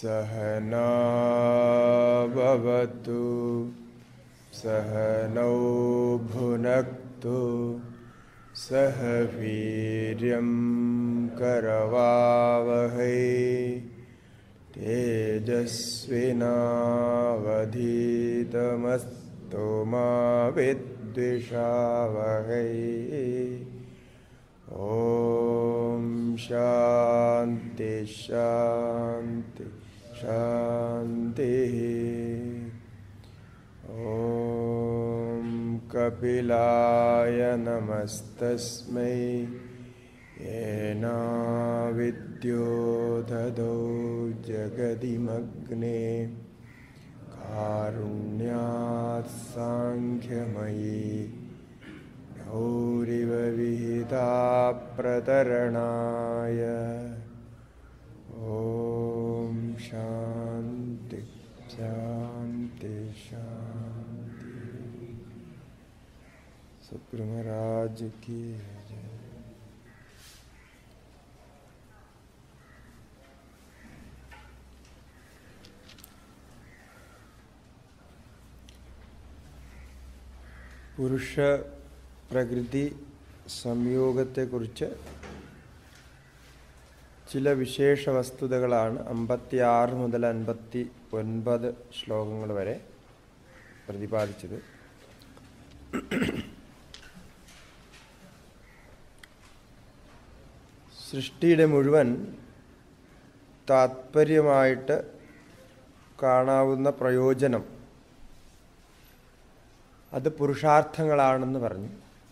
सहनावतु सहनौ भुनक्तु सह वीर्यं करवावहै तेजस्विनावधीतमस्तु मा विद्विषावहै ॐ शान्ति शान्ति शान्तिः ॐ कपिलाय नमस्तस्मै येनाविद्यो ददौ जगदिमग्ने कारुण्यात् साङ्ख्यमयी गौरिव विहिता प्रतरणाय ॐ शान्ति शान्ति शान्ति सद्गुरु महाराज की जय പുരുഷ പ്രകൃതി സംയോഗത്തെക്കുറിച്ച് ചില വിശേഷ വസ്തുതകളാണ് അമ്പത്തി ആറ് മുതൽ അൻപത്തി ഒൻപത് ശ്ലോകങ്ങൾ വരെ പ്രതിപാദിച്ചത് സൃഷ്ടിയുടെ മുഴുവൻ താത്പര്യമായിട്ട് കാണാവുന്ന പ്രയോജനം അത് പുരുഷാർത്ഥങ്ങളാണെന്ന് പറഞ്ഞു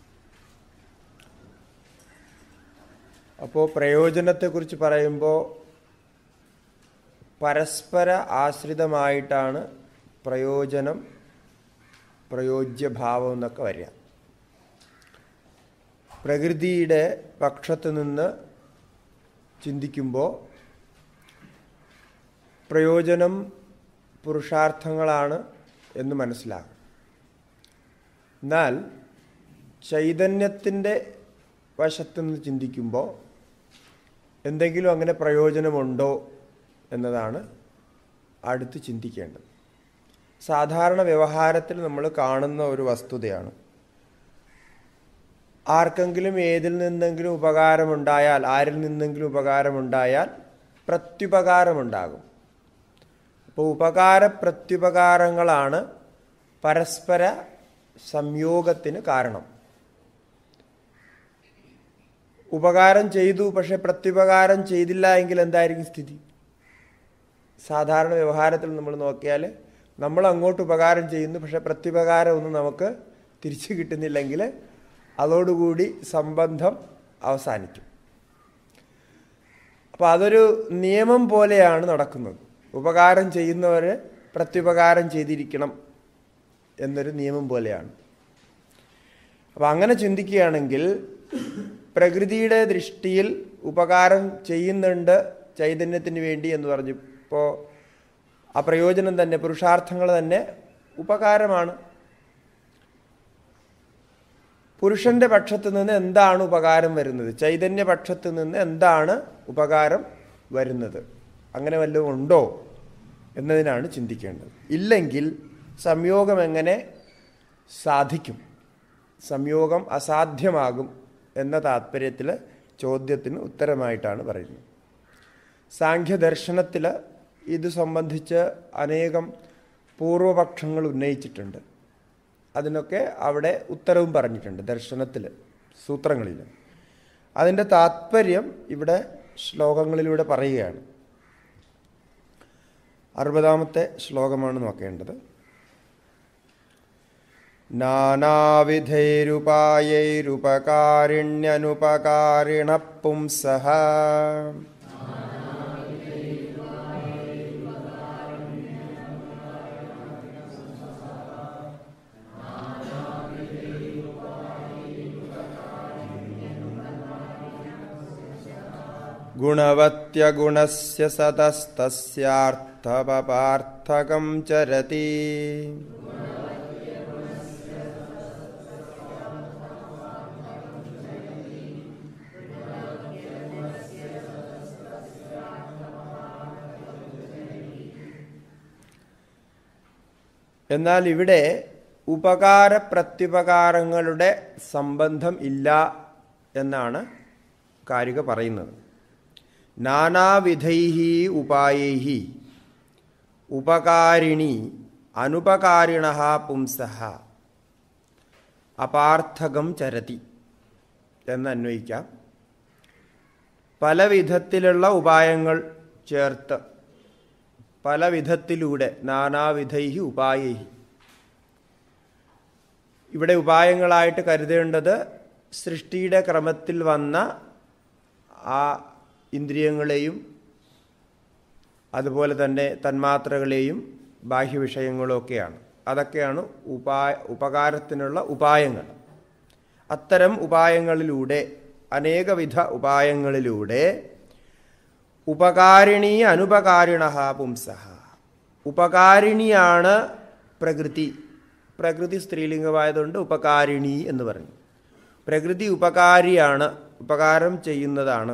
അപ്പോൾ പ്രയോജനത്തെക്കുറിച്ച് പറയുമ്പോൾ പരസ്പര ആശ്രിതമായിട്ടാണ് പ്രയോജനം പ്രയോജ്യഭാവം എന്നൊക്കെ വരിക പ്രകൃതിയുടെ പക്ഷത്ത് നിന്ന് ചിന്തിക്കുമ്പോൾ പ്രയോജനം പുരുഷാർത്ഥങ്ങളാണ് എന്ന് മനസ്സിലാകും എന്നാൽ ചൈതന്യത്തിൻ്റെ വശത്തു നിന്ന് ചിന്തിക്കുമ്പോൾ എന്തെങ്കിലും അങ്ങനെ പ്രയോജനമുണ്ടോ എന്നതാണ് അടുത്ത് ചിന്തിക്കേണ്ടത് സാധാരണ വ്യവഹാരത്തിൽ നമ്മൾ കാണുന്ന ഒരു വസ്തുതയാണ് ആർക്കെങ്കിലും ഏതിൽ നിന്നെങ്കിലും ഉപകാരമുണ്ടായാൽ ആരിൽ നിന്നെങ്കിലും ഉപകാരമുണ്ടായാൽ പ്രത്യുപകാരമുണ്ടാകും അപ്പോൾ ഉപകാര പ്രത്യുപകാരങ്ങളാണ് പരസ്പര സംയോഗത്തിന് കാരണം ഉപകാരം ചെയ്തു പക്ഷെ പ്രത്യുപകാരം ചെയ്തില്ല എങ്കിൽ എന്തായിരിക്കും സ്ഥിതി സാധാരണ വ്യവഹാരത്തിൽ നമ്മൾ നോക്കിയാൽ നമ്മൾ അങ്ങോട്ട് ഉപകാരം ചെയ്യുന്നു പക്ഷെ പ്രത്യുപകാരം ഒന്നും നമുക്ക് തിരിച്ചു കിട്ടുന്നില്ലെങ്കിൽ അതോടുകൂടി സംബന്ധം അവസാനിക്കും അപ്പോൾ അതൊരു നിയമം പോലെയാണ് നടക്കുന്നത് ഉപകാരം ചെയ്യുന്നവർ പ്രത്യുപകാരം ചെയ്തിരിക്കണം എന്നൊരു നിയമം പോലെയാണ് അപ്പം അങ്ങനെ ചിന്തിക്കുകയാണെങ്കിൽ പ്രകൃതിയുടെ ദൃഷ്ടിയിൽ ഉപകാരം ചെയ്യുന്നുണ്ട് ചൈതന്യത്തിന് വേണ്ടി എന്ന് പറഞ്ഞു ഇപ്പോൾ ആ പ്രയോജനം തന്നെ പുരുഷാർത്ഥങ്ങൾ തന്നെ ഉപകാരമാണ് പുരുഷന്റെ പക്ഷത്ത് നിന്ന് എന്താണ് ഉപകാരം വരുന്നത് ചൈതന്യ പക്ഷത്ത് നിന്ന് എന്താണ് ഉപകാരം വരുന്നത് അങ്ങനെ വല്ലതും ഉണ്ടോ എന്നതിനാണ് ചിന്തിക്കേണ്ടത് ഇല്ലെങ്കിൽ സംയോഗം എങ്ങനെ സാധിക്കും സംയോഗം അസാധ്യമാകും എന്ന താത്പര്യത്തിൽ ചോദ്യത്തിന് ഉത്തരമായിട്ടാണ് പറയുന്നത് സാഖ്യദർശനത്തിൽ ഇത് സംബന്ധിച്ച് അനേകം പൂർവപക്ഷങ്ങൾ ഉന്നയിച്ചിട്ടുണ്ട് അതിനൊക്കെ അവിടെ ഉത്തരവും പറഞ്ഞിട്ടുണ്ട് ദർശനത്തിൽ സൂത്രങ്ങളിൽ അതിൻ്റെ താത്പര്യം ഇവിടെ ശ്ലോകങ്ങളിലൂടെ പറയുകയാണ് അറുപതാമത്തെ ശ്ലോകമാണ് നോക്കേണ്ടത് നാനാവിധൈരുപായൈരുപകാരിണ്യനുപകാരിണ പുംസഃ गुणवत्यगुणस्य सतस्तस्यार्थपपार्थकं चरति എന്നാൽ ഇവിടെ ഉപകാര പ്രത്യുപകാരങ്ങളുടെ സംബന്ധം ഇല്ല എന്നാണ് കാരിക പറയുന്നത് നാനാവിധൈ ഉപായൈ ഉപകാരിണി അനുപകാരിണ പുംസ അപാർത്ഥകം ചരതി എന്ന് അന്വയിക്കാം പല വിധത്തിലുള്ള ഉപായങ്ങൾ ചേർത്ത് പല വിധത്തിലൂടെ നാനാവിധൈ ഉപായൈ ഇവിടെ ഉപായങ്ങളായിട്ട് കരുതേണ്ടത് സൃഷ്ടിയുടെ ക്രമത്തിൽ വന്ന ആ ഇന്ദ്രിയങ്ങളെയും അതുപോലെ തന്നെ തന്മാത്രകളെയും ബാഹ്യവിഷയങ്ങളൊക്കെയാണ് അതൊക്കെയാണ് ഉപായ ഉപകാരത്തിനുള്ള ഉപായങ്ങൾ അത്തരം ഉപായങ്ങളിലൂടെ അനേകവിധ ഉപായങ്ങളിലൂടെ ഉപകാരിണി അനുപകാരിണ പുംസ ഉപകാരിണിയാണ് പ്രകൃതി പ്രകൃതി സ്ത്രീലിംഗമായതുകൊണ്ട് ഉപകാരിണി എന്ന് പറഞ്ഞു പ്രകൃതി ഉപകാരിയാണ് ഉപകാരം ചെയ്യുന്നതാണ്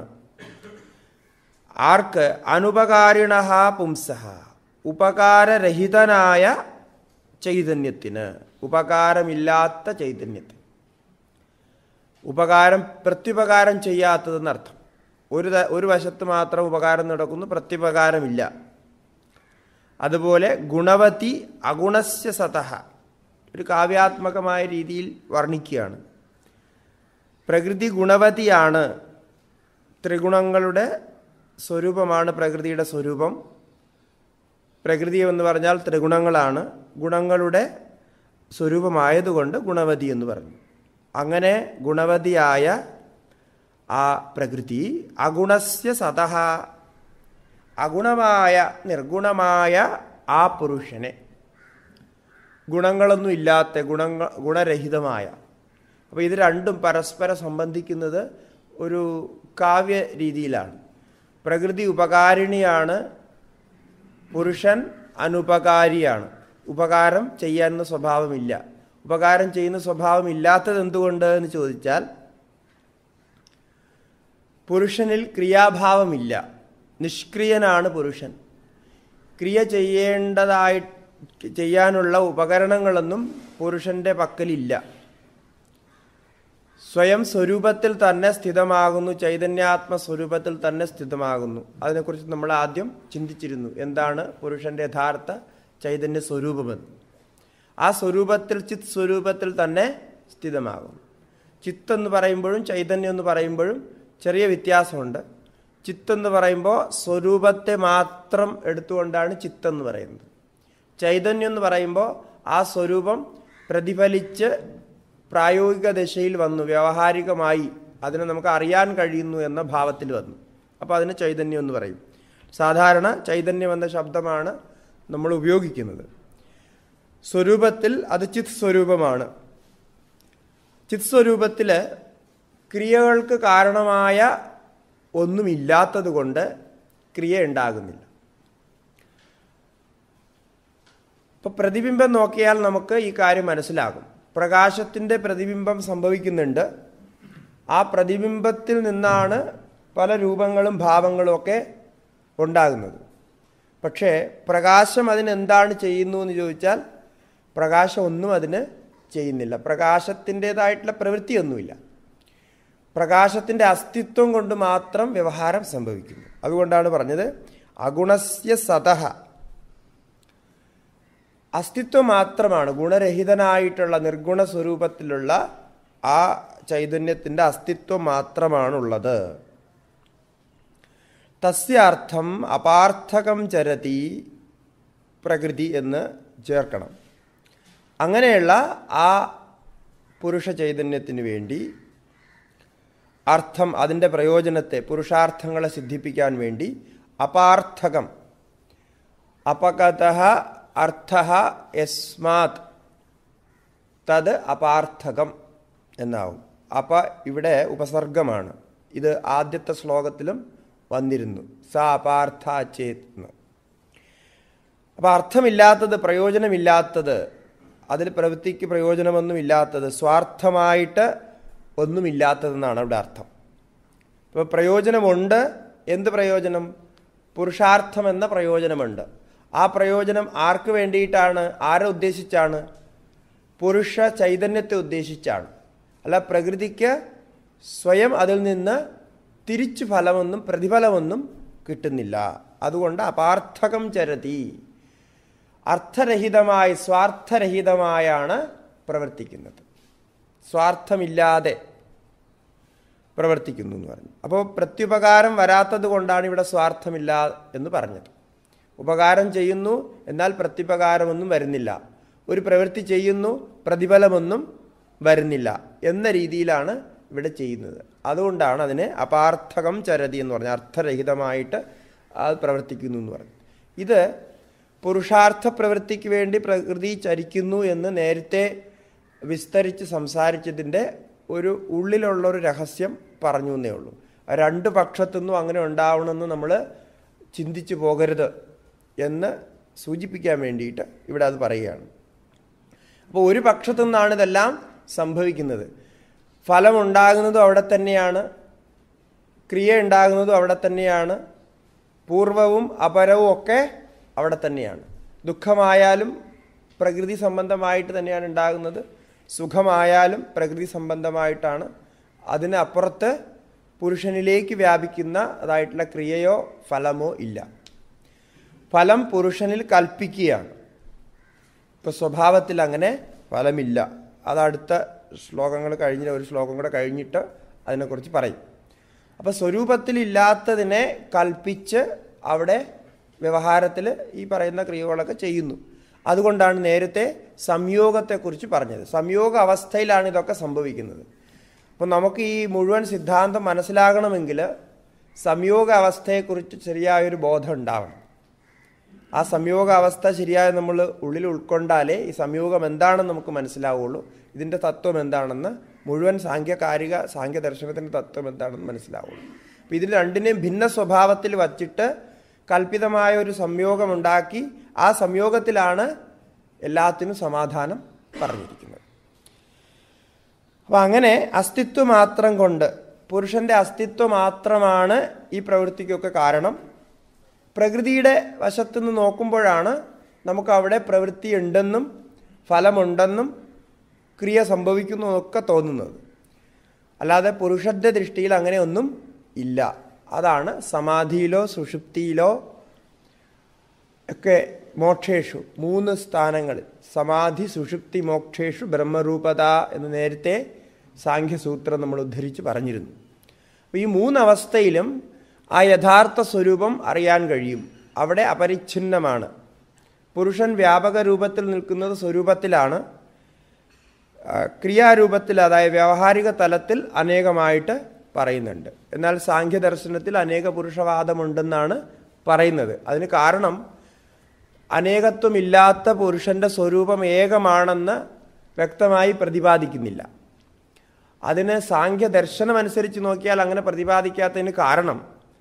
ആർക്ക് അനുപകാരിണ പുംസ ഉപകാരരഹിതനായ ചൈതന്യത്തിന് ഉപകാരമില്ലാത്ത ചൈതന്യത്തിന് ഉപകാരം പ്രത്യുപകാരം ചെയ്യാത്തതെന്നർത്ഥം ഒരു ത- ഒരു വശത്ത് മാത്രം ഉപകാരം നടക്കുന്നു പ്രത്യുപകാരമില്ല അതുപോലെ ഗുണവതി അഗുണസ്യ സതഹ ഒരു കാവ്യാത്മകമായ രീതിയിൽ വർണ്ണിക്കുകയാണ് പ്രകൃതി ഗുണവതിയാണ് ത്രിഗുണങ്ങളുടെ സ്വരൂപമാണ് പ്രകൃതിയുടെ സ്വരൂപം പ്രകൃതി എന്ന് പറഞ്ഞാൽ ത്രിഗുണങ്ങളാണ് ഗുണങ്ങളുടെ സ്വരൂപമായതുകൊണ്ട് ഗുണവതി എന്ന് പറഞ്ഞു അങ്ങനെ ഗുണവതിയായ ആ പ്രകൃതി അഗുണസ്യ സതഹ അഗുണമായ നിർഗുണമായ ആ പുരുഷനെ ഗുണങ്ങളൊന്നും ഇല്ലാത്ത ഗുണങ്ങൾ ഗുണരഹിതമായ അപ്പോൾ ഇത് രണ്ടും പരസ്പരം സംബന്ധിക്കുന്നത് ഒരു കാവ്യ രീതിയിലാണ് പ്രകൃതി ഉപകാരിണിയാണ് പുരുഷൻ അനുപകാരിയാണ് ഉപകാരം ചെയ്യാനുള്ള സ്വഭാവമില്ല ഉപകാരം ചെയ്യുന്ന സ്വഭാവം ഇല്ലാത്തത് എന്തുകൊണ്ട് എന്ന് ചോദിച്ചാൽ പുരുഷനിൽ ക്രിയാഭാവമില്ല നിഷ്ക്രിയനാണ് പുരുഷൻ ക്രിയ ചെയ്യേണ്ടതായി ചെയ്യാനുള്ള ഉപകരണങ്ങളൊന്നും പുരുഷന്റെ പക്കലില്ല സ്വയം സ്വരൂപത്തിൽ തന്നെ സ്ഥിതമാകുന്നു ചൈതന്യാത്മ സ്വരൂപത്തിൽ തന്നെ സ്ഥിതമാകുന്നു അതിനെക്കുറിച്ച് നമ്മൾ ആദ്യം ചിന്തിച്ചിരുന്നു എന്താണ് പുരുഷന്റെ യഥാർത്ഥ ചൈതന്യ സ്വരൂപമെന്ന് ആ സ്വരൂപത്തിൽ ചിത് സ്വരൂപത്തിൽ തന്നെ സ്ഥിതമാകുന്നു ചിത്ത് എന്ന് പറയുമ്പോഴും ചൈതന്യം എന്ന് പറയുമ്പോഴും ചെറിയ വ്യത്യാസമുണ്ട് ചിത്ത് എന്ന് പറയുമ്പോൾ സ്വരൂപത്തെ മാത്രം എടുത്തുകൊണ്ടാണ് ചിത്ത് എന്ന് പറയുന്നത് ചൈതന്യം എന്ന് പറയുമ്പോൾ ആ സ്വരൂപം പ്രതിഫലിച്ച് പ്രായോഗിക ദശയിൽ വന്നു വ്യാവഹാരികമായി അതിനെ നമുക്ക് അറിയാൻ കഴിയുന്നു എന്ന ഭാവത്തിൽ വന്നു അപ്പോൾ അതിന് ചൈതന്യം എന്ന് പറയും സാധാരണ ചൈതന്യം എന്ന ശബ്ദമാണ് നമ്മൾ ഉപയോഗിക്കുന്നത് സ്വരൂപത്തിൽ അത് ചിത് സ്വരൂപമാണ് ചിത് സ്വരൂപത്തിൽ ക്രിയകൾക്ക് കാരണമായ ഒന്നുമില്ലാത്തത് കൊണ്ട് ക്രിയ ഉണ്ടാകുന്നില്ല ഇപ്പൊ പ്രതിബിംബം നോക്കിയാൽ നമുക്ക് ഈ കാര്യം മനസ്സിലാകും പ്രകാശത്തിൻ്റെ പ്രതിബിംബം സംഭവിക്കുന്നുണ്ട് ആ പ്രതിബിംബത്തിൽ നിന്നാണ് പല രൂപങ്ങളും ഭാവങ്ങളും ഒക്കെ ഉണ്ടാകുന്നത് പക്ഷേ പ്രകാശം അതിനെന്താണ് ചെയ്യുന്നു എന്ന് ചോദിച്ചാൽ പ്രകാശം ഒന്നും അതിന് ചെയ്യുന്നില്ല പ്രകാശത്തിൻ്റെതായിട്ടുള്ള പ്രവൃത്തിയൊന്നുമില്ല പ്രകാശത്തിൻ്റെ അസ്തിത്വം കൊണ്ട് മാത്രം വ്യവഹാരം സംഭവിക്കുന്നു അതുകൊണ്ടാണ് പറഞ്ഞത് അഗുണസ്യ സതഹ അസ്തിത്വം മാത്രമാണ് ഗുണരഹിതനായിട്ടുള്ള നിർഗുണ സ്വരൂപത്തിലുള്ള ആ ചൈതന്യത്തിൻ്റെ അസ്തിത്വം മാത്രമാണുള്ളത് തസ്യാർത്ഥം അപാർത്ഥകം ചരതി പ്രകൃതി എന്ന് ചേർക്കണം അങ്ങനെയുള്ള ആ പുരുഷ ചൈതന്യത്തിന് വേണ്ടി അർത്ഥം അതിൻ്റെ പ്രയോജനത്തെ പുരുഷാർത്ഥങ്ങളെ സിദ്ധിപ്പിക്കാൻ വേണ്ടി അപാർത്ഥകം അപകത അർത്ഥ യസ്മാത് തത് അപാർത്ഥകം എന്നാവും അപ ഇവിടെ ഉപസർഗമാണ് ഇത് ആദ്യത്തെ ശ്ലോകത്തിലും വന്നിരുന്നു സ അപാർത്ഥ ചേത് എന്ന് അപ്പം അർത്ഥമില്ലാത്തത് പ്രയോജനമില്ലാത്തത് അതിൽ പ്രവൃത്തിക്ക് പ്രയോജനമൊന്നുമില്ലാത്തത് സ്വാർത്ഥമായിട്ട് ഒന്നുമില്ലാത്തതെന്നാണ് അവിടെ അർത്ഥം ഇപ്പോൾ പ്രയോജനമുണ്ട് എന്ത് പ്രയോജനം പുരുഷാർത്ഥം എന്ന പ്രയോജനമുണ്ട് ആ പ്രയോജനം ആർക്ക് വേണ്ടിയിട്ടാണ് ആരെ ഉദ്ദേശിച്ചാണ് പുരുഷ ചൈതന്യത്തെ ഉദ്ദേശിച്ചാണ് അല്ല പ്രകൃതിക്ക് സ്വയം അതിൽ നിന്ന് തിരിച്ചു ഫലമൊന്നും പ്രതിഫലമൊന്നും കിട്ടുന്നില്ല അതുകൊണ്ട് അപാർത്ഥകം ചരതി അർത്ഥരഹിതമായി സ്വാർത്ഥരഹിതമായാണ് പ്രവർത്തിക്കുന്നത് സ്വാർത്ഥമില്ലാതെ പ്രവർത്തിക്കുന്നു എന്ന് പറഞ്ഞു അപ്പോൾ പ്രത്യുപകാരം വരാത്തത് കൊണ്ടാണ് ഇവിടെ സ്വാർത്ഥമില്ല എന്ന് പറഞ്ഞത് ഉപകാരം ചെയ്യുന്നു എന്നാൽ പ്രത്യുപകാരമൊന്നും വരുന്നില്ല ഒരു പ്രവൃത്തി ചെയ്യുന്നു പ്രതിഫലമൊന്നും വരുന്നില്ല എന്ന രീതിയിലാണ് ഇവിടെ ചെയ്യുന്നത് അതുകൊണ്ടാണ് അതിനെ അപാർത്ഥകം ചരതി എന്ന് പറഞ്ഞാൽ അർത്ഥരഹിതമായിട്ട് അത് പ്രവർത്തിക്കുന്നു എന്ന് പറഞ്ഞു ഇത് പുരുഷാർത്ഥ പ്രവൃത്തിക്ക് വേണ്ടി പ്രകൃതി ചരിക്കുന്നു എന്ന് നേരത്തെ വിസ്തരിച്ച് സംസാരിച്ചതിൻ്റെ ഒരു ഉള്ളിലുള്ളൊരു രഹസ്യം പറഞ്ഞു എന്നേ ഉള്ളൂ രണ്ട് പക്ഷത്തുനിന്നും അങ്ങനെ ഉണ്ടാവണമെന്ന് നമ്മൾ ചിന്തിച്ചു പോകരുത് എന്ന് സൂചിപ്പിക്കാൻ വേണ്ടിയിട്ട് ഇവിടെ അത് പറയുകയാണ് അപ്പോൾ ഒരു പക്ഷത്തു നിന്നാണ് ഇതെല്ലാം സംഭവിക്കുന്നത് ഫലമുണ്ടാകുന്നതും അവിടെ തന്നെയാണ് ക്രിയ ഉണ്ടാകുന്നതും അവിടെ തന്നെയാണ് പൂർവവും അപരവും ഒക്കെ അവിടെ തന്നെയാണ് ദുഃഖമായാലും പ്രകൃതി സംബന്ധമായിട്ട് തന്നെയാണ് ഉണ്ടാകുന്നത് സുഖമായാലും പ്രകൃതി സംബന്ധമായിട്ടാണ് അതിനപ്പുറത്ത് പുരുഷനിലേക്ക് വ്യാപിക്കുന്ന അതായിട്ടുള്ള ക്രിയയോ ഫലമോ ഇല്ല ഫലം പുരുഷനിൽ കൽപ്പിക്കുകയാണ് ഇപ്പോൾ സ്വഭാവത്തിൽ അങ്ങനെ ഫലമില്ല അത് അടുത്ത ശ്ലോകങ്ങൾ കഴിഞ്ഞ ഒരു ശ്ലോകം കൂടെ കഴിഞ്ഞിട്ട് അതിനെക്കുറിച്ച് പറയും അപ്പോൾ സ്വരൂപത്തിലില്ലാത്തതിനെ കൽപ്പിച്ച് അവിടെ വ്യവഹാരത്തിൽ ഈ പറയുന്ന ക്രിയകളൊക്കെ ചെയ്യുന്നു അതുകൊണ്ടാണ് നേരത്തെ സംയോഗത്തെക്കുറിച്ച് പറഞ്ഞത് സംയോഗ അവസ്ഥയിലാണ് ഇതൊക്കെ സംഭവിക്കുന്നത് അപ്പോൾ നമുക്ക് ഈ മുഴുവൻ സിദ്ധാന്തം മനസ്സിലാകണമെങ്കിൽ സംയോഗ അവസ്ഥയെക്കുറിച്ച് ശരിയായൊരു ബോധം ഉണ്ടാവണം ആ സംയോഗ അവസ്ഥ ശരിയായി നമ്മൾ ഉള്ളിൽ ഉൾക്കൊണ്ടാലേ ഈ സംയോഗം എന്താണെന്ന് നമുക്ക് മനസ്സിലാവുള്ളൂ ഇതിൻ്റെ തത്വം എന്താണെന്ന് മുഴുവൻ സാങ്ക്യകാരിക സാങ്ക്യ ദർശനത്തിൻ്റെ തത്വം എന്താണെന്ന് മനസ്സിലാവുള്ളൂ അപ്പോൾ ഇതിൽ രണ്ടിനെയും ഭിന്ന സ്വഭാവത്തിൽ വച്ചിട്ട് കൽപ്പിതമായ ഒരു സംയോഗമുണ്ടാക്കി ആ സംയോഗത്തിലാണ് എല്ലാത്തിനും സമാധാനം പറഞ്ഞിരിക്കുന്നത് അപ്പം അങ്ങനെ അസ്തിത്വം മാത്രം കൊണ്ട് പുരുഷന്റെ അസ്തിത്വം മാത്രമാണ് ഈ പ്രവൃത്തിക്കൊക്കെ കാരണം പ്രകൃതിയുടെ വശത്തുനിന്ന് നോക്കുമ്പോഴാണ് നമുക്ക് അവിടെ പ്രവൃത്തി ഉണ്ടെന്നും ഫലമുണ്ടെന്നും ക്രിയ സംഭവിക്കുന്നതൊക്കെ തോന്നുന്നത് അല്ലാതെ പുരുഷന്റെ ദൃഷ്ടിയിൽ അങ്ങനെ ഒന്നും ഇല്ല അതാണ് സമാധിയിലോ സുഷുപ്തിയിലോ ഒക്കെ മോക്ഷേഷു മൂന്ന് സ്ഥാനങ്ങളിൽ സമാധി സുഷുപ്തി മോക്ഷേഷു ബ്രഹ്മരൂപത എന്ന് നേരത്തെ സാഖ്യസൂത്രം നമ്മൾ ഉദ്ധരിച്ച് പറഞ്ഞിരുന്നു അപ്പോൾ ഈ മൂന്നവസ്ഥയിലും ആ യഥാർത്ഥ സ്വരൂപം അറിയാൻ കഴിയും അവിടെ അപരിച്ഛിന്നമാണ് പുരുഷൻ വ്യാപക രൂപത്തിൽ നിൽക്കുന്നത് സ്വരൂപത്തിലാണ് ക്രിയാരൂപത്തിൽ അതായത് വ്യാവഹാരിക തലത്തിൽ അനേകമായിട്ട് പറയുന്നുണ്ട് എന്നാൽ സാഖ്യദർശനത്തിൽ അനേക പുരുഷവാദമുണ്ടെന്നാണ് പറയുന്നത് അതിന് കാരണം അനേകത്വമില്ലാത്ത പുരുഷന്റെ സ്വരൂപം ഏകമാണെന്ന് വ്യക്തമായി പ്രതിപാദിക്കുന്നില്ല അതിന് സാഖ്യ ദർശനം അനുസരിച്ച് നോക്കിയാൽ അങ്ങനെ പ്രതിപാദിക്കാത്തതിന് കാരണം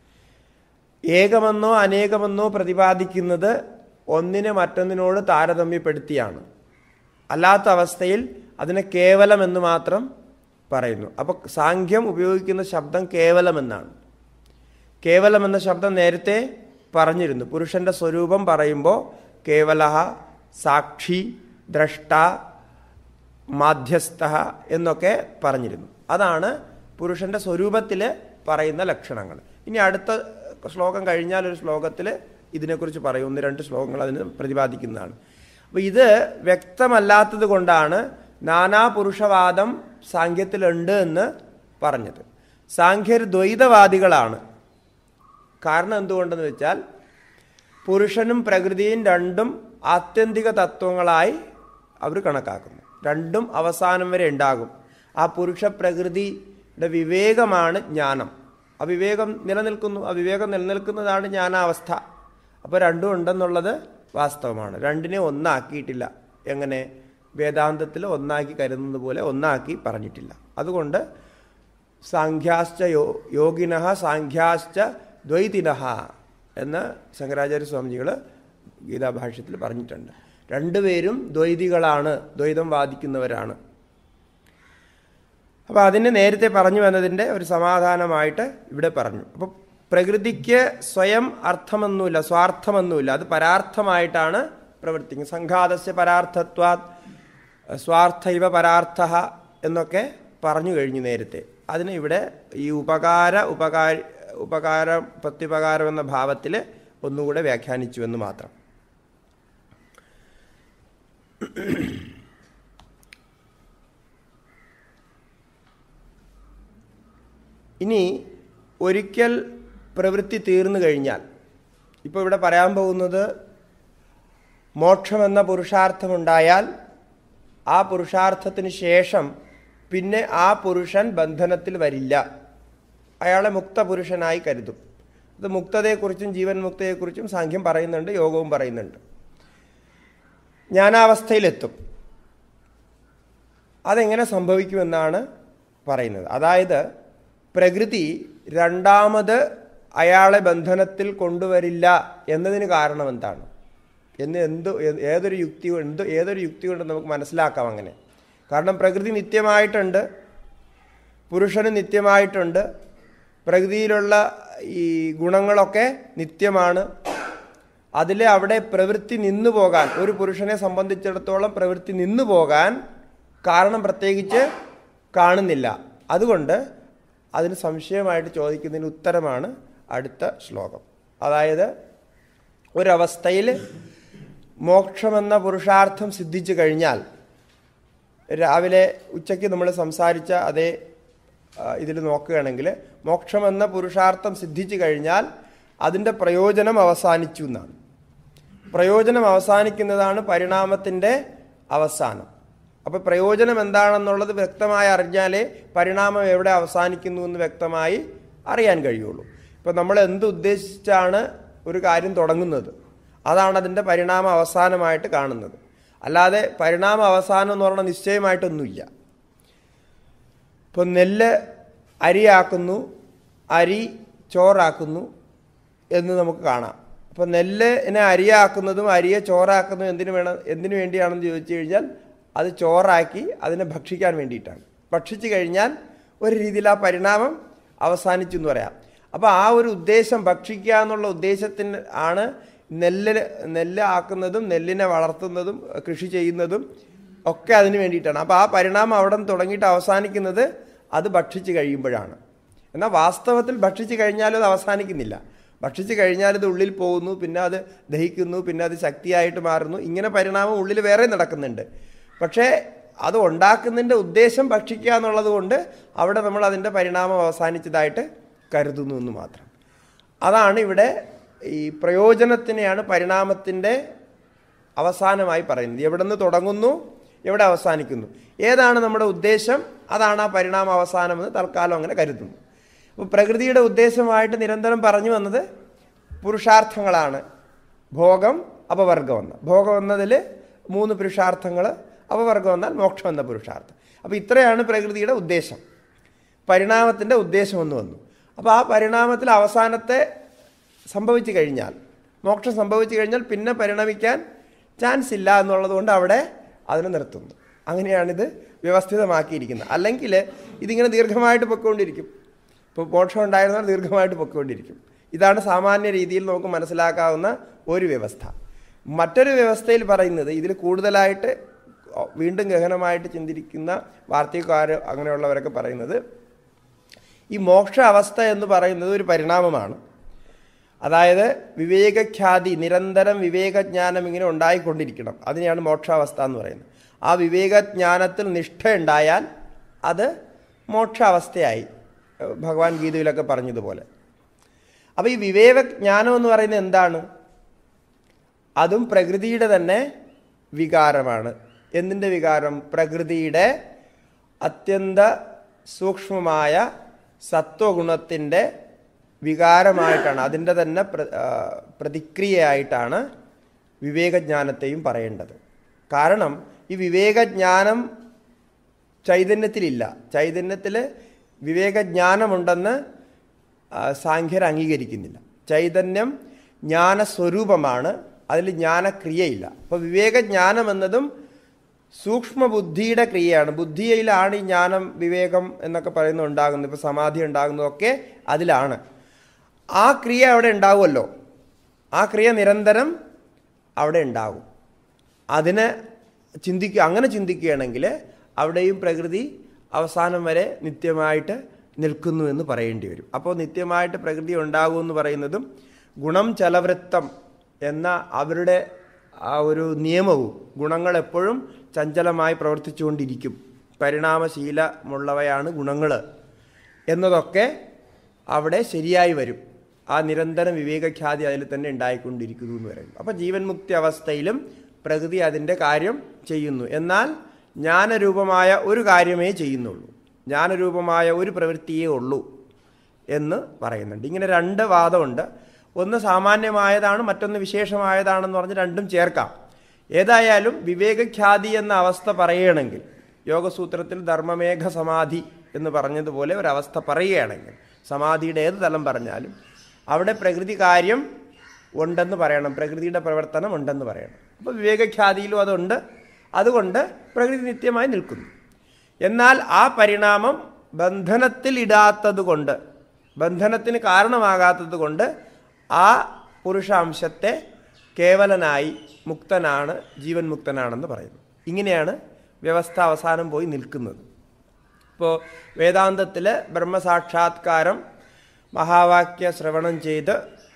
ഏകമെന്നോ അനേകമെന്നോ പ്രതിപാദിക്കുന്നത് ഒന്നിനെ മറ്റൊന്നിനോട് താരതമ്യപ്പെടുത്തിയാണ് അല്ലാത്ത അവസ്ഥയിൽ അതിനെ കേവലം എന്ന് മാത്രം പറയുന്നു അപ്പോൾ സാഖ്യം ഉപയോഗിക്കുന്ന ശബ്ദം കേവലം എന്നാണ് കേവലം എന്ന ശബ്ദം നേരത്തെ പറഞ്ഞിരുന്നു പുരുഷന്റെ സ്വരൂപം പറയുമ്പോൾ കേവല സാക്ഷി ദ്രഷ്ട മാധ്യസ്ഥ എന്നൊക്കെ പറഞ്ഞിരുന്നു അതാണ് പുരുഷന്റെ സ്വരൂപത്തിൽ പറയുന്ന ലക്ഷണങ്ങൾ ഇനി അടുത്ത ശ്ലോകം കഴിഞ്ഞാൽ ഒരു ശ്ലോകത്തിൽ ഇതിനെക്കുറിച്ച് പറയും ഒന്ന് രണ്ട് ശ്ലോകങ്ങൾ അതിന് പ്രതിപാദിക്കുന്നതാണ് അപ്പോൾ ഇത് വ്യക്തമല്ലാത്തത് കൊണ്ടാണ് നാനാപുരുഷവാദം സാഖ്യത്തിലുണ്ട് എന്ന് പറഞ്ഞത് സാഖ്യർ ദ്വൈതവാദികളാണ് കാരണം എന്തുകൊണ്ടെന്ന് വെച്ചാൽ പുരുഷനും പ്രകൃതിയും രണ്ടും ആത്യന്തിക തത്വങ്ങളായി അവർ കണക്കാക്കുന്നു രണ്ടും അവസാനം വരെ ഉണ്ടാകും ആ പുരുഷ പ്രകൃതിയുടെ വിവേകമാണ് ജ്ഞാനം അവിവേകം നിലനിൽക്കുന്നു അവിവേകം നിലനിൽക്കുന്നതാണ് ജ്ഞാനാവസ്ഥ അപ്പോൾ രണ്ടും ഉണ്ടെന്നുള്ളത് വാസ്തവമാണ് രണ്ടിനെ ഒന്നാക്കിയിട്ടില്ല എങ്ങനെ വേദാന്തത്തിൽ ഒന്നാക്കി കരുതുന്നത് പോലെ ഒന്നാക്കി പറഞ്ഞിട്ടില്ല അതുകൊണ്ട് സാഖ്യാശ്ച യോ യോഗിന സാഖ്യാശ്ച ദ്വൈതിന എന്ന് ശങ്കരാചാര്യ സ്വാമിജികൾ ഗീതാഭാഷ്യത്തിൽ പറഞ്ഞിട്ടുണ്ട് രണ്ടുപേരും ദ്വൈതികളാണ് ദ്വൈതം വാദിക്കുന്നവരാണ് അപ്പോൾ അതിന് നേരത്തെ പറഞ്ഞു വന്നതിൻ്റെ ഒരു സമാധാനമായിട്ട് ഇവിടെ പറഞ്ഞു അപ്പോൾ പ്രകൃതിക്ക് സ്വയം അർത്ഥമൊന്നുമില്ല സ്വാർത്ഥമൊന്നുമില്ല അത് പരാർത്ഥമായിട്ടാണ് പ്രവർത്തിക്കുന്നത് സംഘാതസ്യ പരാർത്ഥത്വാ സ്വാർത്ഥ ഇവ പരാർത്ഥ എന്നൊക്കെ പറഞ്ഞു കഴിഞ്ഞു നേരത്തെ അതിന് ഇവിടെ ഈ ഉപകാര ഉപകാര ഉപകാരം പ്രത്യുപകാരം എന്ന ഭാവത്തിൽ ഒന്നുകൂടെ വ്യാഖ്യാനിച്ചു എന്ന് മാത്രം ഇനി ഒരിക്കൽ പ്രവൃത്തി തീർന്നു കഴിഞ്ഞാൽ ഇപ്പോൾ ഇവിടെ പറയാൻ പോകുന്നത് മോക്ഷമെന്ന പുരുഷാർത്ഥമുണ്ടായാൽ ആ പുരുഷാർത്ഥത്തിന് ശേഷം പിന്നെ ആ പുരുഷൻ ബന്ധനത്തിൽ വരില്ല അയാളെ മുക്ത പുരുഷനായി കരുതും അത് മുക്തതയെക്കുറിച്ചും ജീവൻ മുക്തയെക്കുറിച്ചും സാഖ്യം പറയുന്നുണ്ട് യോഗവും പറയുന്നുണ്ട് ജ്ഞാനാവസ്ഥയിലെത്തും അതെങ്ങനെ സംഭവിക്കുമെന്നാണ് പറയുന്നത് അതായത് പ്രകൃതി രണ്ടാമത് അയാളെ ബന്ധനത്തിൽ കൊണ്ടുവരില്ല എന്നതിന് കാരണം എന്താണ് എന്ന് എന്ത് ഏതൊരു യുക്തി എന്ത് ഏതൊരു യുക്തി കൊണ്ട് നമുക്ക് മനസ്സിലാക്കാം അങ്ങനെ കാരണം പ്രകൃതി നിത്യമായിട്ടുണ്ട് പുരുഷന് നിത്യമായിട്ടുണ്ട് പ്രകൃതിയിലുള്ള ഈ ഗുണങ്ങളൊക്കെ നിത്യമാണ് അതിൽ അവിടെ പ്രവൃത്തി നിന്നു പോകാൻ ഒരു പുരുഷനെ സംബന്ധിച്ചിടത്തോളം പ്രവൃത്തി നിന്നു പോകാൻ കാരണം പ്രത്യേകിച്ച് കാണുന്നില്ല അതുകൊണ്ട് അതിന് സംശയമായിട്ട് ചോദിക്കുന്നതിന് ഉത്തരമാണ് അടുത്ത ശ്ലോകം അതായത് ഒരവസ്ഥയിൽ മോക്ഷമെന്ന പുരുഷാർത്ഥം സിദ്ധിച്ചു കഴിഞ്ഞാൽ രാവിലെ ഉച്ചയ്ക്ക് നമ്മൾ സംസാരിച്ച അതേ ഇതിൽ നോക്കുകയാണെങ്കിൽ മോക്ഷമെന്ന പുരുഷാർത്ഥം സിദ്ധിച്ചു കഴിഞ്ഞാൽ അതിൻ്റെ പ്രയോജനം അവസാനിച്ചു എന്നാണ് പ്രയോജനം അവസാനിക്കുന്നതാണ് പരിണാമത്തിൻ്റെ അവസാനം അപ്പോൾ പ്രയോജനം എന്താണെന്നുള്ളത് വ്യക്തമായി അറിഞ്ഞാലേ പരിണാമം എവിടെ അവസാനിക്കുന്നു എന്ന് വ്യക്തമായി അറിയാൻ കഴിയുള്ളൂ ഇപ്പോൾ നമ്മൾ എന്ത് ഉദ്ദേശിച്ചാണ് ഒരു കാര്യം തുടങ്ങുന്നത് അതാണ് അതിൻ്റെ പരിണാമ അവസാനമായിട്ട് കാണുന്നത് അല്ലാതെ പരിണാമ അവസാനം എന്ന് പറഞ്ഞാൽ നിശ്ചയമായിട്ടൊന്നുമില്ല ഇപ്പോൾ നെല്ല് അരിയാക്കുന്നു അരി ചോറാക്കുന്നു എന്ന് നമുക്ക് കാണാം അപ്പോൾ നെല്ലിനെ അരിയാക്കുന്നതും അരിയെ ചോറാക്കുന്നതും എന്തിനു വേണം എന്തിനു വേണ്ടിയാണെന്ന് ചോദിച്ചു കഴിഞ്ഞാൽ അത് ചോറാക്കി അതിനെ ഭക്ഷിക്കാൻ വേണ്ടിയിട്ടാണ് ഭക്ഷിച്ചു കഴിഞ്ഞാൽ ഒരു രീതിയിൽ ആ പരിണാമം അവസാനിച്ചു എന്ന് പറയാം അപ്പോൾ ആ ഒരു ഉദ്ദേശം ഭക്ഷിക്കുക എന്നുള്ള ഉദ്ദേശത്തിന് ആണ് നെല്ല് നെല്ല് ആക്കുന്നതും നെല്ലിനെ വളർത്തുന്നതും കൃഷി ചെയ്യുന്നതും ഒക്കെ അതിന് വേണ്ടിയിട്ടാണ് അപ്പോൾ ആ പരിണാമം അവിടെ നിന്ന് തുടങ്ങിയിട്ട് അവസാനിക്കുന്നത് അത് ഭക്ഷിച്ച് കഴിയുമ്പോഴാണ് എന്നാൽ വാസ്തവത്തിൽ ഭക്ഷിച്ച് കഴിഞ്ഞാലും അത് അവസാനിക്കുന്നില്ല ഭക്ഷിച്ച് കഴിഞ്ഞാൽ ഇത് ഉള്ളിൽ പോകുന്നു പിന്നെ അത് ദഹിക്കുന്നു പിന്നെ അത് ശക്തിയായിട്ട് മാറുന്നു ഇങ്ങനെ പരിണാമം ഉള്ളിൽ വേറെ നടക്കുന്നുണ്ട് പക്ഷേ അത് ഉണ്ടാക്കുന്നതിൻ്റെ ഉദ്ദേശം ഭക്ഷിക്കുക എന്നുള്ളത് കൊണ്ട് അവിടെ നമ്മൾ അതിൻ്റെ പരിണാമം അവസാനിച്ചതായിട്ട് കരുതുന്നു എന്ന് മാത്രം അതാണ് ഇവിടെ ഈ പ്രയോജനത്തിനെയാണ് പരിണാമത്തിൻ്റെ അവസാനമായി പറയുന്നത് എവിടെ നിന്ന് തുടങ്ങുന്നു എവിടെ അവസാനിക്കുന്നു ഏതാണ് നമ്മുടെ ഉദ്ദേശം അതാണ് ആ പരിണാമ അവസാനമെന്ന് തൽക്കാലം അങ്ങനെ കരുതുന്നു അപ്പോൾ പ്രകൃതിയുടെ ഉദ്ദേശമായിട്ട് നിരന്തരം പറഞ്ഞു വന്നത് പുരുഷാർത്ഥങ്ങളാണ് ഭോഗം അപവർഗം എന്ന ഭോഗം എന്നതിൽ മൂന്ന് പുരുഷാർത്ഥങ്ങൾ അപവർഗം എന്നാൽ മോക്ഷം എന്ന പുരുഷാർത്ഥം അപ്പോൾ ഇത്രയാണ് പ്രകൃതിയുടെ ഉദ്ദേശം പരിണാമത്തിൻ്റെ ഉദ്ദേശം എന്ന് വന്നു അപ്പോൾ ആ പരിണാമത്തിൽ അവസാനത്തെ സംഭവിച്ചു കഴിഞ്ഞാൽ മോക്ഷം സംഭവിച്ചു കഴിഞ്ഞാൽ പിന്നെ പരിണമിക്കാൻ ചാൻസ് ഇല്ല എന്നുള്ളത് കൊണ്ട് അവിടെ അതിനെ നിർത്തുന്നു അങ്ങനെയാണിത് വ്യവസ്ഥിതമാക്കിയിരിക്കുന്നത് അല്ലെങ്കിൽ ഇതിങ്ങനെ ദീർഘമായിട്ട് പൊയ്ക്കൊണ്ടിരിക്കും ഇപ്പോൾ മോക്ഷം ഉണ്ടായിരുന്നാൽ ദീർഘമായിട്ട് പൊയ്ക്കൊണ്ടിരിക്കും ഇതാണ് സാമാന്യ രീതിയിൽ നമുക്ക് മനസ്സിലാക്കാവുന്ന ഒരു വ്യവസ്ഥ മറ്റൊരു വ്യവസ്ഥയിൽ പറയുന്നത് ഇതിൽ കൂടുതലായിട്ട് വീണ്ടും ഗഹനമായിട്ട് ചിന്തിരിക്കുന്ന വാർത്തക്കാർ അങ്ങനെയുള്ളവരൊക്കെ പറയുന്നത് ഈ മോക്ഷ അവസ്ഥ എന്ന് പറയുന്നത് ഒരു പരിണാമമാണ് അതായത് വിവേകഖ്യാതി നിരന്തരം വിവേകജ്ഞാനം ഇങ്ങനെ ഉണ്ടായിക്കൊണ്ടിരിക്കണം അതിനെയാണ് മോക്ഷാവസ്ഥ എന്ന് പറയുന്നത് ആ വിവേകജ്ഞാനത്തിൽ നിഷ്ഠ ഉണ്ടായാൽ അത് മോക്ഷാവസ്ഥയായി ഭഗവാൻ ഗീതയിലൊക്കെ പറഞ്ഞതുപോലെ അപ്പോൾ ഈ വിവേകജ്ഞാനം എന്ന് പറയുന്നത് എന്താണ് അതും പ്രകൃതിയുടെ തന്നെ വികാരമാണ് എന്തിൻ്റെ വികാരം പ്രകൃതിയുടെ അത്യന്ത സൂക്ഷ്മമായ സത്വഗുണത്തിൻ്റെ വികാരമായിട്ടാണ് അതിൻ്റെ തന്നെ പ്രതിക്രിയയായിട്ടാണ് വിവേകജ്ഞാനത്തെയും പറയേണ്ടത് കാരണം ഈ വിവേകജ്ഞാനം ചൈതന്യത്തിലില്ല ചൈതന്യത്തിൽ വിവേകജ്ഞാനമുണ്ടെന്ന് സാഖ്യർ അംഗീകരിക്കുന്നില്ല ചൈതന്യം ജ്ഞാനസ്വരൂപമാണ് അതിൽ ജ്ഞാനക്രിയയില്ല അപ്പോൾ വിവേകജ്ഞാനം എന്നതും സൂക്ഷ്മബുദ്ധിയുടെ ക്രിയയാണ് ബുദ്ധിയിലാണ് ഈ ജ്ഞാനം വിവേകം എന്നൊക്കെ പറയുന്നത് ഉണ്ടാകുന്നത് ഇപ്പോൾ സമാധി ഉണ്ടാകുന്നതൊക്കെ അതിലാണ് ആ ക്രിയ അവിടെ ഉണ്ടാവുമല്ലോ ആ ക്രിയ നിരന്തരം അവിടെ ഉണ്ടാകും അതിനെ ചിന്തിക്കുക അങ്ങനെ ചിന്തിക്കുകയാണെങ്കിൽ അവിടെയും പ്രകൃതി അവസാനം വരെ നിത്യമായിട്ട് നിൽക്കുന്നു എന്ന് പറയേണ്ടി വരും അപ്പോൾ നിത്യമായിട്ട് പ്രകൃതി ഉണ്ടാകും എന്ന് പറയുന്നതും ഗുണം ചലവൃത്തം എന്ന അവരുടെ ആ ഒരു നിയമവും ഗുണങ്ങൾ എപ്പോഴും ചഞ്ചലമായി പ്രവർത്തിച്ചുകൊണ്ടിരിക്കും പരിണാമശീലമുള്ളവയാണ് ഗുണങ്ങൾ എന്നതൊക്കെ അവിടെ ശരിയായി വരും ആ നിരന്തരം വിവേകഖ്യാതി അതിൽ തന്നെ ഉണ്ടായിക്കൊണ്ടിരിക്കുന്നു എന്ന് പറയും അപ്പോൾ ജീവൻ മുക്തി അവസ്ഥയിലും പ്രകൃതി അതിൻ്റെ കാര്യം ചെയ്യുന്നു എന്നാൽ ജ്ഞാനരൂപമായ ഒരു കാര്യമേ ചെയ്യുന്നുള്ളൂ ജ്ഞാനരൂപമായ ഒരു പ്രവൃത്തിയേ ഉള്ളൂ എന്ന് പറയുന്നുണ്ട് ഇങ്ങനെ രണ്ട് വാദമുണ്ട് ഒന്ന് സാമാന്യമായതാണ് മറ്റൊന്ന് വിശേഷമായതാണെന്ന് പറഞ്ഞ് രണ്ടും ചേർക്കാം ഏതായാലും വിവേകഖ്യാതി എന്ന അവസ്ഥ പറയുകയാണെങ്കിൽ യോഗസൂത്രത്തിൽ ധർമ്മമേഘ സമാധി എന്ന് പറഞ്ഞതുപോലെ ഒരവസ്ഥ പറയുകയാണെങ്കിൽ സമാധിയുടെ ഏത് തലം പറഞ്ഞാലും അവിടെ പ്രകൃതി കാര്യം ഉണ്ടെന്ന് പറയണം പ്രകൃതിയുടെ പ്രവർത്തനം ഉണ്ടെന്ന് പറയണം അപ്പോൾ വിവേകഖ്യാതിയിലും അതുണ്ട് അതുകൊണ്ട് പ്രകൃതി നിത്യമായി നിൽക്കുന്നു എന്നാൽ ആ പരിണാമം ബന്ധനത്തിൽ ഇടാത്തത് കൊണ്ട് ബന്ധനത്തിന് കാരണമാകാത്തത് കൊണ്ട് ആ പുരുഷാംശത്തെ കേവലനായി മുക്തനാണ് ജീവൻ മുക്തനാണെന്ന് പറയുന്നു ഇങ്ങനെയാണ് വ്യവസ്ഥ അവസാനം പോയി നിൽക്കുന്നത് ഇപ്പോൾ വേദാന്തത്തിൽ ബ്രഹ്മസാക്ഷാത്കാരം മഹാവാക്യ ശ്രവണം ചെയ്ത്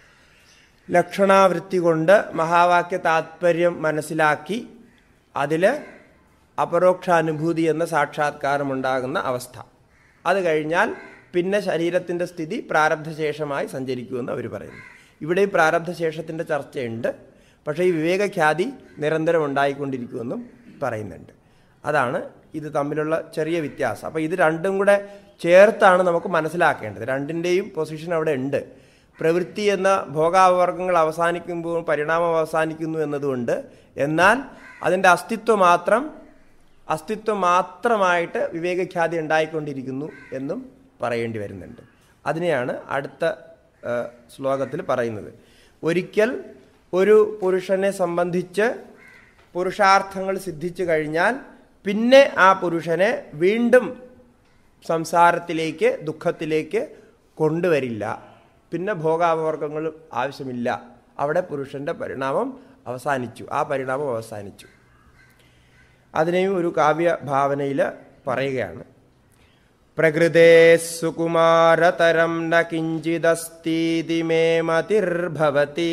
ലക്ഷണാവൃത്തി കൊണ്ട് മഹാവാക്യ താത്പര്യം മനസ്സിലാക്കി അതിൽ അപരോക്ഷാനുഭൂതി എന്ന സാക്ഷാത്കാരം ഉണ്ടാകുന്ന അവസ്ഥ അത് കഴിഞ്ഞാൽ പിന്നെ ശരീരത്തിൻ്റെ സ്ഥിതി പ്രാരബ്ധശേഷമായി സഞ്ചരിക്കുമെന്ന് അവർ പറയുന്നു ഇവിടെ ഈ പ്രാരബ്ധശേഷത്തിൻ്റെ ചർച്ചയുണ്ട് പക്ഷേ ഈ വിവേകഖ്യാതി നിരന്തരം ഉണ്ടായിക്കൊണ്ടിരിക്കുമെന്നും പറയുന്നുണ്ട് അതാണ് ഇത് തമ്മിലുള്ള ചെറിയ വ്യത്യാസം അപ്പോൾ ഇത് രണ്ടും കൂടെ ചേർത്താണ് നമുക്ക് മനസ്സിലാക്കേണ്ടത് രണ്ടിൻ്റെയും പൊസിഷൻ അവിടെ ഉണ്ട് പ്രവൃത്തി എന്ന ഭോഗാവർഗങ്ങൾ അവസാനിക്കുമ്പോൾ പരിണാമം അവസാനിക്കുന്നു എന്നതുകൊണ്ട് എന്നാൽ അതിൻ്റെ അസ്തിത്വം മാത്രം അസ്തിത്വം മാത്രമായിട്ട് വിവേകഖ്യാതി ഉണ്ടായിക്കൊണ്ടിരിക്കുന്നു എന്നും പറയേണ്ടി വരുന്നുണ്ട് അതിനെയാണ് അടുത്ത ആ, ശ്ലോകത്തിൽ പറയുന്നത് ഒരിക്കൽ ഒരു പുരുഷനെ സംബന്ധിച്ച് പുരുഷാർത്ഥങ്ങൾ സിദ്ധിച്ചു കഴിഞ്ഞാൽ പിന്നെ ആ പുരുഷനെ വീണ്ടും സംസാരത്തിലേക്ക് ദുഃഖത്തിലേക്ക് കൊണ്ടുവരില്ല പിന്നെ ഭോഗാപവർഗങ്ങൾ ആവശ്യമില്ല അവിടെ പുരുഷന്റെ പരിണാമം അവസാനിച്ചു ആ പരിണാമം അവസാനിച്ചു അതിനെയും ഒരു കാവ്യ ഭാവനയിൽ പറയുകയാണ് പ്രകൃതേ സുകുമാരതരം ന കിഞ്ചിദസ്തീതി മേ മതിർഭവതി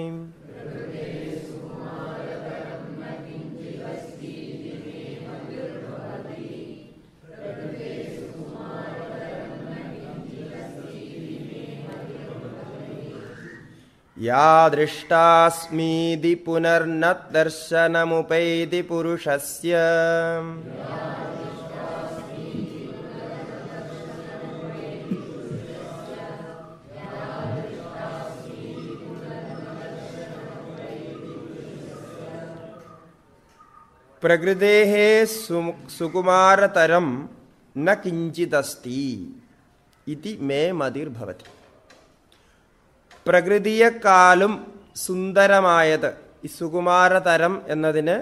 या दृष्टास्मीति पुनर्न दर्शनमुपैति पुरुषस्य പ്രകൃതേः സു സുകുമാരതരം ന കിഞ്ചിദസ്തി ഇതി മേ മതിർഭവതി പ്രകൃതിയെക്കാളും സുന്ദരമായത് ഈ സുകുമാരതരം എന്നതിന്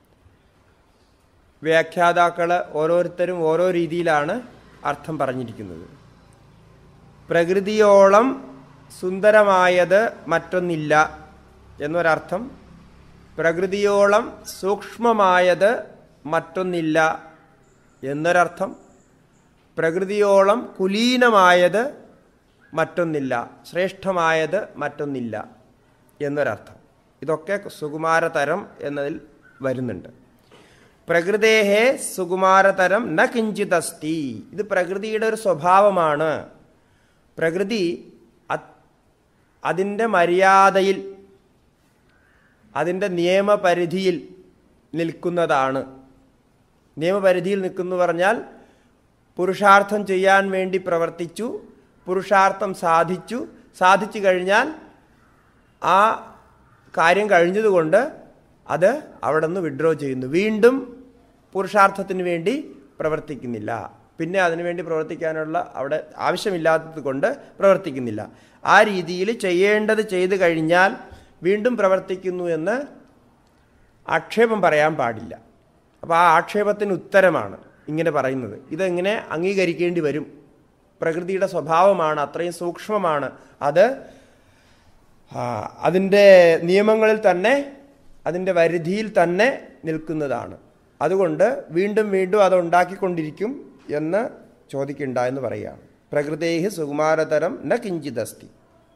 വ്യാഖ്യാതാക്കൾ ഓരോരുത്തരും ഓരോ രീതിയിലാണ് അർത്ഥം പറഞ്ഞിരിക്കുന്നത് പ്രകൃതിയോളം സുന്ദരമായത് മറ്റൊന്നില്ല എന്നൊരർത്ഥം പ്രകൃതിയോളം സൂക്ഷ്മമായത് മറ്റൊന്നില്ല എന്നൊരർത്ഥം പ്രകൃതിയോളം കുലീനമായത് മറ്റൊന്നില്ല ശ്രേഷ്ഠമായത് മറ്റൊന്നില്ല എന്നൊരർത്ഥം ഇതൊക്കെ സുകുമാരതരം എന്നതിൽ വരുന്നുണ്ട് പ്രകൃതേഹേ സുകുമാരതരം ന കിഞ്ചിതസ്തി ഇത് പ്രകൃതിയുടെ ഒരു സ്വഭാവമാണ് പ്രകൃതി അത്- അതിൻ്റെ മര്യാദയിൽ അതിൻ്റെ നിയമപരിധിയിൽ നിൽക്കുന്നതാണ് നിയമപരിധിയിൽ നിൽക്കുന്നു പറഞ്ഞാൽ പുരുഷാർത്ഥം ചെയ്യാൻ വേണ്ടി പ്രവർത്തിച്ചു പുരുഷാർത്ഥം സാധിച്ചു സാധിച്ചു കഴിഞ്ഞാൽ ആ കാര്യം കഴിഞ്ഞതുകൊണ്ട് അത് അവിടെ നിന്ന് വിഡ്രോ ചെയ്യുന്നു വീണ്ടും പുരുഷാർത്ഥത്തിന് വേണ്ടി പ്രവർത്തിക്കുന്നില്ല പിന്നെ അതിനുവേണ്ടി പ്രവർത്തിക്കാനുള്ള അവിടെ ആവശ്യമില്ലാത്തത് കൊണ്ട് പ്രവർത്തിക്കുന്നില്ല ആ രീതിയിൽ ചെയ്യേണ്ടത് ചെയ്തു കഴിഞ്ഞാൽ വീണ്ടും പ്രവർത്തിക്കുന്നു എന്ന് ആക്ഷേപം പറയാൻ പാടില്ല അപ്പോൾ ആ ആക്ഷേപത്തിന് ഉത്തരമാണ് ഇങ്ങനെ പറയുന്നത് ഇതെങ്ങനെ അംഗീകരിക്കേണ്ടി വരും പ്രകൃതിയുടെ സ്വഭാവമാണ് അത്രയും സൂക്ഷ്മമാണ് അത് ആ, അതിൻ്റെ നിയമങ്ങളിൽ തന്നെ അതിൻ്റെ പരിധിയിൽ തന്നെ നിൽക്കുന്നതാണ് അതുകൊണ്ട് വീണ്ടും വീണ്ടും അത് ഉണ്ടാക്കിക്കൊണ്ടിരിക്കും എന്ന് ചോദിക്കണ്ട എന്ന് പറയുകയാണ് പ്രകൃതേഹി സുകുമാരതരം ന കിഞ്ചിതസ്തി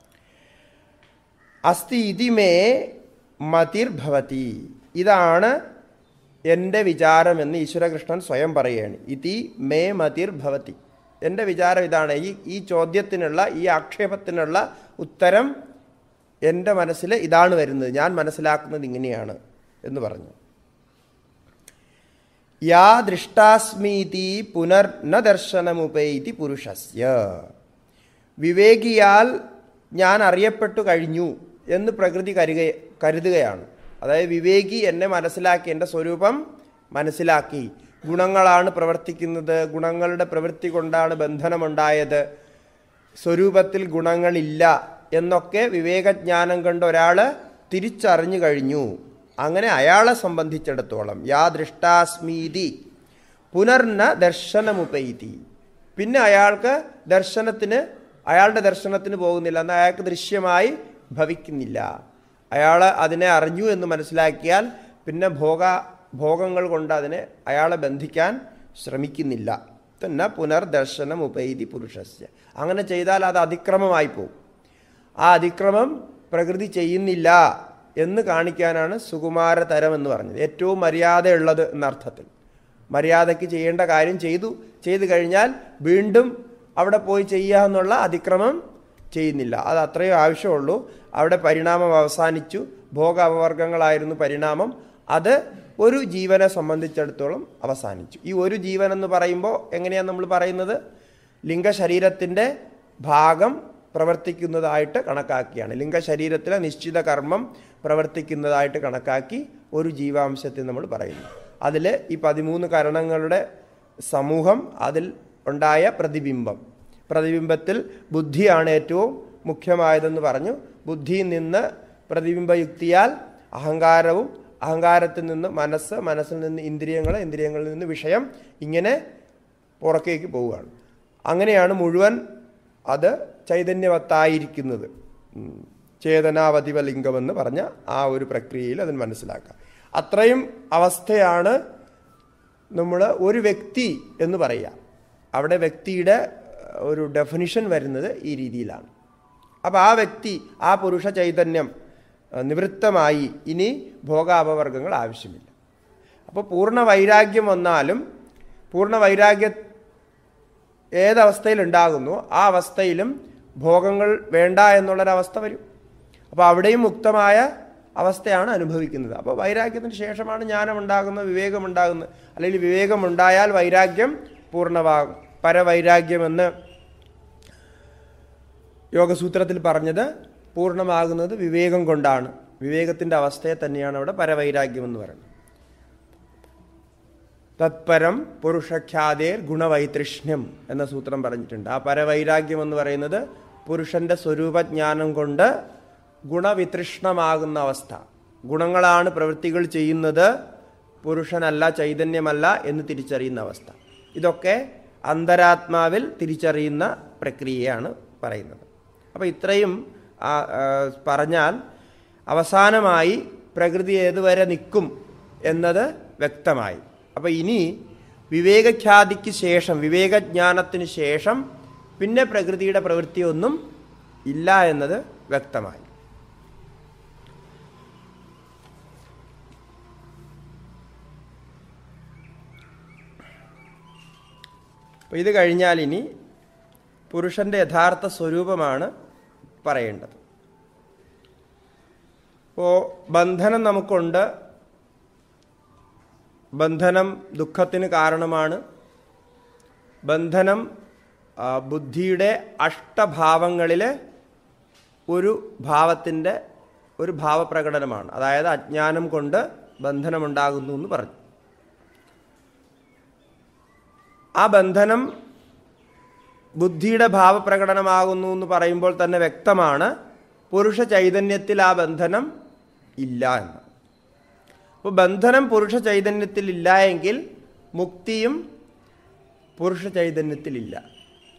അസ്തി ഇതിമേ മതിർഭവതി ഇതാണ് എൻ്റെ വിചാരമെന്ന് ഈശ്വരകൃഷ്ണൻ സ്വയം പറയുകയാണ് ഇതി മേ മതിർഭവതി എൻ്റെ വിചാരം ഇതാണ് ഈ ഈ ചോദ്യത്തിനുള്ള ഈ ആക്ഷേപത്തിനുള്ള ഉത്തരം എൻ്റെ മനസ്സിൽ ഇതാണ് വരുന്നത് ഞാൻ മനസ്സിലാക്കുന്നത് ഇങ്ങനെയാണ് എന്ന് പറഞ്ഞു യാ ദൃഷ്ടാസ്മീതി പുനർ ന ദർശനമുപൈതി പുരുഷസ്യ വിവേകിയാൽ ഞാൻ അറിയപ്പെട്ടു കഴിഞ്ഞു എന്ന് പ്രകൃതി കരുക കരുതുകയാണ് അതായത് വിവേകി എന്നെ മനസ്സിലാക്കി എൻ്റെ സ്വരൂപം മനസ്സിലാക്കി ഗുണങ്ങളാണ് പ്രവർത്തിക്കുന്നത് ഗുണങ്ങളുടെ പ്രവൃത്തി കൊണ്ടാണ് ബന്ധനമുണ്ടായത് സ്വരൂപത്തിൽ ഗുണങ്ങളില്ല എന്നൊക്കെ വിവേകജ്ഞാനം കൊണ്ട് ഒരാൾ തിരിച്ചറിഞ്ഞു കഴിഞ്ഞു അങ്ങനെ അയാളെ സംബന്ധിച്ചിടത്തോളം യാ ദൃഷ്ടാസ്മീതി പുനർന ദർശനമുപൈതി പിന്നെ അയാൾക്ക് ദർശനത്തിന് അയാളുടെ ദർശനത്തിന് പോകുന്നില്ല എന്നാൽ അയാൾക്ക് ദൃശ്യമായി ഭവിക്കുന്നില്ല അയാൾ അതിനെ അറിഞ്ഞു എന്ന് മനസ്സിലാക്കിയാൽ പിന്നെ ഭോഗ ഭോഗങ്ങൾ കൊണ്ട് അതിനെ അയാളെ ബന്ധിക്കാൻ ശ്രമിക്കുന്നില്ല തന്നെ പുനർദർശനം ഉപൈതി പുരുഷസ്യ അങ്ങനെ ചെയ്താൽ അത് അതിക്രമമായി പോകും ആ അതിക്രമം പ്രകൃതി ചെയ്യുന്നില്ല എന്ന് കാണിക്കാനാണ് സുകുമാരതരം എന്ന് പറഞ്ഞത് ഏറ്റവും മര്യാദയുള്ളത് എന്നർത്ഥത്തിൽ മര്യാദയ്ക്ക് ചെയ്യേണ്ട കാര്യം ചെയ്തു ചെയ്തു കഴിഞ്ഞാൽ വീണ്ടും അവിടെ പോയി ചെയ്യുക എന്നുള്ള അതിക്രമം ചെയ്യുന്നില്ല അത് അത്രയും ആവശ്യമുള്ളൂ അവിടെ പരിണാമം അവസാനിച്ചു ഭോഗ അപവർഗങ്ങളായിരുന്നു പരിണാമം അത് ഒരു ജീവനെ സംബന്ധിച്ചിടത്തോളം അവസാനിച്ചു ഈ ഒരു ജീവൻ എന്ന് പറയുമ്പോൾ എങ്ങനെയാണ് നമ്മൾ പറയുന്നത് ലിംഗശരീരത്തിൻ്റെ ഭാഗം പ്രവർത്തിക്കുന്നതായിട്ട് കണക്കാക്കിയാണ് ലിംഗശരീരത്തിലെ നിശ്ചിത കർമ്മം പ്രവർത്തിക്കുന്നതായിട്ട് കണക്കാക്കി ഒരു ജീവാംശത്തെ നമ്മൾ പറയുന്നു അതിൽ ഈ പതിമൂന്ന് കരണങ്ങളുടെ സമൂഹം അതിൽ ഉണ്ടായ പ്രതിബിംബം പ്രതിബിംബത്തിൽ ബുദ്ധിയാണ് ഏറ്റവും മുഖ്യമായതെന്ന് പറഞ്ഞു ബുദ്ധിയിൽ നിന്ന് പ്രതിബിംബയുക്തിയാൽ അഹങ്കാരവും അഹങ്കാരത്തിൽ നിന്ന് മനസ്സ് മനസ്സിൽ നിന്ന് ഇന്ദ്രിയങ്ങൾ ഇന്ദ്രിയങ്ങളിൽ നിന്ന് വിഷയം ഇങ്ങനെ പുറക്കേക്ക് പോവുകയാണ് അങ്ങനെയാണ് മുഴുവൻ അത് ചൈതന്യവത്തായിരിക്കുന്നത് ഉം. ചേതനാവതിവ ലിംഗമെന്ന് പറഞ്ഞ ആ ഒരു പ്രക്രിയയിൽ അതിന് മനസ്സിലാക്കാം അത്രയും അവസ്ഥയാണ് നമ്മൾ ഒരു വ്യക്തി എന്ന് പറയുക അവിടെ വ്യക്തിയുടെ ഏഹ്, ഒരു ഡെഫിനിഷൻ വരുന്നത് ഈ രീതിയിലാണ് അപ്പോൾ ആ വ്യക്തി ആ പുരുഷ ചൈതന്യം ഏഹ്, നിവൃത്തമായി ഇനി ഭോഗാപവർഗങ്ങൾ ആവശ്യമില്ല അപ്പോൾ പൂർണ്ണ വൈരാഗ്യം വന്നാലും പൂർണ്ണ വൈരാഗ്യ ഏതവസ്ഥയിൽ ഉണ്ടാകുന്നു ആ അവസ്ഥയിലും ഭോഗങ്ങൾ വേണ്ട എന്നുള്ളൊരവസ്ഥ വരും അപ്പോൾ അവിടെയും മുക്തമായ അവസ്ഥയാണ് അനുഭവിക്കുന്നത് അപ്പോൾ വൈരാഗ്യത്തിന് ശേഷമാണ് ജ്ഞാനം ഉണ്ടാകുന്നത് വിവേകമുണ്ടാകുന്നത് അല്ലെങ്കിൽ വിവേകമുണ്ടായാൽ വൈരാഗ്യം പൂർണ്ണമാകും പരവൈരാഗ്യമെന്ന് യോഗസൂത്രത്തിൽ പറഞ്ഞത് പൂർണ്ണമാകുന്നത് വിവേകം കൊണ്ടാണ് വിവേകത്തിൻ്റെ അവസ്ഥയെ തന്നെയാണ് അവിടെ പരവൈരാഗ്യം എന്ന് പറയുന്നത് തത്പരം പുരുഷഖ്യാതേർ ഗുണവൈതൃഷ്ണ്യം എന്ന സൂത്രം പറഞ്ഞിട്ടുണ്ട് ആ പരവൈരാഗ്യം എന്ന് പറയുന്നത് പുരുഷന്റെ സ്വരൂപജ്ഞാനം കൊണ്ട് ഗുണവിതൃഷ്ണമാകുന്ന അവസ്ഥ ഗുണങ്ങളാണ് പ്രവൃത്തികൾ ചെയ്യുന്നത് പുരുഷനല്ല ചൈതന്യമല്ല എന്ന് തിരിച്ചറിയുന്ന അവസ്ഥ ഇതൊക്കെ അന്തരാത്മാവിൽ തിരിച്ചറിയുന്ന പ്രക്രിയയാണ് പറയുന്നത് അപ്പോൾ ഇത്രയും ആ, ആ, പറഞ്ഞാൽ അവസാനമായി പ്രകൃതി ഏതുവരെ നിൽക്കും എന്നത് വ്യക്തമായി അപ്പോൾ ഇനി വിവേകഖ്യാതിക്ക് ശേഷം വിവേകജ്ഞാനത്തിന് ശേഷം പിന്നെ പ്രകൃതിയുടെ പ്രവൃത്തിയൊന്നും ഇല്ല എന്നത് വ്യക്തമായി അപ്പോൾ ഇത് കഴിഞ്ഞാൽ ഇനി പുരുഷന്റെ യഥാർത്ഥ സ്വരൂപമാണ് പറയേണ്ടത് ഇപ്പോൾ ബന്ധനം നമുക്കുണ്ട് ബന്ധനം ദുഃഖത്തിന് കാരണമാണ് ബന്ധനം ആ, ബുദ്ധിയുടെ അഷ്ടഭാവങ്ങളിൽ ഒരു ഭാവത്തിൻ്റെ ഒരു ഭാവപ്രകടനമാണ് അതായത് അജ്ഞാനം കൊണ്ട് ബന്ധനമുണ്ടാകുന്നു എന്ന് പറഞ്ഞു ആ ബന്ധനം ബുദ്ധിയുടെ ഭാവപ്രകടനമാകുന്നു എന്ന് പറയുമ്പോൾ തന്നെ വ്യക്തമാണ് പുരുഷ ചൈതന്യത്തിൽ ആ ബന്ധനം ഇല്ല എന്ന് അപ്പോൾ ബന്ധനം പുരുഷ ചൈതന്യത്തിൽ ഇല്ല എങ്കിൽ മുക്തിയും പുരുഷ ചൈതന്യത്തിലില്ല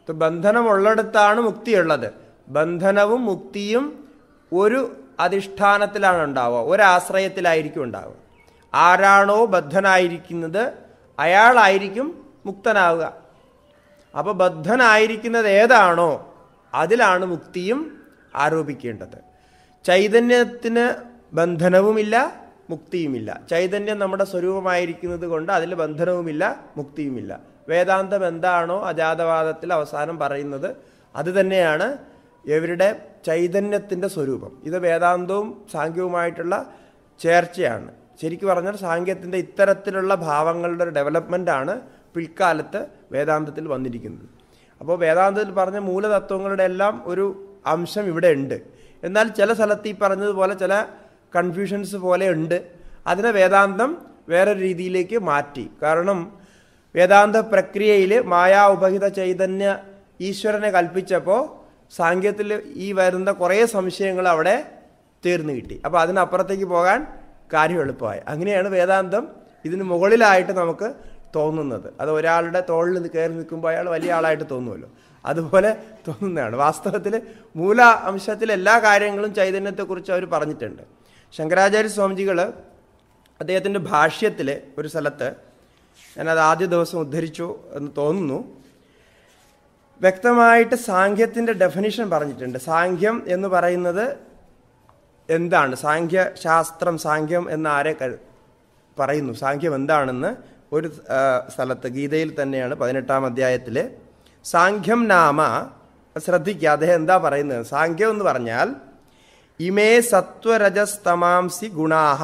ഇപ്പൊ ബന്ധനമുള്ളിടത്താണ് മുക്തിയുള്ളത് ബന്ധനവും മുക്തിയും ഒരു അധിഷ്ഠാനത്തിലാണ് ഉണ്ടാവുക ഒരാശ്രയത്തിലായിരിക്കും ഉണ്ടാവുക ആരാണോ ബദ്ധനായിരിക്കുന്നത് അയാളായിരിക്കും മുക്തനാവുക അപ്പോൾ ബദ്ധനായിരിക്കുന്നത് ഏതാണോ അതിലാണ് മുക്തിയും ആരോപിക്കേണ്ടത് ചൈതന്യത്തിന് ബന്ധനവുമില്ല മുക്തിയുമില്ല ചൈതന്യം നമ്മുടെ സ്വരൂപമായിരിക്കുന്നത് കൊണ്ട് അതിൽ ബന്ധനവുമില്ല മുക്തിയുമില്ല വേദാന്തം എന്താണോ അജാതവാദത്തിൽ അവസാനം പറയുന്നത് അത് തന്നെയാണ് ഇവരുടെ ചൈതന്യത്തിൻ്റെ സ്വരൂപം ഇത് വേദാന്തവും സാങ്ക്യവുമായിട്ടുള്ള ചേർച്ചയാണ് ശരിക്കും പറഞ്ഞാൽ സാങ്ക്യത്തിൻ്റെ ഇത്തരത്തിലുള്ള ഭാവങ്ങളുടെ ഒരു ഡെവലപ്മെൻ്റാണ് പിൽക്കാലത്ത് വേദാന്തത്തിൽ വന്നിരിക്കുന്നത് അപ്പോൾ വേദാന്തത്തിൽ പറഞ്ഞ മൂലതത്വങ്ങളുടെ എല്ലാം ഒരു അംശം ഇവിടെ ഉണ്ട് എന്നാൽ ചില സ്ഥലത്ത് ഈ പറഞ്ഞതുപോലെ ചില കൺഫ്യൂഷൻസ് പോലെ ഉണ്ട് അതിനെ വേദാന്തം വേറൊരു രീതിയിലേക്ക് മാറ്റി കാരണം വേദാന്ത പ്രക്രിയയിൽ മായാ ഉപഹിത ചൈതന്യ ഈശ്വരനെ കൽപ്പിച്ചപ്പോൾ സാങ്കേത്തിൽ ഈ വരുന്ന കുറേ സംശയങ്ങൾ അവിടെ തീർന്നു കിട്ടി അപ്പോൾ അതിനപ്പുറത്തേക്ക് പോകാൻ കാര്യം എളുപ്പമായി അങ്ങനെയാണ് വേദാന്തം ഇതിന് മുകളിലായിട്ട് നമുക്ക് തോന്നുന്നത് അത് ഒരാളുടെ തോളിൽ കയറി നിൽക്കുമ്പോൾ അയാൾ വലിയ ആളായിട്ട് തോന്നുമല്ലോ അതുപോലെ തോന്നുന്നതാണ് വാസ്തവത്തിൽ മൂല അംശത്തിൽ എല്ലാ കാര്യങ്ങളും ചൈതന്യത്തെക്കുറിച്ച് അവർ പറഞ്ഞിട്ടുണ്ട് ശങ്കരാചാര്യ സ്വാമിജികൾ അദ്ദേഹത്തിൻ്റെ ഭാഷ്യത്തിൽ ഒരു സ്ഥലത്ത് ഞാനത് ആദ്യ ദിവസം ഉദ്ധരിച്ചു എന്ന് തോന്നുന്നു വ്യക്തമായിട്ട് സാങ്ക്യത്തിൻ്റെ ഡെഫിനിഷൻ പറഞ്ഞിട്ടുണ്ട് സാങ്ക്യം എന്ന് പറയുന്നത് എന്താണ് സാങ്ക്യ ശാസ്ത്രം സാങ്ക്യം എന്ന് ആരെ കരു പറയുന്നു സാങ്ക്യം എന്താണെന്ന് ഒരു ആ, സ്ഥലത്ത് ഗീതയിൽ തന്നെയാണ് പതിനെട്ടാം അധ്യായത്തിൽ സാങ്ക്യം നാമ ശ്രദ്ധിക്കുക അദ്ദേഹം എന്താ പറയുന്നത് സാങ്ക്യം എന്ന് പറഞ്ഞാൽ ഇമേ സത്വരജസ്തമാംസി ഗുണാഹ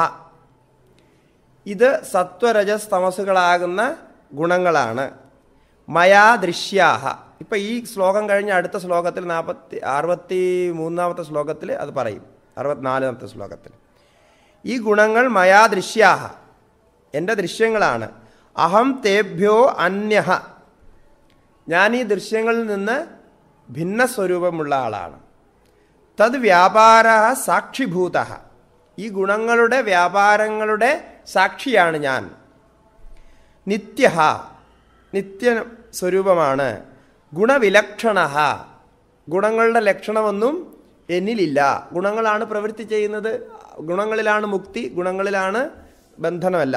ഇത് സത്വരജസ് തമസുകളാകുന്ന ഗുണങ്ങളാണ് മയാ ദൃശ്യാഹ ഇപ്പൊ ഈ ശ്ലോകം കഴിഞ്ഞ അടുത്ത ശ്ലോകത്തിൽ നാൽപ്പത്തി അറുപത്തി മൂന്നാമത്തെ ശ്ലോകത്തിൽ അത് പറയും അറുപത്തിനാലാമത്തെ ശ്ലോകത്തിൽ ഈ ഗുണങ്ങൾ മയാ ദൃശ്യാഹ എൻ്റെ ദൃശ്യങ്ങളാണ് അഹം തേഭ്യോ അന്യഹ ഞാൻ ഈ ദൃശ്യങ്ങളിൽ നിന്ന് ഭിന്ന സ്വരൂപമുള്ള ആളാണ് തത് വ്യാപാര സാക്ഷിഭൂത ഈ ഗുണങ്ങളുടെ വ്യാപാരങ്ങളുടെ സാക്ഷിയാണ് ഞാൻ നിത്യ നിത്യ സ്വരൂപമാണ് ഗുണവിലക്ഷണ ഗുണങ്ങളുടെ ലക്ഷണമൊന്നും എന്നിലില്ല ഗുണങ്ങളാണ് പ്രവൃത്തി ചെയ്യുന്നത് ഗുണങ്ങളിലാണ് മുക്തി ഗുണങ്ങളിലാണ് ബന്ധനമല്ല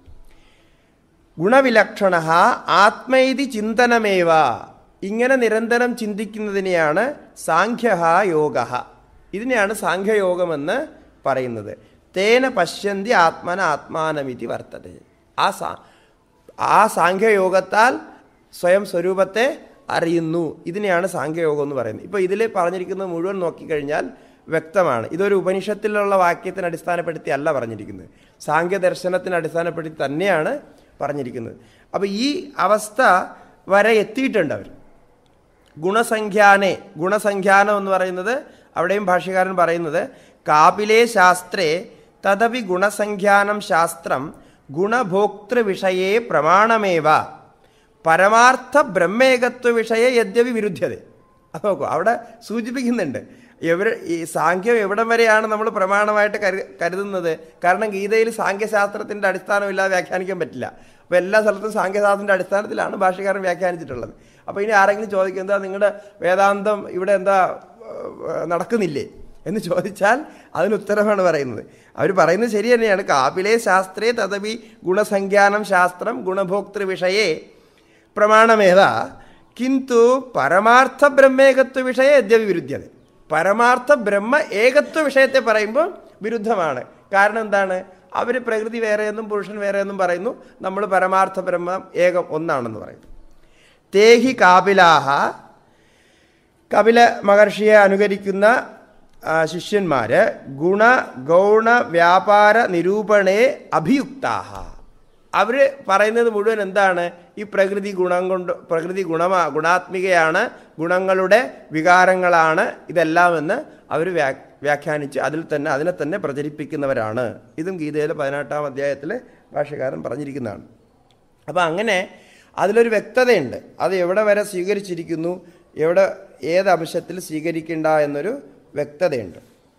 ഗുണവിലക്ഷണ ആത്മൈതി ചിന്തനമേവ ഇങ്ങനെ നിരന്തരം ചിന്തിക്കുന്നതിനെയാണ് സാഖ്യ യോഗ ഇതിനെയാണ് സാഖ്യയോഗമെന്ന് പറയുന്നത് തേന പശ്യന്തി ആത്മന ആത്മാനമിതി വർത്തത ആ സാ ആ സാഖ്യയോഗത്താൽ സ്വയം സ്വരൂപത്തെ അറിയുന്നു ഇതിനെയാണ് സാഖ്യയോഗം എന്ന് പറയുന്നത് ഇപ്പോൾ ഇതിൽ പറഞ്ഞിരിക്കുന്നത് മുഴുവൻ നോക്കിക്കഴിഞ്ഞാൽ വ്യക്തമാണ് ഇതൊരു ഉപനിഷത്തിലുള്ള വാക്യത്തിന് അടിസ്ഥാനപ്പെടുത്തി അല്ല പറഞ്ഞിരിക്കുന്നത് സാഖ്യ ദർശനത്തിന് അടിസ്ഥാനപ്പെടുത്തി തന്നെയാണ് പറഞ്ഞിരിക്കുന്നത് അപ്പോൾ ഈ അവസ്ഥ വരെ എത്തിയിട്ടുണ്ട് അവർ ഗുണസംഖ്യാനെ ഗുണസംഖ്യാനം എന്ന് പറയുന്നത് അവിടെയും ഭാഷ്യകാരൻ പറയുന്നത് കാപിലേ ശാസ്ത്രേ തദപി ഗുണസംഖ്യാനം ശാസ്ത്രം ഗുണഭോക്തൃ വിഷയേ പ്രമാണമേവ പരമാർത്ഥ ബ്രഹ്മേകത്വ വിഷയ യദ്യപി വിരുദ്ധ്യത അത് നോക്കൂ അവിടെ സൂചിപ്പിക്കുന്നുണ്ട് എവിടെ ഈ സാഖ്യം എവിടം വരെയാണ് നമ്മൾ പ്രമാണമായിട്ട് കരു കരുതുന്നത് കാരണം ഗീതയിൽ സാഖ്യശാസ്ത്രത്തിൻ്റെ അടിസ്ഥാനമില്ലാതെ വ്യാഖ്യാനിക്കാൻ പറ്റില്ല അപ്പോൾ എല്ലാ സ്ഥലത്തും സാഖ്യശാസ്ത്രത്തിൻ്റെ അടിസ്ഥാനത്തിലാണ് ഭാഷകാരൻ വ്യാഖ്യാനിച്ചിട്ടുള്ളത് അപ്പോൾ ഇനി ആരെങ്കിലും ചോദിക്കും എന്താ നിങ്ങളുടെ വേദാന്തം ഇവിടെ എന്താ ഏഹ്, നടക്കുന്നില്ലേ എന്ന് ചോദിച്ചാൽ അതിന് ഉത്തരമാണ് പറയുന്നത് അവർ പറയുന്നത് ശരി തന്നെയാണ് കാപിലെ ശാസ്ത്രേ തദപി ഗുണസംഖ്യാനം ശാസ്ത്രം ഗുണഭോക്തൃ വിഷയേ പ്രമാണമേത കിന്തു പരമാർത്ഥ ബ്രഹ്മേകത്വ വിഷയ യദ്യപി വിരുദ്ധ്യത പരമാർത്ഥ ബ്രഹ്മ ഏകത്വ വിഷയത്തെ പറയുമ്പോൾ വിരുദ്ധമാണ് കാരണം എന്താണ് അവർ പ്രകൃതി വേറെയെന്നും പുരുഷൻ വേറെയെന്നും പറയുന്നു നമ്മൾ പരമാർത്ഥ ബ്രഹ്മ ഏകം ഒന്നാണെന്ന് പറയുന്നു തേഹി കാപിലാഹ കപില മഹർഷിയെ അനുകരിക്കുന്ന ആ, ശിഷ്യന്മാര് ഗുണ ഗൗണ വ്യാപാര നിരൂപണേ അഭിയുക്താഹ അവർ പറയുന്നത് മുഴുവൻ എന്താണ് ഈ പ്രകൃതി ഗുണം കൊണ്ട് പ്രകൃതി ഗുണമാ ഗുണാത്മികയാണ് ഗുണങ്ങളുടെ വികാരങ്ങളാണ് ഇതെല്ലാമെന്ന് അവർ വ്യാ വ്യാഖ്യാനിച്ച് അതിൽ തന്നെ അതിനെ തന്നെ പ്രചരിപ്പിക്കുന്നവരാണ് ഇതും ഗീതയിലെ പതിനെട്ടാം അധ്യായത്തിൽ ഭാഷകാരൻ പറഞ്ഞിരിക്കുന്നതാണ് അപ്പോൾ അങ്ങനെ അതിലൊരു വ്യക്തതയുണ്ട് അത് എവിടെ വരെ സ്വീകരിച്ചിരിക്കുന്നു എവിടെ ഏത് അംശത്തിൽ സ്വീകരിക്കേണ്ട എന്നൊരു വ്യക്തതയുണ്ട്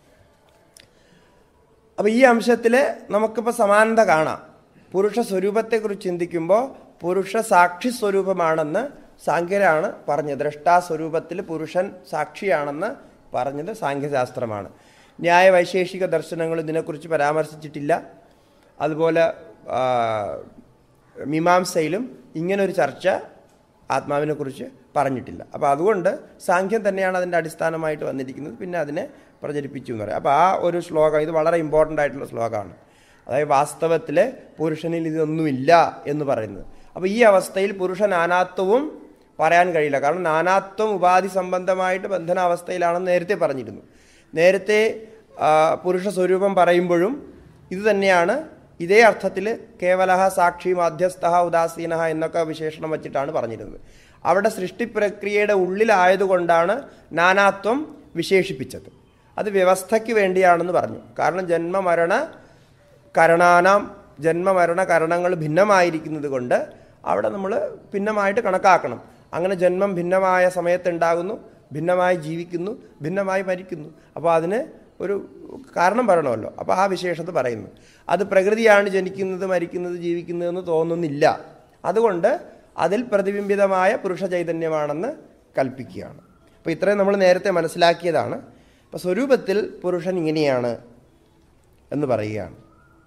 അപ്പോൾ ഈ അംശത്തിൽ നമുക്കിപ്പോൾ സമാനത കാണാം പുരുഷ സ്വരൂപത്തെക്കുറിച്ച് ചിന്തിക്കുമ്പോൾ പുരുഷ സാക്ഷി സ്വരൂപമാണെന്ന് സാഖ്യരാണ് പറഞ്ഞത് ദ്രഷ്ടാസ്വരൂപത്തിൽ പുരുഷൻ സാക്ഷിയാണെന്ന് പറഞ്ഞത് സാഖ്യശാസ്ത്രമാണ് ന്യായ വൈശേഷിക ദർശനങ്ങൾ ഇതിനെക്കുറിച്ച് പരാമർശിച്ചിട്ടില്ല അതുപോലെ ആ, മീമാംസയിലും ഇങ്ങനൊരു ചർച്ച ആത്മാവിനെക്കുറിച്ച് പറഞ്ഞിട്ടില്ല അപ്പോൾ അതുകൊണ്ട് സാഖ്യം തന്നെയാണ് അതിൻ്റെ അടിസ്ഥാനമായിട്ട് വന്നിരിക്കുന്നത് പിന്നെ അതിനെ പ്രചരിപ്പിച്ചു എന്ന് പറയാം അപ്പോൾ ആ ഒരു ശ്ലോകം ഇത് വളരെ ഇമ്പോർട്ടൻ്റ് ആയിട്ടുള്ള ശ്ലോകമാണ് അതായത് വാസ്തവത്തിൽ പുരുഷനിൽ ഇതൊന്നുമില്ല എന്ന് പറയുന്നത് അപ്പോൾ ഈ അവസ്ഥയിൽ പുരുഷ നാനാത്വവും പറയാൻ കഴിയില്ല കാരണം നാനാത്വം ഉപാധി സംബന്ധമായിട്ട് ബന്ധനാവസ്ഥയിലാണെന്ന് നേരത്തെ പറഞ്ഞിരുന്നു നേരത്തെ ആ, പുരുഷ സ്വരൂപം പറയുമ്പോഴും ഇത് തന്നെയാണ് ഇതേ അർത്ഥത്തിൽ കേവലഹ സാക്ഷി മധ്യസ്ഥ ഉദാസീന എന്നൊക്കെ വിശേഷണം വച്ചിട്ടാണ് പറഞ്ഞിരുന്നത് അവിടെ സൃഷ്ടി പ്രക്രിയയുടെ ഉള്ളിലായതുകൊണ്ടാണ് നാനാത്വം വിശേഷിപ്പിച്ചത് അത് വ്യവസ്ഥയ്ക്ക് വേണ്ടിയാണെന്ന് പറഞ്ഞു കാരണം ജന്മമരണ കരണാനാം ജന്മമരണ കരണങ്ങൾ ഭിന്നമായിരിക്കുന്നത് കൊണ്ട് അവിടെ നമ്മൾ ഭിന്നമായിട്ട് കണക്കാക്കണം അങ്ങനെ ജന്മം ഭിന്നമായ സമയത്തുണ്ടാകുന്നു ഭിന്നമായി ജീവിക്കുന്നു ഭിന്നമായി മരിക്കുന്നു അപ്പോൾ അതിന് ഒരു കാരണം പറയണമല്ലോ അപ്പോൾ ആ വിശേഷത പറയുന്നു അത് പ്രകൃതിയാണ് ജനിക്കുന്നത് മരിക്കുന്നത് ജീവിക്കുന്നതെന്ന് തോന്നുന്നില്ല അതുകൊണ്ട് അതിൽ പ്രതിബിംബിതമായ പുരുഷ ചൈതന്യമാണെന്ന് കൽപ്പിക്കുകയാണ് അപ്പോൾ ഇത്രയും നമ്മൾ നേരത്തെ മനസ്സിലാക്കിയതാണ് അപ്പോൾ സ്വരൂപത്തിൽ പുരുഷൻ ഇങ്ങനെയാണ് എന്ന് പറയുകയാണ്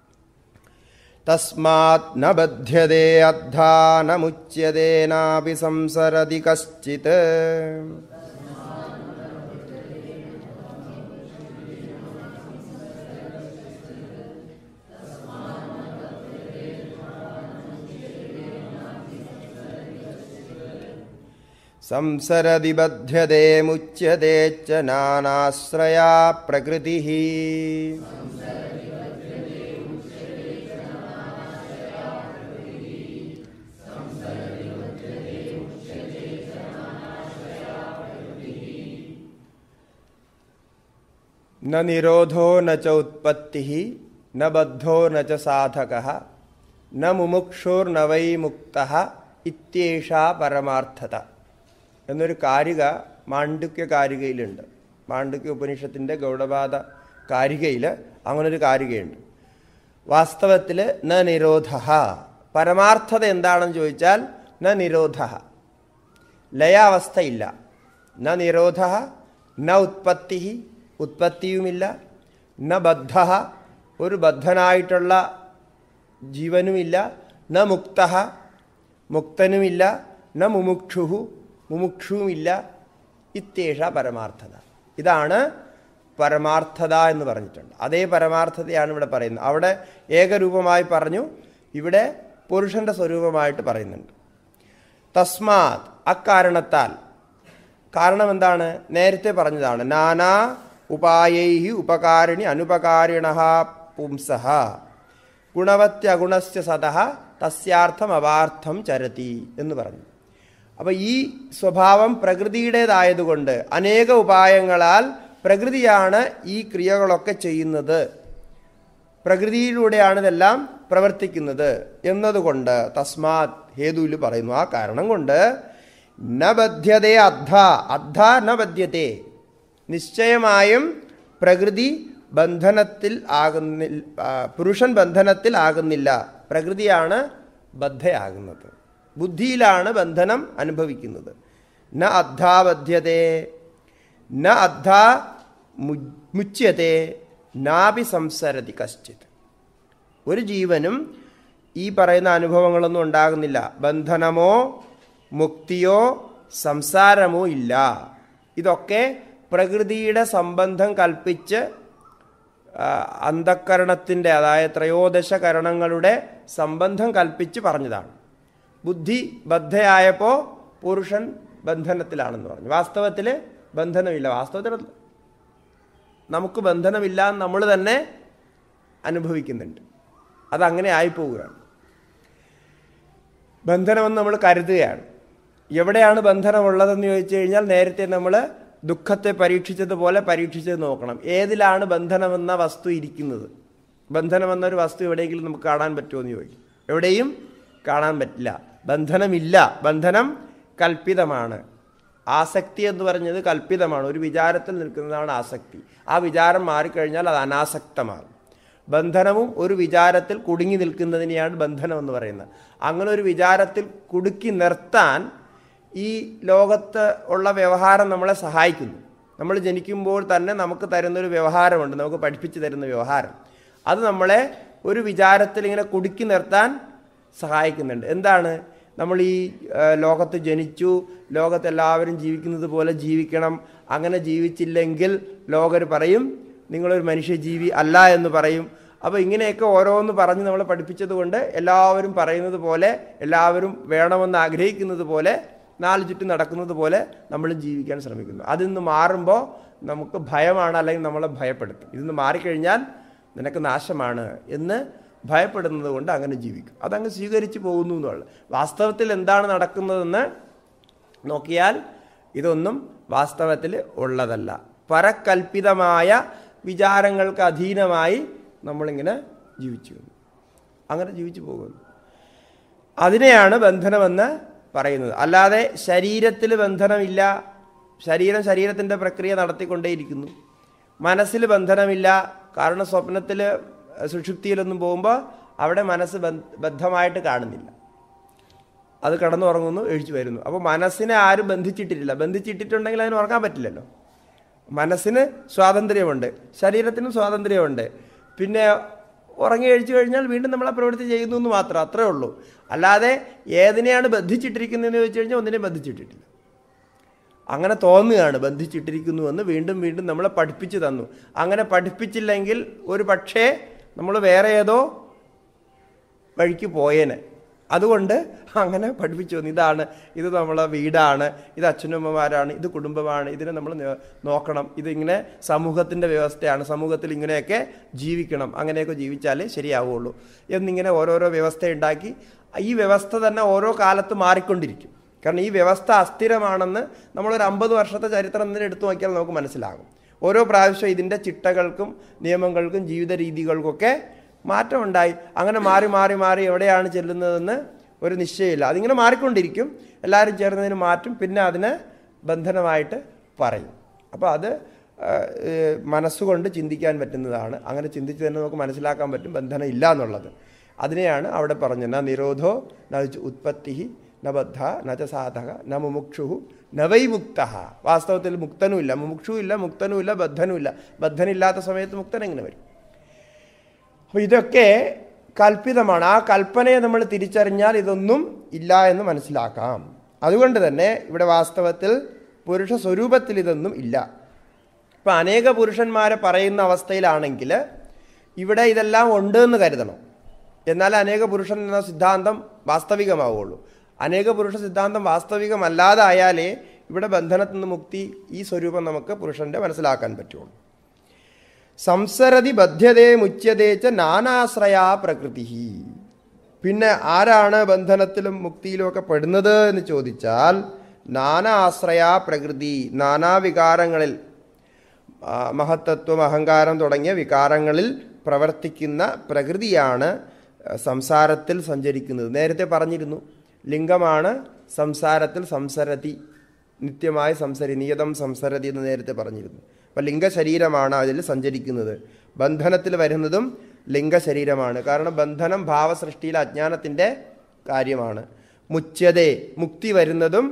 തസ്മാത് ന ബധ്യതേ അദ്ധാ ന മുച്യതേനാപി സംസരതി കശ്ചിത് സംസരതി ബധ്യതേ മുച്യതേ ച നാനാശ്രയാ പ്രകൃതി ന നിരോധോ ന ച ഉത്പത്തി ന ബദ്ധോ ന ച സാധക ന മുമുക്ഷുർന വൈ മുക്ത ഇത്യേഷാ പരമാർത്ഥത എന്നൊരു കാരിക മാണ്ഡുക്യ കാരികയിലുണ്ട് മാണ്ഡുക്യ ഉപനിഷത്തിൻ്റെ ഗൗഡപാദ കാരികയിൽ അങ്ങനൊരു കാരികയുണ്ട് വാസ്തവത്തിൽ ന നിരോധ പരമാർത്ഥത എന്താണെന്ന് ചോദിച്ചാൽ ന നിരോധ ലയാവസ്ഥയില്ല ന നിരോധ ന ഉത്പത്തി ഉത്പത്തിയുമില്ല ന ബദ്ധ ഒരു ബദ്ധനായിട്ടുള്ള ജീവനുമില്ല ന മുക്ത മുക്തനുമില്ല ന മുമുക്ഷു മുമുക്ഷുവുമില്ല ഇത്യേഷ പരമാർത്ഥത ഇതാണ് പരമാർത്ഥത എന്ന് പറഞ്ഞിട്ടുണ്ട് അതേ പരമാർത്ഥതയാണ് ഇവിടെ പറയുന്നത് അവിടെ ഏകരൂപമായി പറഞ്ഞു ഇവിടെ പുരുഷന്റെ സ്വരൂപമായിട്ട് പറയുന്നുണ്ട് തസ്മാത് അക്കാരണത്താൽ കാരണം എന്താണ് നേരത്തെ പറഞ്ഞതാണ് നാനാ ഉപായൈ ഉപകാരിണി അനുപകാരിണ പുംസ ഗുണവത്യഗുണസ്യ സതഃ തസ്യാർത്ഥം അവാർത്ഥം ചരതി എന്ന് പറഞ്ഞു അപ്പോൾ ഈ സ്വഭാവം പ്രകൃതിയുടേതായതുകൊണ്ട് അനേക ഉപായങ്ങളാൽ പ്രകൃതിയാണ് ഈ ക്രിയകളൊക്കെ ചെയ്യുന്നത് പ്രകൃതിയിലൂടെയാണ് ഇതെല്ലാം പ്രവർത്തിക്കുന്നത് എന്നതുകൊണ്ട് തസ്മാത് ഹേതുവിൽ പറയുന്നു ആ കാരണം കൊണ്ട് ന ബധ്യതേ അദ്ധ അദ്ധ ന ബധ്യത്തെ നിശ്ചയമായും പ്രകൃതി ബന്ധനത്തിൽ ആകുന്നില്ല ആ, പുരുഷൻ ബന്ധനത്തിൽ ആകുന്നില്ല പ്രകൃതിയാണ് ബദ്ധയാകുന്നത് ബുദ്ധിയിലാണ് ബന്ധനം അനുഭവിക്കുന്നത് ന അദ്ധാ ബധ്യതേ ന അദ്ധാ മു- മുച്യത്തെ നാപി സംസരതി കശ്ചിത് ഒരു ജീവനും ഈ പറയുന്ന അനുഭവങ്ങളൊന്നും ഉണ്ടാകുന്നില്ല ബന്ധനമോ മുക്തിയോ സംസാരമോ ഇല്ല ഇതൊക്കെ പ്രകൃതിയുടെ സംബന്ധം കൽപ്പിച്ച് ആ, അന്ധക്കരണത്തിൻ്റെ അതായത് ത്രയോദശ കരണങ്ങളുടെ സംബന്ധം കൽപ്പിച്ച് പറഞ്ഞതാണ് ബുദ്ധി ബദ്ധയായപ്പോൾ പുരുഷൻ ബന്ധനത്തിലാണെന്ന് പറഞ്ഞു വാസ്തവത്തിൽ ബന്ധനമില്ല വാസ്തവത്തിൽ നമുക്ക് ബന്ധനമില്ല എന്ന് നമ്മൾ തന്നെ അനുഭവിക്കുന്നുണ്ട് അതങ്ങനെ ആയിപ്പോവുകയാണ് ബന്ധനമെന്ന് നമ്മൾ കരുതുകയാണ് എവിടെയാണ് ബന്ധനമുള്ളതെന്ന് ചോദിച്ചു കഴിഞ്ഞാൽ നേരത്തെ നമ്മൾ ദുഃഖത്തെ പരീക്ഷിച്ചതുപോലെ പരീക്ഷിച്ച് നോക്കണം ഏതിലാണ് ബന്ധനമെന്ന വസ്തു ഇരിക്കുന്നത് ബന്ധനമെന്നൊരു വസ്തു എവിടെയെങ്കിലും നമുക്ക് കാണാൻ പറ്റുമോ എന്ന് ചോദിക്കും എവിടെയും കാണാൻ പറ്റില്ല ബന്ധനമില്ല ബന്ധനം കൽപ്പിതമാണ് ആസക്തി എന്ന് പറഞ്ഞത് കൽപ്പിതമാണ് ഒരു വിചാരത്തിൽ നിൽക്കുന്നതാണ് ആസക്തി ആ വിചാരം മാറിക്കഴിഞ്ഞാൽ അത് അനാസക്തമാകും ബന്ധനവും ഒരു വിചാരത്തിൽ കുടുങ്ങി നിൽക്കുന്നതിനെയാണ് ബന്ധനം എന്ന് പറയുന്നത് അങ്ങനെ ഒരു വിചാരത്തിൽ കുടുക്കി നിർത്താൻ ഈ ലോകത്ത് ഉള്ള വ്യവഹാരം നമ്മളെ സഹായിക്കുന്നു നമ്മൾ ജനിക്കുമ്പോൾ തന്നെ നമുക്ക് തരുന്നൊരു വ്യവഹാരമുണ്ട് നമുക്ക് പഠിപ്പിച്ചു തരുന്ന വ്യവഹാരം അത് നമ്മളെ ഒരു വിചാരത്തിൽ ഇങ്ങനെ കുടുക്കി നിർത്താൻ സഹായിക്കുന്നുണ്ട് എന്താണ് നമ്മൾ ഈ ആ, ലോകത്ത് ജനിച്ചു ലോകത്ത് എല്ലാവരും ജീവിക്കുന്നത് പോലെ ജീവിക്കണം അങ്ങനെ ജീവിച്ചില്ലെങ്കിൽ ലോകർ പറയും നിങ്ങളൊരു മനുഷ്യജീവി അല്ല എന്ന് പറയും അപ്പോൾ ഇങ്ങനെയൊക്കെ ഓരോന്ന് പറഞ്ഞ് നമ്മളെ പഠിപ്പിച്ചത് കൊണ്ട് എല്ലാവരും പറയുന്നത് പോലെ എല്ലാവരും വേണമെന്ന് ആഗ്രഹിക്കുന്നത് പോലെ നാല് ചുറ്റും നടക്കുന്നത് പോലെ നമ്മൾ ജീവിക്കാൻ ശ്രമിക്കുന്നു അതിൽ നിന്ന് മാറുമ്പോൾ നമുക്ക് ഭയമാണ് അല്ലെങ്കിൽ നമ്മളെ ഭയപ്പെടുത്തും ഇതിൽ നിന്ന് മാറിക്കഴിഞ്ഞാൽ നിനക്ക് നാശമാണ് എന്ന് ഭയപ്പെടുന്നത് കൊണ്ട് അങ്ങനെ ജീവിക്കും അതങ്ങ് സ്വീകരിച്ചു പോകുന്നു എന്നുള്ളത് വാസ്തവത്തിൽ എന്താണ് നടക്കുന്നതെന്ന് നോക്കിയാൽ ഇതൊന്നും വാസ്തവത്തിൽ ഉള്ളതല്ല പരകൽപ്പിതമായ വിചാരങ്ങൾക്ക് അധീനമായി നമ്മളിങ്ങനെ ജീവിച്ചു പോകുന്നു. അങ്ങനെ ജീവിച്ചു പോകുന്നു അതിനെയാണ് ബന്ധനമെന്ന് പറയുന്നത് അല്ലാതെ ശരീരത്തിൽ ബന്ധനമില്ല ശരീരം ശരീരത്തിൻ്റെ പ്രക്രിയ നടത്തിക്കൊണ്ടേയിരിക്കുന്നു മനസ്സിൽ ബന്ധനമില്ല കാരണം സ്വപ്നത്തിൽ സുഷുപ്തിയിലൊന്നും പോകുമ്പോൾ അവിടെ മനസ്സ് ബന്ധ- ബദ്ധമായിട്ട് കാണുന്നില്ല അത് കിടന്നുറങ്ങുന്നു എഴിച്ചു വരുന്നു അപ്പോൾ മനസ്സിനെ ആരും ബന്ധിച്ചിട്ടിട്ടില്ല ബന്ധിച്ചിട്ടിട്ടുണ്ടെങ്കിൽ അതിന് ഉറങ്ങാൻ പറ്റില്ലല്ലോ മനസ്സിന് സ്വാതന്ത്ര്യമുണ്ട് ശരീരത്തിനും സ്വാതന്ത്ര്യമുണ്ട് പിന്നെ ഉറങ്ങി കഴിച്ചു കഴിഞ്ഞാൽ വീണ്ടും നമ്മൾ ആ പ്രവൃത്തി ചെയ്യുന്നു എന്ന് മാത്രം അത്രേ ഉള്ളൂ അല്ലാതെ ഏതിനെയാണ് ബന്ധിച്ചിട്ടിരിക്കുന്നതെന്ന് ചോദിച്ചു കഴിഞ്ഞാൽ ഒന്നിനെ ബന്ധിച്ചിട്ടിട്ടില്ല അങ്ങനെ തോന്നുകയാണ് ബന്ധിച്ചിട്ടിരിക്കുന്നുവെന്ന് വീണ്ടും വീണ്ടും നമ്മളെ പഠിപ്പിച്ചു തന്നു അങ്ങനെ പഠിപ്പിച്ചില്ലെങ്കിൽ ഒരു പക്ഷേ നമ്മൾ വേറെ ഏതോ വഴിക്ക് പോയേനെ അതുകൊണ്ട് അങ്ങനെ പഠിപ്പിച്ചു തന്നു ഇതാണ് ഇത് നമ്മളെ വീടാണ് ഇത് അച്ഛനമ്മമാരാണ് ഇത് കുടുംബമാണ് ഇതിനെ നമ്മൾ നോ- നോക്കണം ഇതിങ്ങനെ സമൂഹത്തിൻ്റെ വ്യവസ്ഥയാണ് സമൂഹത്തിൽ ഇങ്ങനെയൊക്കെ ജീവിക്കണം അങ്ങനെയൊക്കെ ജീവിച്ചാലേ ശരിയാവുള്ളൂ എന്നിങ്ങനെ ഓരോരോ വ്യവസ്ഥ ഉണ്ടാക്കി ഈ വ്യവസ്ഥ തന്നെ ഓരോ കാലത്ത് മാറിക്കൊണ്ടിരിക്കും കാരണം ഈ വ്യവസ്ഥ അസ്ഥിരമാണെന്ന് നമ്മളൊരു അമ്പത് വർഷത്തെ ചരിത്രം തന്നെ എടുത്തു നോക്കിയാൽ നമുക്ക് മനസ്സിലാകും ഓരോ പ്രാവശ്യം ഇതിൻ്റെ ചിട്ടകൾക്കും നിയമങ്ങൾക്കും ജീവിത രീതികൾക്കൊക്കെ മാറ്റമുണ്ടായി അങ്ങനെ മാറി മാറി മാറി എവിടെയാണ് ചെല്ലുന്നതെന്ന് ഒരു നിശ്ചയമില്ല അതിങ്ങനെ മാറിക്കൊണ്ടിരിക്കും എല്ലാവരും ചേർന്നതിന് മാറ്റും പിന്നെ അതിനെ ബന്ധനമായിട്ട് പറയും അപ്പോൾ അത് ആ, ഏ, മനസ്സുകൊണ്ട് ചിന്തിക്കാൻ പറ്റുന്നതാണ് അങ്ങനെ ചിന്തിച്ച് തന്നെ നമുക്ക് മനസ്സിലാക്കാൻ പറ്റും ബന്ധനം ഇല്ല എന്നുള്ളത് അതിനെയാണ് അവിടെ പറഞ്ഞത് ന നിരോധോ ന ഉത്പത്തി ന ബദ്ധ ന ച സാധക ന മുമുക്ഷു ന വൈ മുക്ത വാസ്തവത്തിൽ മുക്തനുമില്ല മുമുക്ഷുവില്ല മുക്തനുമില്ല ബദ്ധനുമില്ല ബദ്ധനില്ലാത്ത സമയത്ത് മുക്തൻ എങ്ങനെ വരും അപ്പോൾ ഇതൊക്കെ കൽപ്പിതമാണ് ആ കൽപ്പനയെ നമ്മൾ തിരിച്ചറിഞ്ഞാൽ ഇതൊന്നും ഇല്ല എന്ന് മനസ്സിലാക്കാം അതുകൊണ്ട് തന്നെ ഇവിടെ വാസ്തവത്തിൽ പുരുഷ സ്വരൂപത്തിൽ ഇതൊന്നും ഇല്ല ഇപ്പം അനേക പുരുഷന്മാരെ പറയുന്ന അവസ്ഥയിലാണെങ്കിൽ ഇവിടെ ഇതെല്ലാം ഉണ്ട് എന്ന് കരുതണം എന്നാൽ അനേക പുരുഷൻ എന്ന സിദ്ധാന്തം വാസ്തവികമാവുള്ളൂ അനേക പുരുഷ സിദ്ധാന്തം വാസ്തവികമല്ലാതായാലേ ഇവിടെ ബന്ധനത്തിൽ നിന്ന് മുക്തി ഈ സ്വരൂപം നമുക്ക് പുരുഷന്റെ മനസ്സിലാക്കാൻ പറ്റുള്ളൂ സംസരതി ബദ്ധ്യതേ മുച്യതേ ച നാനാശ്രയാ പ്രകൃതി പിന്നെ ആരാണ് ബന്ധനത്തിലും മുക്തിയിലും ഒക്കെ പെടുന്നത് എന്ന് ചോദിച്ചാൽ നാനാശ്രയാ പ്രകൃതി നാനാവികാരങ്ങളിൽ ആ, മഹത്തത്വം അഹങ്കാരം തുടങ്ങിയ വികാരങ്ങളിൽ പ്രവർത്തിക്കുന്ന പ്രകൃതിയാണ് ആ, സംസാരത്തിൽ സഞ്ചരിക്കുന്നത് നേരത്തെ പറഞ്ഞിരുന്നു ലിംഗമാണ് സംസാരത്തിൽ സംസരതി നിത്യമായി സംസരി നിയതം സംസരതി എന്ന് നേരത്തെ പറഞ്ഞിരുന്നു അപ്പം ലിംഗശരീരമാണ് അതിൽ സഞ്ചരിക്കുന്നത് ബന്ധനത്തിൽ വരുന്നതും ലിംഗശരീരമാണ് കാരണം ബന്ധനം ഭാവസൃഷ്ടിയിലെ അജ്ഞാനത്തിൻ്റെ കാര്യമാണ് മുച്യതേ മുക്തി വരുന്നതും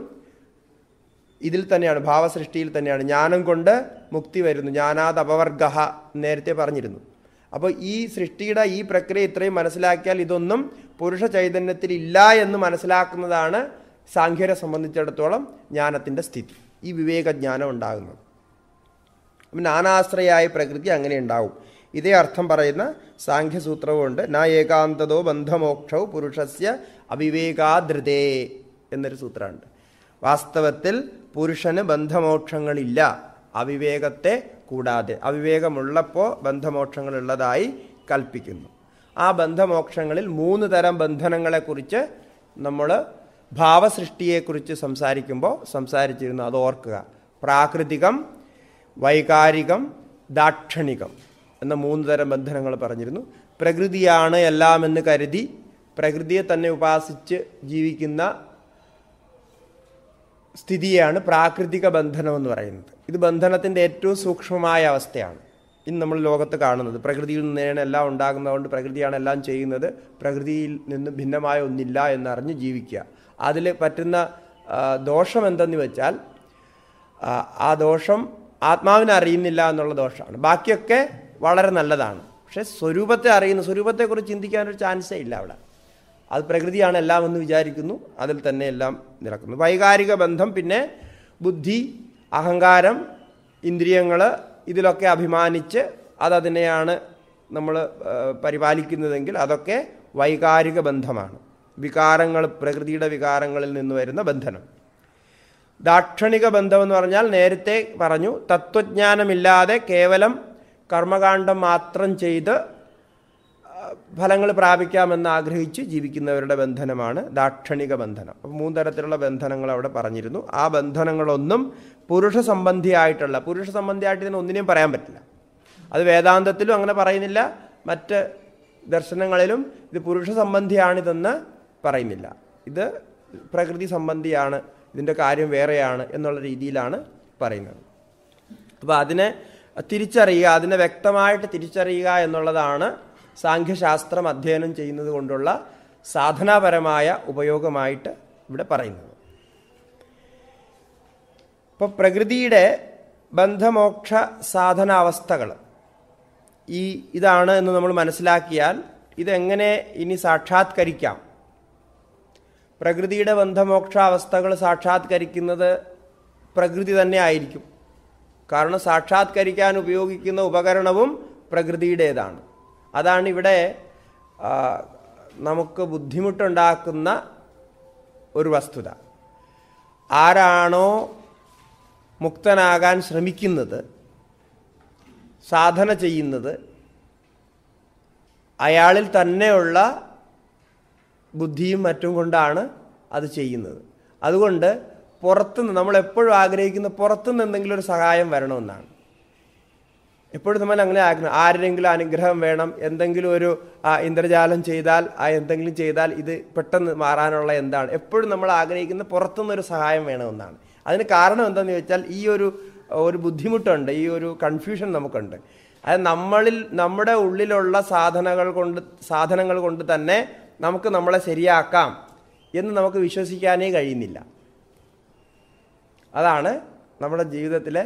ഇതിൽ തന്നെയാണ് ഭാവസൃഷ്ടിയിൽ തന്നെയാണ് ജ്ഞാനം കൊണ്ട് മുക്തി വരുന്നു ജ്ഞാനാത് അപവർഗ നേരത്തെ പറഞ്ഞിരുന്നു അപ്പോൾ ഈ സൃഷ്ടിയുടെ ഈ പ്രക്രിയ ഇത്രയും മനസ്സിലാക്കിയാൽ ഇതൊന്നും പുരുഷ ചൈതന്യത്തിൽ ഇല്ല എന്ന് മനസ്സിലാക്കുന്നതാണ് സാഖ്യരെ സംബന്ധിച്ചിടത്തോളം ജ്ഞാനത്തിൻ്റെ സ്ഥിതി ഈ വിവേകജ്ഞാനം ഉണ്ടാകുന്നത് അപ്പം നാനാശ്രയായ പ്രകൃതി അങ്ങനെ ഉണ്ടാവും ഇതേ അർത്ഥം പറയുന്ന സാഖ്യസൂത്രവുമുണ്ട് ന ഏകാന്തതോ ബന്ധമോക്ഷവും പുരുഷസ്യ അവിവേകാധൃതേ എന്നൊരു സൂത്രമുണ്ട് വാസ്തവത്തിൽ പുരുഷന് ബന്ധമോക്ഷങ്ങളില്ല അവിവേകത്തെ കൂടാതെ അവിവേകമുള്ളപ്പോൾ ബന്ധമോക്ഷങ്ങളുള്ളതായി കൽപ്പിക്കുന്നു ആ ബന്ധമോക്ഷങ്ങളിൽ മൂന്ന് തരം ബന്ധനങ്ങളെക്കുറിച്ച് നമ്മൾ ഭാവസൃഷ്ടിയെക്കുറിച്ച് സംസാരിക്കുമ്പോൾ സംസാരിച്ചിരുന്നു അത് ഓർക്കുക പ്രാകൃതികം വൈകാരികം ദാക്ഷണികം എന്ന മൂന്ന് തരം ബന്ധനങ്ങൾ പറഞ്ഞിരുന്നു പ്രകൃതിയാണ് എല്ലാം എന്ന് കരുതി പ്രകൃതിയെ തന്നെ ഉപാസിച്ച് ജീവിക്കുന്ന സ്ഥിതിയാണ് പ്രാകൃതിക ബന്ധനം എന്ന് പറയുന്നത് ഇത് ബന്ധനത്തിൻ്റെ ഏറ്റവും സൂക്ഷ്മമായ അവസ്ഥയാണ് ഇന്ന് നമ്മൾ ലോകത്ത് കാണുന്നത് പ്രകൃതിയിൽ നിന്നാണ് എല്ലാം ഉണ്ടാകുന്നതുകൊണ്ട് പ്രകൃതിയാണ് എല്ലാം ചെയ്യുന്നത് പ്രകൃതിയിൽ നിന്ന് ഭിന്നമായ ഒന്നില്ല എന്നറിഞ്ഞ് ജീവിക്കുക അതിൽ പറ്റുന്ന ആ, ദോഷം എന്തെന്ന് വെച്ചാൽ ആ, ആ ദോഷം ആത്മാവിനെ അറിയുന്നില്ല എന്നുള്ള ദോഷമാണ് ബാക്കിയൊക്കെ വളരെ നല്ലതാണ് പക്ഷേ സ്വരൂപത്തെ അറിയുന്നു സ്വരൂപത്തെക്കുറിച്ച് ചിന്തിക്കാനൊരു ചാൻസേ ഇല്ല അവിടെ അത് പ്രകൃതിയാണ് എല്ലാം എന്ന് വിചാരിക്കുന്നു അതിൽ തന്നെ എല്ലാം നിലക്കുന്നു വൈകാരിക ബന്ധം പിന്നെ ബുദ്ധി അഹങ്കാരം ഇന്ദ്രിയങ്ങൾ ഇതിലൊക്കെ അഭിമാനിച്ച് അതതിനെയാണ് നമ്മൾ പരിപാലിക്കുന്നതെങ്കിൽ അതൊക്കെ വൈകാരിക ബന്ധമാണ് വികാരങ്ങൾ പ്രകൃതിയുടെ വികാരങ്ങളിൽ നിന്ന് വരുന്ന ബന്ധനം ദാക്ഷണിക ബന്ധം എന്ന് പറഞ്ഞാൽ നേരത്തെ പറഞ്ഞു തത്വജ്ഞാനമില്ലാതെ കേവലം കർമ്മകാണ്ഡം മാത്രം ചെയ്ത് ഫലങ്ങൾ പ്രാപിക്കാമെന്ന് ആഗ്രഹിച്ച് ജീവിക്കുന്നവരുടെ ബന്ധനമാണ് ദാക്ഷണിക ബന്ധനം അപ്പോൾ മൂന്ന് തരത്തിലുള്ള ബന്ധനങ്ങൾ അവിടെ പറഞ്ഞിരുന്നു ആ ബന്ധനങ്ങളൊന്നും പുരുഷ സംബന്ധിയായിട്ടുള്ള പുരുഷ സംബന്ധിയായിട്ട് ഇതിന് ഒന്നിനെയും പറയാൻ പറ്റില്ല അത് വേദാന്തത്തിലും അങ്ങനെ പറയുന്നില്ല മറ്റ് ദർശനങ്ങളിലും ഇത് പുരുഷ സംബന്ധിയാണിതെന്ന് പറയുന്നില്ല ഇത് പ്രകൃതി സംബന്ധിയാണ് ഇതിൻ്റെ കാര്യം വേറെയാണ് എന്നുള്ള രീതിയിലാണ് പറയുന്നത് അപ്പോൾ അതിനെ തിരിച്ചറിയുക അതിനെ വ്യക്തമായിട്ട് തിരിച്ചറിയുക എന്നുള്ളതാണ് സാഖ്യശാസ്ത്രം അധ്യയനം ചെയ്യുന്നത് കൊണ്ടുള്ള സാധനാപരമായ ഉപയോഗമായിട്ട് ഇവിടെ പറയുന്നത് ഇപ്പോൾ പ്രകൃതിയുടെ ബന്ധമോക്ഷ സാധനാവസ്ഥകൾ ഈ ഇതാണ് എന്ന് നമ്മൾ മനസ്സിലാക്കിയാൽ ഇതെങ്ങനെ ഇനി സാക്ഷാത്കരിക്കാം പ്രകൃതിയുടെ ബന്ധമോക്ഷാവസ്ഥകൾ സാക്ഷാത്കരിക്കുന്നത് പ്രകൃതി തന്നെ ആയിരിക്കും കാരണം സാക്ഷാത്കരിക്കാൻ ഉപയോഗിക്കുന്ന ഉപകരണവും പ്രകൃതിയുടേതാണ് അതാണ് ഇവിടെ ആ, നമുക്ക് ബുദ്ധിമുട്ടുണ്ടാക്കുന്ന ഒരു വസ്തുത ആരാണോ മുക്തനാകാൻ ശ്രമിക്കുന്നത് സാധന ചെയ്യുന്നത് അയാളിൽ തന്നെയുള്ള ബുദ്ധിയും മറ്റും കൊണ്ടാണ് അത് ചെയ്യുന്നത് അതുകൊണ്ട് പുറത്തുനിന്ന് നമ്മൾ എപ്പോഴും ആഗ്രഹിക്കുന്ന പുറത്തുനിന്ന് എന്തെങ്കിലും ഒരു സഹായം വരണമെന്നാണ് എപ്പോഴും നമ്മൾ അങ്ങനെ ആഗ്രഹം ആരുടെങ്കിലും അനുഗ്രഹം വേണം എന്തെങ്കിലും ഒരു ആ, ഇന്ദ്രജാലം ചെയ്താൽ ആ എന്തെങ്കിലും ചെയ്താൽ ഇത് പെട്ടെന്ന് മാറാനുള്ള എന്താണ് എപ്പോഴും നമ്മൾ ആഗ്രഹിക്കുന്ന പുറത്തുനിന്നൊരു സഹായം വേണമെന്നാണ് അതിന് കാരണം എന്താണെന്ന് ചോദിച്ചാൽ ഈ ഒരു ഒരു ബുദ്ധിമുട്ടുണ്ട് ഈ ഒരു കൺഫ്യൂഷൻ നമുക്കുണ്ട് അത് നമ്മളിൽ നമ്മുടെ ഉള്ളിലുള്ള സാധനങ്ങൾ കൊണ്ട് സാധനങ്ങൾ കൊണ്ട് തന്നെ നമുക്ക് നമ്മളെ ശരിയാക്കാം എന്ന് നമുക്ക് വിശ്വസിക്കാനേ കഴിയുന്നില്ല അതാണ് നമ്മുടെ ജീവിതത്തിലെ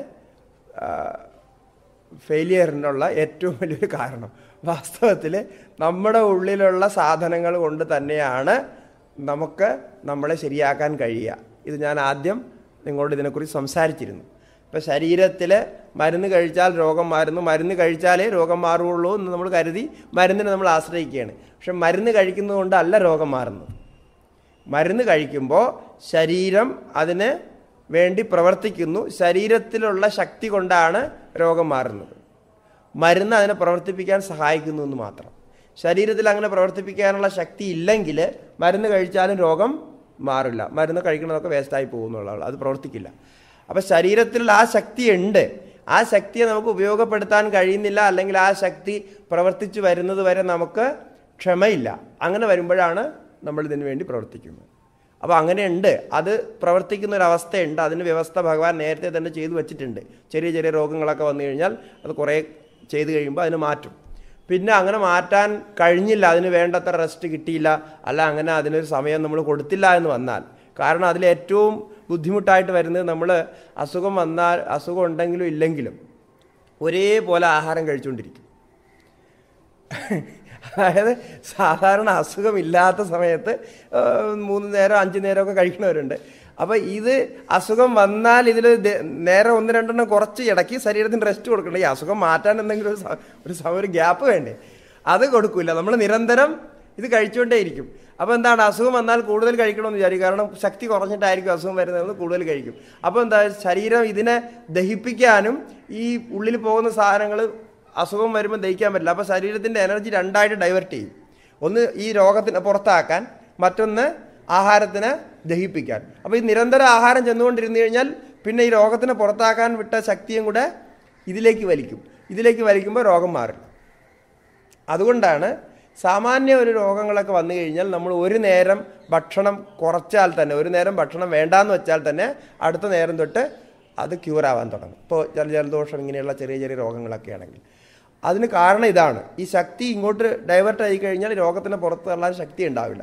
ഫെയിലിയറിനുള്ള ഏറ്റവും വലിയൊരു കാരണം വാസ്തവത്തിൽ നമ്മുടെ ഉള്ളിലുള്ള സാധനങ്ങൾ കൊണ്ട് തന്നെയാണ് നമുക്ക് നമ്മളെ ശരിയാക്കാൻ കഴിയുക ഇത് ഞാൻ ആദ്യം നിങ്ങളോട് ഇതിനെക്കുറിച്ച് സംസാരിച്ചിരുന്നു ഇപ്പം ശരീരത്തിൽ മരുന്ന് കഴിച്ചാൽ രോഗം മാറുന്നു മരുന്ന് കഴിച്ചാലേ രോഗം മാറുകയുള്ളൂ എന്ന് നമ്മൾ കരുതി മരുന്നിനെ നമ്മൾ ആശ്രയിക്കുകയാണ് പക്ഷെ മരുന്ന് കഴിക്കുന്നത് കൊണ്ടല്ല രോഗം മാറുന്നത് മരുന്ന് കഴിക്കുമ്പോൾ ശരീരം അതിന് വേണ്ടി പ്രവർത്തിക്കുന്നു ശരീരത്തിലുള്ള ശക്തി കൊണ്ടാണ് രോഗം മാറുന്നത് മരുന്ന് അതിനെ പ്രവർത്തിപ്പിക്കാൻ സഹായിക്കുന്നു എന്ന് മാത്രം ശരീരത്തിൽ അങ്ങനെ പ്രവർത്തിപ്പിക്കാനുള്ള ശക്തി ഇല്ലെങ്കിൽ മരുന്ന് കഴിച്ചാലും രോഗം മാറില്ല മരുന്ന് കഴിക്കുന്നതൊക്കെ വേസ്റ്റായി പോകുന്നുള്ള അത് പ്രവർത്തിക്കില്ല അപ്പോൾ ശരീരത്തിലുള്ള ആ ശക്തി ഉണ്ട് ആ ശക്തിയെ നമുക്ക് ഉപയോഗപ്പെടുത്താൻ കഴിയുന്നില്ല അല്ലെങ്കിൽ ആ ശക്തി പ്രവർത്തിച്ചു വരുന്നത് വരെ നമുക്ക് ക്ഷമയില്ല അങ്ങനെ വരുമ്പോഴാണ് നമ്മൾ ഇതിനു വേണ്ടി പ്രവർത്തിക്കുന്നത് അപ്പോൾ അങ്ങനെയുണ്ട് അത് പ്രവർത്തിക്കുന്ന ഒരു അവസ്ഥയുണ്ട് അതിന് വ്യവസ്ഥ ഭഗവാൻ നേരത്തെ തന്നെ ചെയ്തു വച്ചിട്ടുണ്ട് ചെറിയ ചെറിയ രോഗങ്ങളൊക്കെ വന്നു കഴിഞ്ഞാൽ അത് കുറേ ചെയ്ത് കഴിയുമ്പോൾ അതിന് മാറ്റും പിന്നെ അങ്ങനെ മാറ്റാൻ കഴിഞ്ഞില്ല അതിന് വേണ്ടത്ര റെസ്റ്റ് കിട്ടിയില്ല അല്ല അങ്ങനെ അതിനൊരു സമയം നമ്മൾ കൊടുത്തില്ല എന്ന് വന്നാൽ കാരണം അതിൽ ഏറ്റവും ബുദ്ധിമുട്ടായിട്ട് വരുന്നത് നമ്മൾ അസുഖം വന്നാൽ അസുഖം ഉണ്ടെങ്കിലും ഇല്ലെങ്കിലും ഒരേപോലെ ആഹാരം കഴിച്ചുകൊണ്ടിരിക്കും അതായത് സാധാരണ അസുഖമില്ലാത്ത സമയത്ത് ആ, മൂന്ന് നേരം അഞ്ച് നേരമൊക്കെ കഴിക്കുന്നവരുണ്ട് അപ്പോൾ ഇത് അസുഖം വന്നാൽ ഇതിൽ നേരെ ഒന്ന് രണ്ടെണ്ണം കുറച്ച് ഇടയ്ക്ക് ശരീരത്തിന് റെസ്റ്റ് കൊടുക്കണ്ട ഈ അസുഖം മാറ്റാൻ എന്തെങ്കിലും ഒരു സ- ഒരു സ- ഒരു ഗ്യാപ്പ് വേണ്ടേ അത് കൊടുക്കില്ല നമ്മൾ നിരന്തരം ഇത് കഴിച്ചുകൊണ്ടേയിരിക്കും അപ്പോൾ എന്താണ് അസുഖം വന്നാൽ കൂടുതൽ കഴിക്കണമെന്ന് വിചാരിക്കും കാരണം ശക്തി കുറഞ്ഞിട്ടായിരിക്കും അസുഖം വരുന്നതെന്ന് കൂടുതൽ കഴിക്കും അപ്പോൾ എന്താ ശരീരം ഇതിനെ ദഹിപ്പിക്കാനും ഈ ഉള്ളിൽ പോകുന്ന സാധനങ്ങൾ അസുഖം വരുമ്പോൾ ദഹിക്കാൻ പറ്റില്ല അപ്പോൾ ശരീരത്തിൻ്റെ എനർജി രണ്ടായിട്ട് ഡൈവേർട്ട് ചെയ്യും ഒന്ന് ഈ രോഗത്തിന് പുറത്താക്കാൻ മറ്റൊന്ന് ആഹാരത്തിന് ദഹിപ്പിക്കാൻ അപ്പോൾ ഈ നിരന്തരം ആഹാരം ചെന്നുകൊണ്ടിരുന്നു കഴിഞ്ഞാൽ പിന്നെ ഈ രോഗത്തിന് പുറത്താക്കാൻ വിട്ട ശക്തിയും കൂടെ ഇതിലേക്ക് വലിക്കും ഇതിലേക്ക് വലിക്കുമ്പോൾ രോഗം മാറില്ല അതുകൊണ്ടാണ് സാമാന്യ ഒരു രോഗങ്ങളൊക്കെ വന്നു കഴിഞ്ഞാൽ നമ്മൾ ഒരു നേരം ഭക്ഷണം കുറച്ചാൽ തന്നെ ഒരു നേരം ഭക്ഷണം വേണ്ടാന്ന് വെച്ചാൽ തന്നെ അടുത്ത നേരം തൊട്ട് അത് ക്യൂർ ആവാൻ തുടങ്ങും ഇപ്പോൾ ജല ജലദോഷം ഇങ്ങനെയുള്ള ചെറിയ ചെറിയ രോഗങ്ങളൊക്കെ ആണെങ്കിൽ അതിന് കാരണം ഇതാണ് ഈ ശക്തി ഇങ്ങോട്ട് ഡൈവേർട്ട് ആയി കഴിഞ്ഞാൽ രോഗത്തിന് പുറത്ത് തള്ളാൻ ശക്തി ഉണ്ടാവില്ല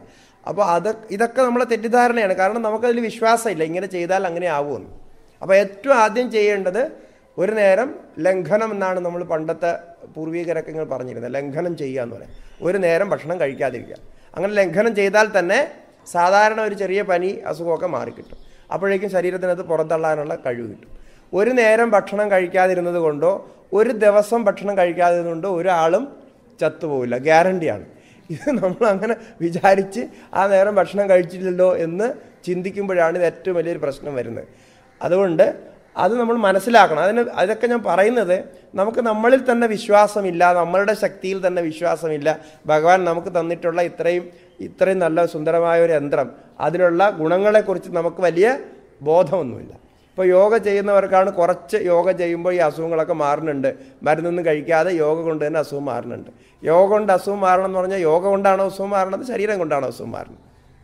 അപ്പോൾ അത് ഇതൊക്കെ നമ്മളെ തെറ്റിദ്ധാരണയാണ് കാരണം നമുക്കതിൽ വിശ്വാസമില്ല ഇങ്ങനെ ചെയ്താൽ അങ്ങനെ ആവുമെന്ന് അപ്പോൾ ഏറ്റവും ആദ്യം ചെയ്യേണ്ടത് ഒരു നേരം ലംഘനം എന്നാണ് നമ്മൾ പണ്ടത്തെ പൂർവീകരൊക്കെ ഇങ്ങനെ പറഞ്ഞിരുന്നത് ലംഘനം ചെയ്യുക എന്ന് പറയാം ഒരു നേരം ഭക്ഷണം കഴിക്കാതിരിക്കുക അങ്ങനെ ലംഘനം ചെയ്താൽ തന്നെ സാധാരണ ഒരു ചെറിയ പനി അസുഖമൊക്കെ മാറിക്കിട്ടും അപ്പോഴേക്കും ശരീരത്തിനകത്ത് പുറന്തള്ളാനുള്ള കഴിവ് കിട്ടും ഒരു നേരം ഭക്ഷണം കഴിക്കാതിരുന്നത് കൊണ്ടോ ഒരു ദിവസം ഭക്ഷണം കഴിക്കാതിരുന്നത് കൊണ്ടോ ഒരാളും ചത്തുപോവില്ല ഗ്യാരണ്ടിയാണ് ഇത് നമ്മൾ അങ്ങനെ വിചാരിച്ച് ആ നേരം ഭക്ഷണം കഴിച്ചില്ലല്ലോ എന്ന് ചിന്തിക്കുമ്പോഴാണ് ഇത് ഏറ്റവും വലിയൊരു പ്രശ്നം വരുന്നത് അതുകൊണ്ട് അത് നമ്മൾ മനസ്സിലാക്കണം അതിന് അതൊക്കെ ഞാൻ പറയുന്നത് നമുക്ക് നമ്മളിൽ തന്നെ വിശ്വാസമില്ല നമ്മളുടെ ശക്തിയിൽ തന്നെ വിശ്വാസമില്ല ഭഗവാൻ നമുക്ക് തന്നിട്ടുള്ള ഇത്രയും ഇത്രയും നല്ല സുന്ദരമായ ഒരു യന്ത്രം അതിലുള്ള ഗുണങ്ങളെക്കുറിച്ച് നമുക്ക് വലിയ ബോധമൊന്നുമില്ല ഇപ്പോൾ യോഗ ചെയ്യുന്നവർക്കാണ് കുറച്ച് യോഗ ചെയ്യുമ്പോൾ ഈ അസുഖങ്ങളൊക്കെ മാറുന്നുണ്ട് മരുന്നൊന്നും കഴിക്കാതെ യോഗ കൊണ്ട് തന്നെ അസുഖം മാറുന്നുണ്ട് യോഗ കൊണ്ട് അസുഖം മാറണം എന്ന് പറഞ്ഞാൽ യോഗ കൊണ്ടാണോ അസുഖം മാറണത് ശരീരം കൊണ്ടാണോ അസുഖം മാറുന്നത്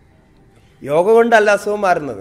യോഗ കൊണ്ടല്ല അസുഖം മാറുന്നത്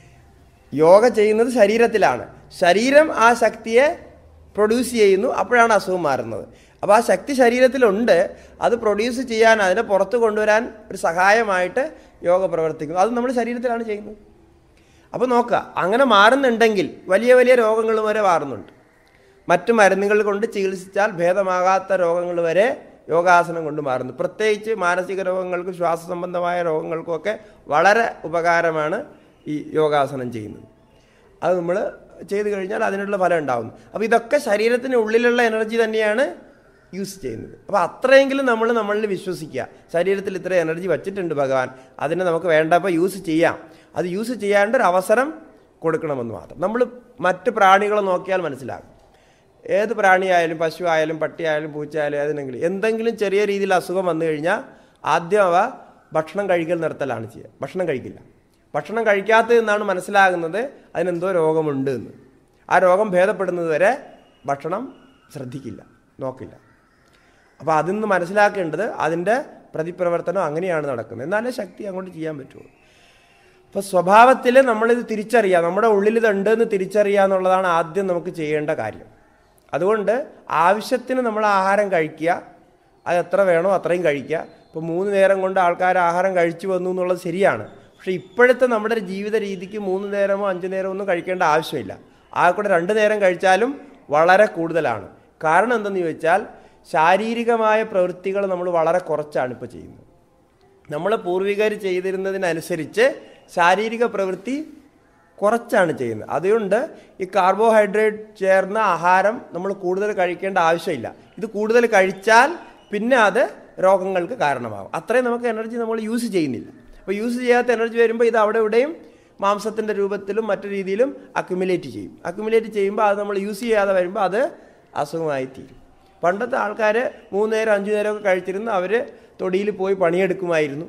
യോഗ ചെയ്യുന്നത് ശരീരത്തിലാണ് ശരീരം ആ ശക്തിയെ പ്രൊഡ്യൂസ് ചെയ്യുന്നു അപ്പോഴാണ് അസുഖം മാറുന്നത് അപ്പോൾ ആ ശക്തി ശരീരത്തിലുണ്ട് അത് പ്രൊഡ്യൂസ് ചെയ്യാൻ അതിനെ പുറത്ത് കൊണ്ടുവരാൻ ഒരു സഹായമായിട്ട് യോഗ പ്രവർത്തിക്കുന്നു അത് നമ്മൾ ശരീരത്തിലാണ് ചെയ്യുന്നത് അപ്പോൾ നോക്കുക അങ്ങനെ മാറുന്നുണ്ടെങ്കിൽ വലിയ വലിയ രോഗങ്ങൾ വരെ മാറുന്നുണ്ട് മറ്റു മരുന്നുകൾ കൊണ്ട് ചികിത്സിച്ചാൽ ഭേദമാകാത്ത രോഗങ്ങൾ വരെ യോഗാസനം കൊണ്ട് മാറുന്നു പ്രത്യേകിച്ച് മാനസിക രോഗങ്ങൾക്കും ശ്വാസ സംബന്ധമായ രോഗങ്ങൾക്കും ഒക്കെ വളരെ ഉപകാരമാണ് ഈ യോഗാസനം ചെയ്യുന്നത് അത് നമ്മൾ ചെയ്തു കഴിഞ്ഞാൽ അതിനുള്ള ഫലം ഉണ്ടാകുന്നു അപ്പോൾ ഇതൊക്കെ ശരീരത്തിന് ഉള്ളിലുള്ള എനർജി തന്നെയാണ് യൂസ് ചെയ്യുന്നത് അപ്പോൾ അത്രയെങ്കിലും നമ്മൾ നമ്മളിൽ വിശ്വസിക്കുക ശരീരത്തിൽ ഇത്ര എനർജി വച്ചിട്ടുണ്ട് ഭഗവാൻ അതിനെ നമുക്ക് വേണ്ടപ്പോൾ യൂസ് ചെയ്യാം അത് യൂസ് ചെയ്യാണ്ട് ഒരു അവസരം കൊടുക്കണമെന്ന് മാത്രം നമ്മൾ മറ്റ് പ്രാണികളെ നോക്കിയാൽ മനസ്സിലാകും ഏത് പ്രാണിയായാലും പശു ആയാലും പട്ടി ആയാലും പൂച്ച ആയാലും ഏതെങ്കിലും എന്തെങ്കിലും ചെറിയ രീതിയിൽ അസുഖം വന്നു കഴിഞ്ഞാൽ ആദ്യം അവ ഭക്ഷണം കഴിക്കൽ നിർത്തലാണ് ചെയ്യുക ഭക്ഷണം കഴിക്കില്ല ഭക്ഷണം കഴിക്കാത്തത് എന്നാണ് മനസ്സിലാകുന്നത് അതിനെന്തോ രോഗമുണ്ട് എന്ന് ആ രോഗം ഭേദപ്പെടുന്നത് വരെ ഭക്ഷണം ശ്രദ്ധിക്കില്ല നോക്കില്ല അപ്പോൾ അതിൽ നിന്ന് മനസ്സിലാക്കേണ്ടത് അതിൻ്റെ പ്രതിപ്രവർത്തനം അങ്ങനെയാണ് നടക്കുന്നത് എന്നാലേ ശക്തി അങ്ങോട്ട് ചെയ്യാൻ പറ്റുള്ളൂ അപ്പോൾ സ്വഭാവത്തിൽ നമ്മളിത് തിരിച്ചറിയുക നമ്മുടെ ഉള്ളിൽ ഇതുണ്ട് എന്ന് തിരിച്ചറിയുക എന്നുള്ളതാണ് ആദ്യം നമുക്ക് ചെയ്യേണ്ട കാര്യം അതുകൊണ്ട് ആവശ്യത്തിന് നമ്മൾ ആഹാരം കഴിക്കുക അത് എത്ര വേണോ അത്രയും കഴിക്കുക ഇപ്പോൾ മൂന്ന് നേരം കൊണ്ട് ആൾക്കാർ ആഹാരം കഴിച്ചു വന്നു എന്നുള്ളത് ശരിയാണ് പക്ഷേ ഇപ്പോഴത്തെ നമ്മുടെ ഒരു ജീവിത രീതിക്ക് മൂന്ന് നേരമോ അഞ്ച് നേരമോ ഒന്നും കഴിക്കേണ്ട ആവശ്യമില്ല ആ കൂടെ രണ്ട് നേരം കഴിച്ചാലും വളരെ കൂടുതലാണ് കാരണം എന്തെന്ന് ചോദിച്ചാൽ ശാരീരികമായ പ്രവൃത്തികൾ നമ്മൾ വളരെ കുറച്ചാണ് ഇപ്പോൾ ചെയ്യുന്നത് നമ്മൾ പൂർവികർ ചെയ്തിരുന്നതിനനുസരിച്ച് ശാരീരിക പ്രവൃത്തി കുറച്ചാണ് ചെയ്യുന്നത് അതുകൊണ്ട് ഈ കാർബോഹൈഡ്രേറ്റ് ചേർന്ന ആഹാരം നമ്മൾ കൂടുതൽ കഴിക്കേണ്ട ആവശ്യമില്ല ഇത് കൂടുതൽ കഴിച്ചാൽ പിന്നെ അത് രോഗങ്ങൾക്ക് കാരണമാകും അത്രയും നമുക്ക് എനർജി നമ്മൾ യൂസ് ചെയ്യുന്നില്ല അപ്പോൾ യൂസ് ചെയ്യാത്ത എനർജി വരുമ്പോൾ ഇത് അവിടെ ഇവിടെയും മാംസത്തിൻ്റെ രൂപത്തിലും മറ്റു രീതിയിലും അക്യുമുലേറ്റ് ചെയ്യും അക്യുമുലേറ്റ് ചെയ്യുമ്പോൾ അത് നമ്മൾ യൂസ് ചെയ്യാതെ വരുമ്പോൾ അത് അസുഖമായി തീരും പണ്ടത്തെ ആൾക്കാർ മൂന്ന് നേരം അഞ്ചു നേരമൊക്കെ കഴിച്ചിരുന്ന് അവർ തൊടിയിൽ പോയി പണിയെടുക്കുമായിരുന്നു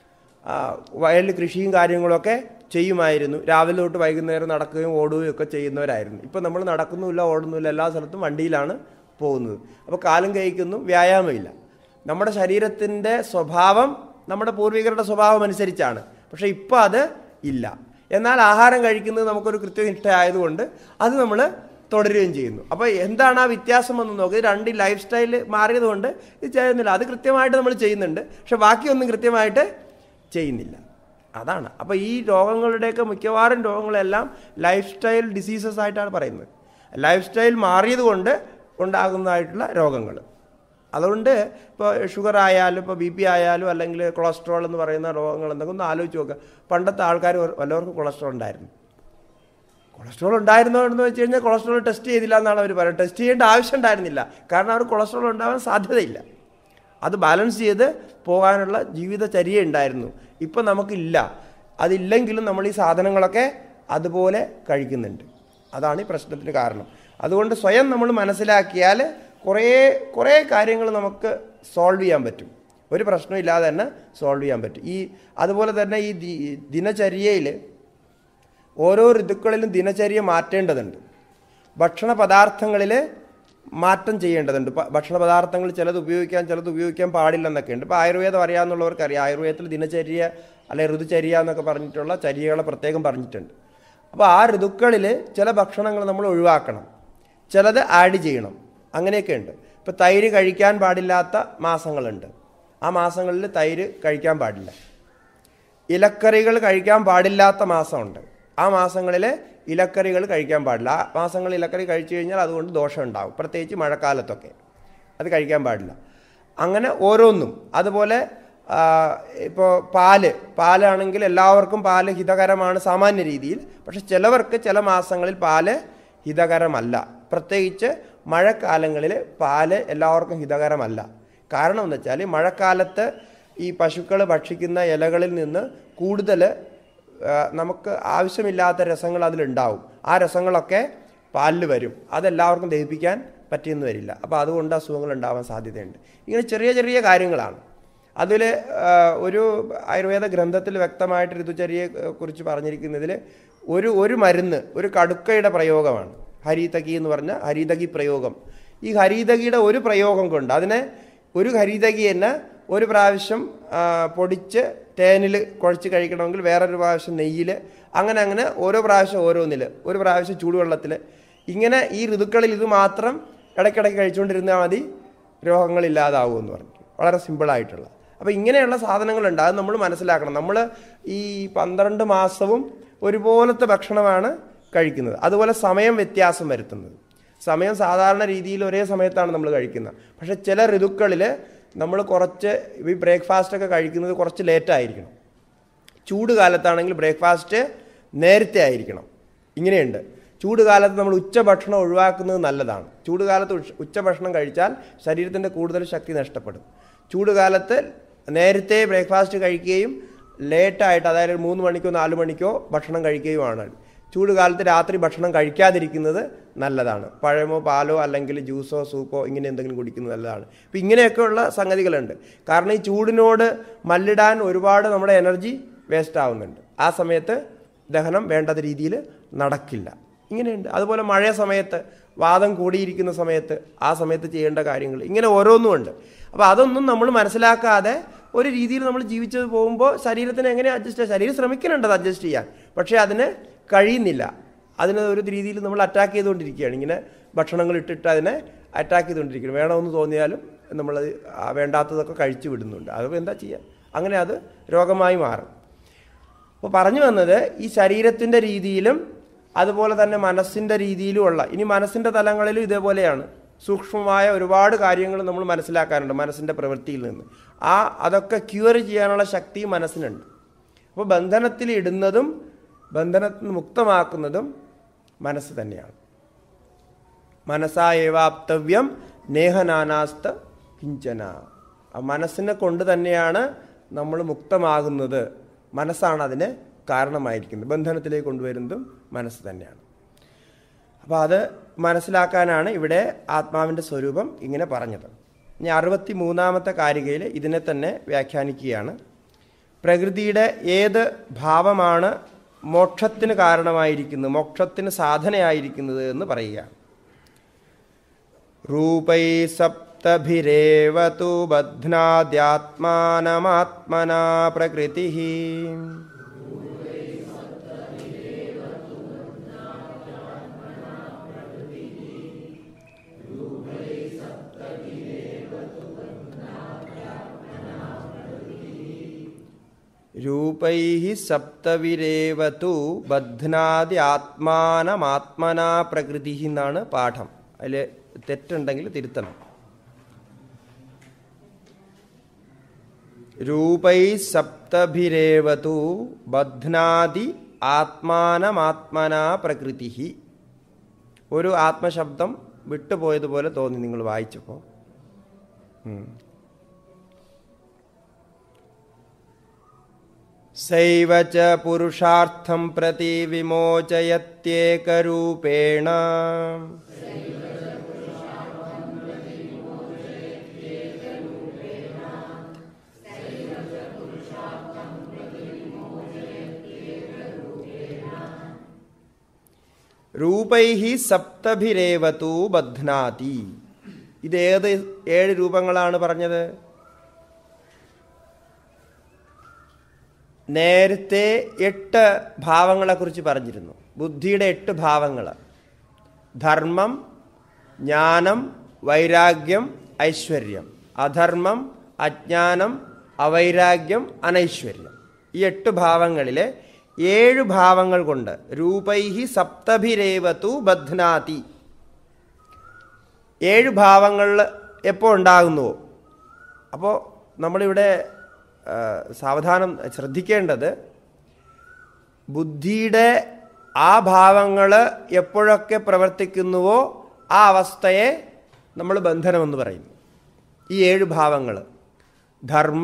ആ, വയലിൽ കൃഷിയും കാര്യങ്ങളൊക്കെ ചെയ്യുമായിരുന്നു രാവിലെ തൊട്ട് വൈകുന്നേരം നടക്കുകയും ഓടുകയും ഒക്കെ ചെയ്യുന്നവരായിരുന്നു ഇപ്പം നമ്മൾ നടക്കുന്നുമില്ല ഓടുന്നുമില്ല എല്ലാ സ്ഥലത്തും വണ്ടിയിലാണ് പോകുന്നത് അപ്പോൾ കാലം കഴിക്കുന്നു വ്യായാമമില്ല നമ്മുടെ ശരീരത്തിൻ്റെ സ്വഭാവം നമ്മുടെ പൂർവികരുടെ സ്വഭാവം അനുസരിച്ചാണ് പക്ഷേ ഇപ്പോൾ അത് ഇല്ല എന്നാൽ ആഹാരം കഴിക്കുന്നത് നമുക്കൊരു കൃത്യനിഷ്ഠ ആയതുകൊണ്ട് അത് നമ്മൾ തുടരുകയും ചെയ്യുന്നു അപ്പോൾ എന്താണ് ആ വ്യത്യാസം എന്ന് നോക്കുക രണ്ട് ലൈഫ് സ്റ്റൈൽ മാറിയതുകൊണ്ട് ഇത് ചെയ്യുന്നില്ല അത് കൃത്യമായിട്ട് നമ്മൾ ചെയ്യുന്നുണ്ട് പക്ഷെ ബാക്കിയൊന്നും കൃത്യമായിട്ട് ചെയ്യുന്നില്ല അതാണ് അപ്പോൾ ഈ രോഗങ്ങളുടെയൊക്കെ മിക്കവാറും രോഗങ്ങളെല്ലാം ലൈഫ് സ്റ്റൈൽ ഡിസീസസ് ആയിട്ടാണ് പറയുന്നത് ലൈഫ് സ്റ്റൈൽ മാറിയത് കൊണ്ട് ഉണ്ടാകുന്നതായിട്ടുള്ള രോഗങ്ങൾ അതുകൊണ്ട് ഇപ്പോൾ ഷുഗർ ആയാലും ഇപ്പോൾ ബി പി ആയാലും അല്ലെങ്കിൽ കൊളസ്ട്രോൾ എന്ന് പറയുന്ന രോഗങ്ങൾ എന്തൊക്കെ ഒന്ന് ആലോചിച്ച് നോക്കുക പണ്ടത്തെ ആൾക്കാർ വല്ലവർക്കും കൊളസ്ട്രോൾ ഉണ്ടായിരുന്നു കൊളസ്ട്രോൾ ഉണ്ടായിരുന്നോ എന്ന് വെച്ച് കഴിഞ്ഞാൽ കൊളസ്ട്രോൾ ടെസ്റ്റ് ചെയ്തില്ല എന്നാണ് അവർ പറയുന്നത് ടെസ്റ്റ് ചെയ്യേണ്ട ആവശ്യം ഉണ്ടായിരുന്നില്ല കാരണം അവർ കൊളസ്ട്രോൾ ഉണ്ടാവാൻ സാധ്യതയില്ല അത് ബാലൻസ് ചെയ്ത് പോകാനുള്ള ജീവിതചര്യ ഉണ്ടായിരുന്നു ഇപ്പം നമുക്കില്ല അതില്ലെങ്കിലും നമ്മൾ ഈ സാധനങ്ങളൊക്കെ അതുപോലെ കഴിക്കുന്നുണ്ട് അതാണ് ഈ പ്രശ്നത്തിന് കാരണം അതുകൊണ്ട് സ്വയം നമ്മൾ മനസ്സിലാക്കിയാൽ കുറേ കുറേ കാര്യങ്ങൾ നമുക്ക് സോൾവ് ചെയ്യാൻ പറ്റും ഒരു പ്രശ്നമില്ലാതെ തന്നെ സോൾവ് ചെയ്യാൻ പറ്റും ഈ അതുപോലെ തന്നെ ഈ ദി- ദിനചര്യയിൽ ഓരോ ഋതുക്കളിലും ദിനചര്യ മാറ്റേണ്ടതുണ്ട് ഭക്ഷണ പദാർത്ഥങ്ങളിൽ മാറ്റം ചെയ്യേണ്ടതുണ്ട് പ- ഭക്ഷണ പദാർത്ഥങ്ങൾ ചിലത് ഉപയോഗിക്കാൻ ചിലത് ഉപയോഗിക്കാൻ പാടില്ലെന്നൊക്കെ ഉണ്ട് ഇപ്പോൾ ആയുർവേദം അറിയാവുന്നവർക്ക് അറിയാം ആയുർവേദത്തിൽ ദിനചര്യ അല്ലെ ഋതുചര്യ എന്നൊക്കെ പറഞ്ഞിട്ടുള്ള ചര്യകളെ പ്രത്യേകം പറഞ്ഞിട്ടുണ്ട് അപ്പോൾ ആ ഋതുക്കളിൽ ചില ഭക്ഷണങ്ങൾ നമ്മൾ ഒഴിവാക്കണം ചിലത് ആഡ് ചെയ്യണം അങ്ങനെയൊക്കെ ഉണ്ട് ഇപ്പോൾ തൈര് കഴിക്കാൻ പാടില്ലാത്ത മാസങ്ങളുണ്ട് ആ മാസങ്ങളിൽ തൈര് കഴിക്കാൻ പാടില്ല ഇലക്കറികൾ കഴിക്കാൻ പാടില്ലാത്ത മാസമുണ്ട് ആ മാസങ്ങളിൽ ഇലക്കറികൾ കഴിക്കാൻ പാടില്ല ആ മാസങ്ങളിൽ ഇലക്കറി കഴിച്ചു കഴിഞ്ഞാൽ അതുകൊണ്ട് ദോഷം ഉണ്ടാവും പ്രത്യേകിച്ച് മഴക്കാലത്തൊക്കെ അത് കഴിക്കാൻ പാടില്ല അങ്ങനെ ഓരോന്നും അതുപോലെ ഇപ്പോൾ പാല് പാലാണെങ്കിൽ എല്ലാവർക്കും പാല് ഹിതകരമാണ് സാമാന്യ രീതിയിൽ പക്ഷെ ചിലവർക്ക് ചില മാസങ്ങളിൽ പാല് ഹിതകരമല്ല പ്രത്യേകിച്ച് മഴക്കാലങ്ങളിൽ പാല് എല്ലാവർക്കും ഹിതകരമല്ല കാരണം എന്ന് വെച്ചാൽ മഴക്കാലത്ത് ഈ പശുക്കൾ ഭക്ഷിക്കുന്ന ഇലകളിൽ നിന്ന് കൂടുതൽ ആ, നമുക്ക് ആവശ്യമില്ലാത്ത രസങ്ങൾ അതിലുണ്ടാവും ആ രസങ്ങളൊക്കെ പാലിൽ വരും അതെല്ലാവർക്കും ദഹിപ്പിക്കാൻ പറ്റിയെന്ന് വരില്ല അപ്പോൾ അതുകൊണ്ട് അസുഖങ്ങൾ ഉണ്ടാവാൻ സാധ്യതയുണ്ട് ഇങ്ങനെ ചെറിയ ചെറിയ കാര്യങ്ങളാണ് അതിൽ ഒരു ആയുർവേദ ഗ്രന്ഥത്തിൽ വ്യക്തമായിട്ട് ഋതുചര്യയെ കുറിച്ച് പറഞ്ഞിരിക്കുന്നതിൽ ഒരു ഒരു മരുന്ന് ഒരു കടുക്കയുടെ പ്രയോഗമാണ് ഹരിതകി എന്ന് പറഞ്ഞ ഹരിതകി പ്രയോഗം ഈ ഹരിതകിയുടെ ഒരു പ്രയോഗം കൊണ്ട് അതിനെ ഒരു ഹരിതകി തന്നെ ഒരു പ്രാവശ്യം ആ, പൊടിച്ച് തേനിൽ കുഴച്ച് കഴിക്കണമെങ്കിൽ വേറൊരു പ്രാവശ്യം നെയ്യിൽ അങ്ങനെ അങ്ങനെ ഓരോ പ്രാവശ്യം ഓരോന്നിൽ ഒരു പ്രാവശ്യം ചൂടുവെള്ളത്തിൽ ഇങ്ങനെ ഈ ഋതുക്കളിൽ ഇത് മാത്രം ഇടയ്ക്കിടയ്ക്ക് കഴിച്ചുകൊണ്ടിരുന്നാൽ മതി രോഗങ്ങളില്ലാതാവുമെന്ന് പറഞ്ഞു വളരെ സിമ്പിളായിട്ടുള്ള അപ്പോൾ ഇങ്ങനെയുള്ള സാധനങ്ങളുണ്ട് അത് നമ്മൾ മനസ്സിലാക്കണം നമ്മൾ ഈ പന്ത്രണ്ട് മാസവും ഒരുപോലത്തെ ഭക്ഷണമാണ് കഴിക്കുന്നത് അതുപോലെ സമയം വ്യത്യാസം വരുത്തുന്നത് സമയം സാധാരണ രീതിയിൽ ഒരേ സമയത്താണ് നമ്മൾ കഴിക്കുന്നത് പക്ഷെ ചില ഋതുക്കളിൽ നമ്മൾ കുറച്ച് ഈ ബ്രേക്ക്ഫാസ്റ്റ് ഒക്കെ കഴിക്കുന്നത് കുറച്ച് ലേറ്റ് ആയിരിക്കണം ചൂട് കാലത്താണെങ്കിൽ ബ്രേക്ക്ഫാസ്റ്റ് നേരത്തെ ആയിരിക്കണം ഇങ്ങനെയുണ്ട് ചൂട് കാലത്ത് നമ്മൾ ഉച്ചഭക്ഷണം ഒഴിവാക്കുന്നത് നല്ലതാണ് ചൂട് കാലത്ത് ഉച്ച- ഉച്ചഭക്ഷണം കഴിച്ചാൽ ശരീരത്തിൻ്റെ കൂടുതൽ ശക്തി നഷ്ടപ്പെടും ചൂട് കാലത്ത് നേരത്തെ ബ്രേക്ക്ഫാസ്റ്റ് കഴിക്കുകയും ലേറ്റായിട്ട് അതായത് ഒരു മൂന്ന് മണിക്കോ നാല് മണിക്കോ ഭക്ഷണം കഴിക്കുകയുമാണ് ചൂട് കാലത്ത് രാത്രി ഭക്ഷണം കഴിക്കാതിരിക്കുന്നത് നല്ലതാണ് പഴമോ പാലോ അല്ലെങ്കിൽ ജ്യൂസോ സൂപ്പോ ഇങ്ങനെ എന്തെങ്കിലും കുടിക്കുന്നത് നല്ലതാണ് അപ്പം ഇങ്ങനെയൊക്കെയുള്ള സംഗതികളുണ്ട് കാരണം ഈ ചൂടിനോട് മല്ലിടാൻ ഒരുപാട് നമ്മുടെ എനർജി വേസ്റ്റ് ആവുന്നുണ്ട് ആ സമയത്ത് ദഹനം വേണ്ടത് രീതിയിൽ നടക്കില്ല ഇങ്ങനെയുണ്ട് അതുപോലെ മഴ സമയത്ത് വാദം കൂടിയിരിക്കുന്ന സമയത്ത് ആ സമയത്ത് ചെയ്യേണ്ട കാര്യങ്ങൾ ഇങ്ങനെ ഓരോന്നും ഉണ്ട് അപ്പോൾ അതൊന്നും നമ്മൾ മനസ്സിലാക്കാതെ ഒരു രീതിയിൽ നമ്മൾ ജീവിച്ചു പോകുമ്പോൾ ശരീരത്തിന് എങ്ങനെ അഡ്ജസ്റ്റ് ചെയ്യാം ശരീരം ശ്രമിക്കുന്നുണ്ട് അത് അഡ്ജസ്റ്റ് ചെയ്യാൻ പക്ഷേ അതിന് കഴിയുന്നില്ല അതിന് ഒരു രീതിയിൽ നമ്മൾ അറ്റാക്ക് ചെയ്തുകൊണ്ടിരിക്കുകയാണ് ഇങ്ങനെ ഭക്ഷണങ്ങൾ ഇട്ടിട്ട് അതിനെ അറ്റാക്ക് ചെയ്തുകൊണ്ടിരിക്കുകയാണ് വേണമെന്ന് തോന്നിയാലും നമ്മളത് ആ വേണ്ടാത്തതൊക്കെ കഴിച്ചു വിടുന്നുണ്ട് അത് എന്താ ചെയ്യുക അങ്ങനെ അത് രോഗമായി മാറും അപ്പോൾ പറഞ്ഞു വന്നത് ഈ ശരീരത്തിൻ്റെ രീതിയിലും അതുപോലെ തന്നെ മനസ്സിൻ്റെ രീതിയിലുമുള്ള ഇനി മനസ്സിൻ്റെ തലങ്ങളിലും ഇതേപോലെയാണ് സൂക്ഷ്മമായ ഒരുപാട് കാര്യങ്ങൾ നമ്മൾ മനസ്സിലാക്കാനുണ്ട് മനസ്സിൻ്റെ പ്രവൃത്തിയിൽ നിന്ന് ആ അതൊക്കെ ക്യൂർ ചെയ്യാനുള്ള ശക്തി മനസ്സിനുണ്ട് അപ്പോൾ ബന്ധനത്തിൽ ഇടുന്നതും ബന്ധനത്തിൽ നിന്ന് മുക്തമാക്കുന്നതും മനസ്സ് തന്നെയാണ് മനസ്സായേവാപ്തവ്യം നേഹനാനാസ്ത കിഞ്ചന ആ മനസ്സിനെ കൊണ്ട് തന്നെയാണ് നമ്മൾ മുക്തമാകുന്നത് മനസ്സാണ് അതിന് കാരണമായിരിക്കുന്നത് ബന്ധനത്തിലേക്ക് കൊണ്ടുവരുന്നതും മനസ്സ് തന്നെയാണ് അപ്പോൾ അത് മനസ്സിലാക്കാനാണ് ഇവിടെ ആത്മാവിൻ്റെ സ്വരൂപം ഇങ്ങനെ പറഞ്ഞത് ഇനി അറുപത്തി മൂന്നാമത്തെ കാരികയിൽ ഇതിനെ തന്നെ വ്യാഖ്യാനിക്കുകയാണ് പ്രകൃതിയുടെ ഏത് ഭാവമാണ് മോക്ഷത്തിന് കാരണമായിരിക്കുന്നത് മോക്ഷത്തിന് സാധനയായിരിക്കുന്നത് എന്ന് പറയുകയാണ് रूपै सप्तभिरेव तु बध्नाद्यात्मानमात्मना प्रकृतिः രൂപൈः സപ്തവിരേവ തു ബധ്നാദി ആത്മാനമാത്മനാ പ്രകൃതി എന്നാണ് പാഠം അതിൽ തെറ്റുണ്ടെങ്കിൽ തിരുത്തണം രൂപൈ സപ്തഭിരേവ തു ബധ്നാദി ആത്മാനമാത്മനാ പ്രകൃതി ഒരു ആത്മശബ്ദം വിട്ടുപോയതുപോലെ തോന്നി നിങ്ങൾ വായിച്ചപ്പോൾ ഉം. സൈവ ച പുരുഷാർത്ഥം പ്രതി വിമോചയത്യേകരൂപേണ രൂപൈഹി സപ്തഭിരേവതു ബധ്നാതി ഇതേത് ഏഴ് രൂപങ്ങളാണ് പറഞ്ഞത് നേരത്തെ എട്ട് ഭാവങ്ങളെക്കുറിച്ച് പറഞ്ഞിരുന്നു ബുദ്ധിയുടെ എട്ട് ഭാവങ്ങൾ ധർമ്മം ജ്ഞാനം വൈരാഗ്യം ഐശ്വര്യം അധർമ്മം അജ്ഞാനം അവൈരാഗ്യം അനൈശ്വര്യം ഈ എട്ട് ഭാവങ്ങളിലെ ഏഴ് ഭാവങ്ങൾ കൊണ്ട് രൂപൈഹി സപ്തഭിരേവതു ബധ്നാതി ഏഴ് ഭാവങ്ങളിൽ എപ്പോൾ ഉണ്ടാകുന്നുവോ അപ്പോൾ നമ്മളിവിടെ ആ, സാവധാനം ശ്രദ്ധിക്കേണ്ടത് ബുദ്ധിയുടെ ആ ഭാവങ്ങൾ എപ്പോഴൊക്കെ പ്രവർത്തിക്കുന്നുവോ ആ അവസ്ഥയെ നമ്മൾ ബന്ധനമെന്ന് പറയുന്നു ഈ ഏഴ് ഭാവങ്ങൾ ധർമ്മ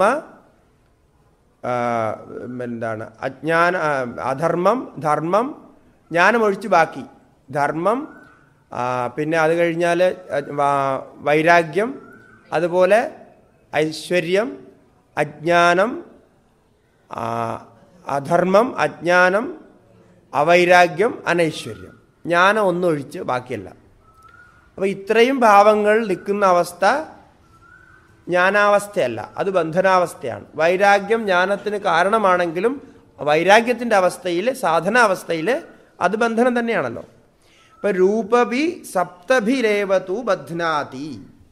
ആ, എന്താണ് അജ്ഞാന ആ, അധർമ്മം ധർമ്മം ജ്ഞാനമൊഴിച്ച് ബാക്കി ധർമ്മം ആ, പിന്നെ അത് കഴിഞ്ഞാൽ വാ- വൈരാഗ്യം അതുപോലെ ഐശ്വര്യം അജ്ഞാനം ആ, അധർമ്മം അജ്ഞാനം അവൈരാഗ്യം അനൈശ്വര്യം ജ്ഞാനം ഒന്നൊഴിച്ച് ബാക്കിയല്ല അപ്പോൾ ഇത്രയും ഭാവങ്ങൾ നിൽക്കുന്ന അവസ്ഥ ജ്ഞാനാവസ്ഥയല്ല അത് ബന്ധനാവസ്ഥയാണ് വൈരാഗ്യം ജ്ഞാനത്തിന് കാരണമാണെങ്കിലും വൈരാഗ്യത്തിൻ്റെ അവസ്ഥയിൽ സാധനാവസ്ഥയിൽ അത് ബന്ധനം തന്നെയാണല്ലോ ഇപ്പം രൂപഭി സപ്തഭിരേവതു ബധ്നാതി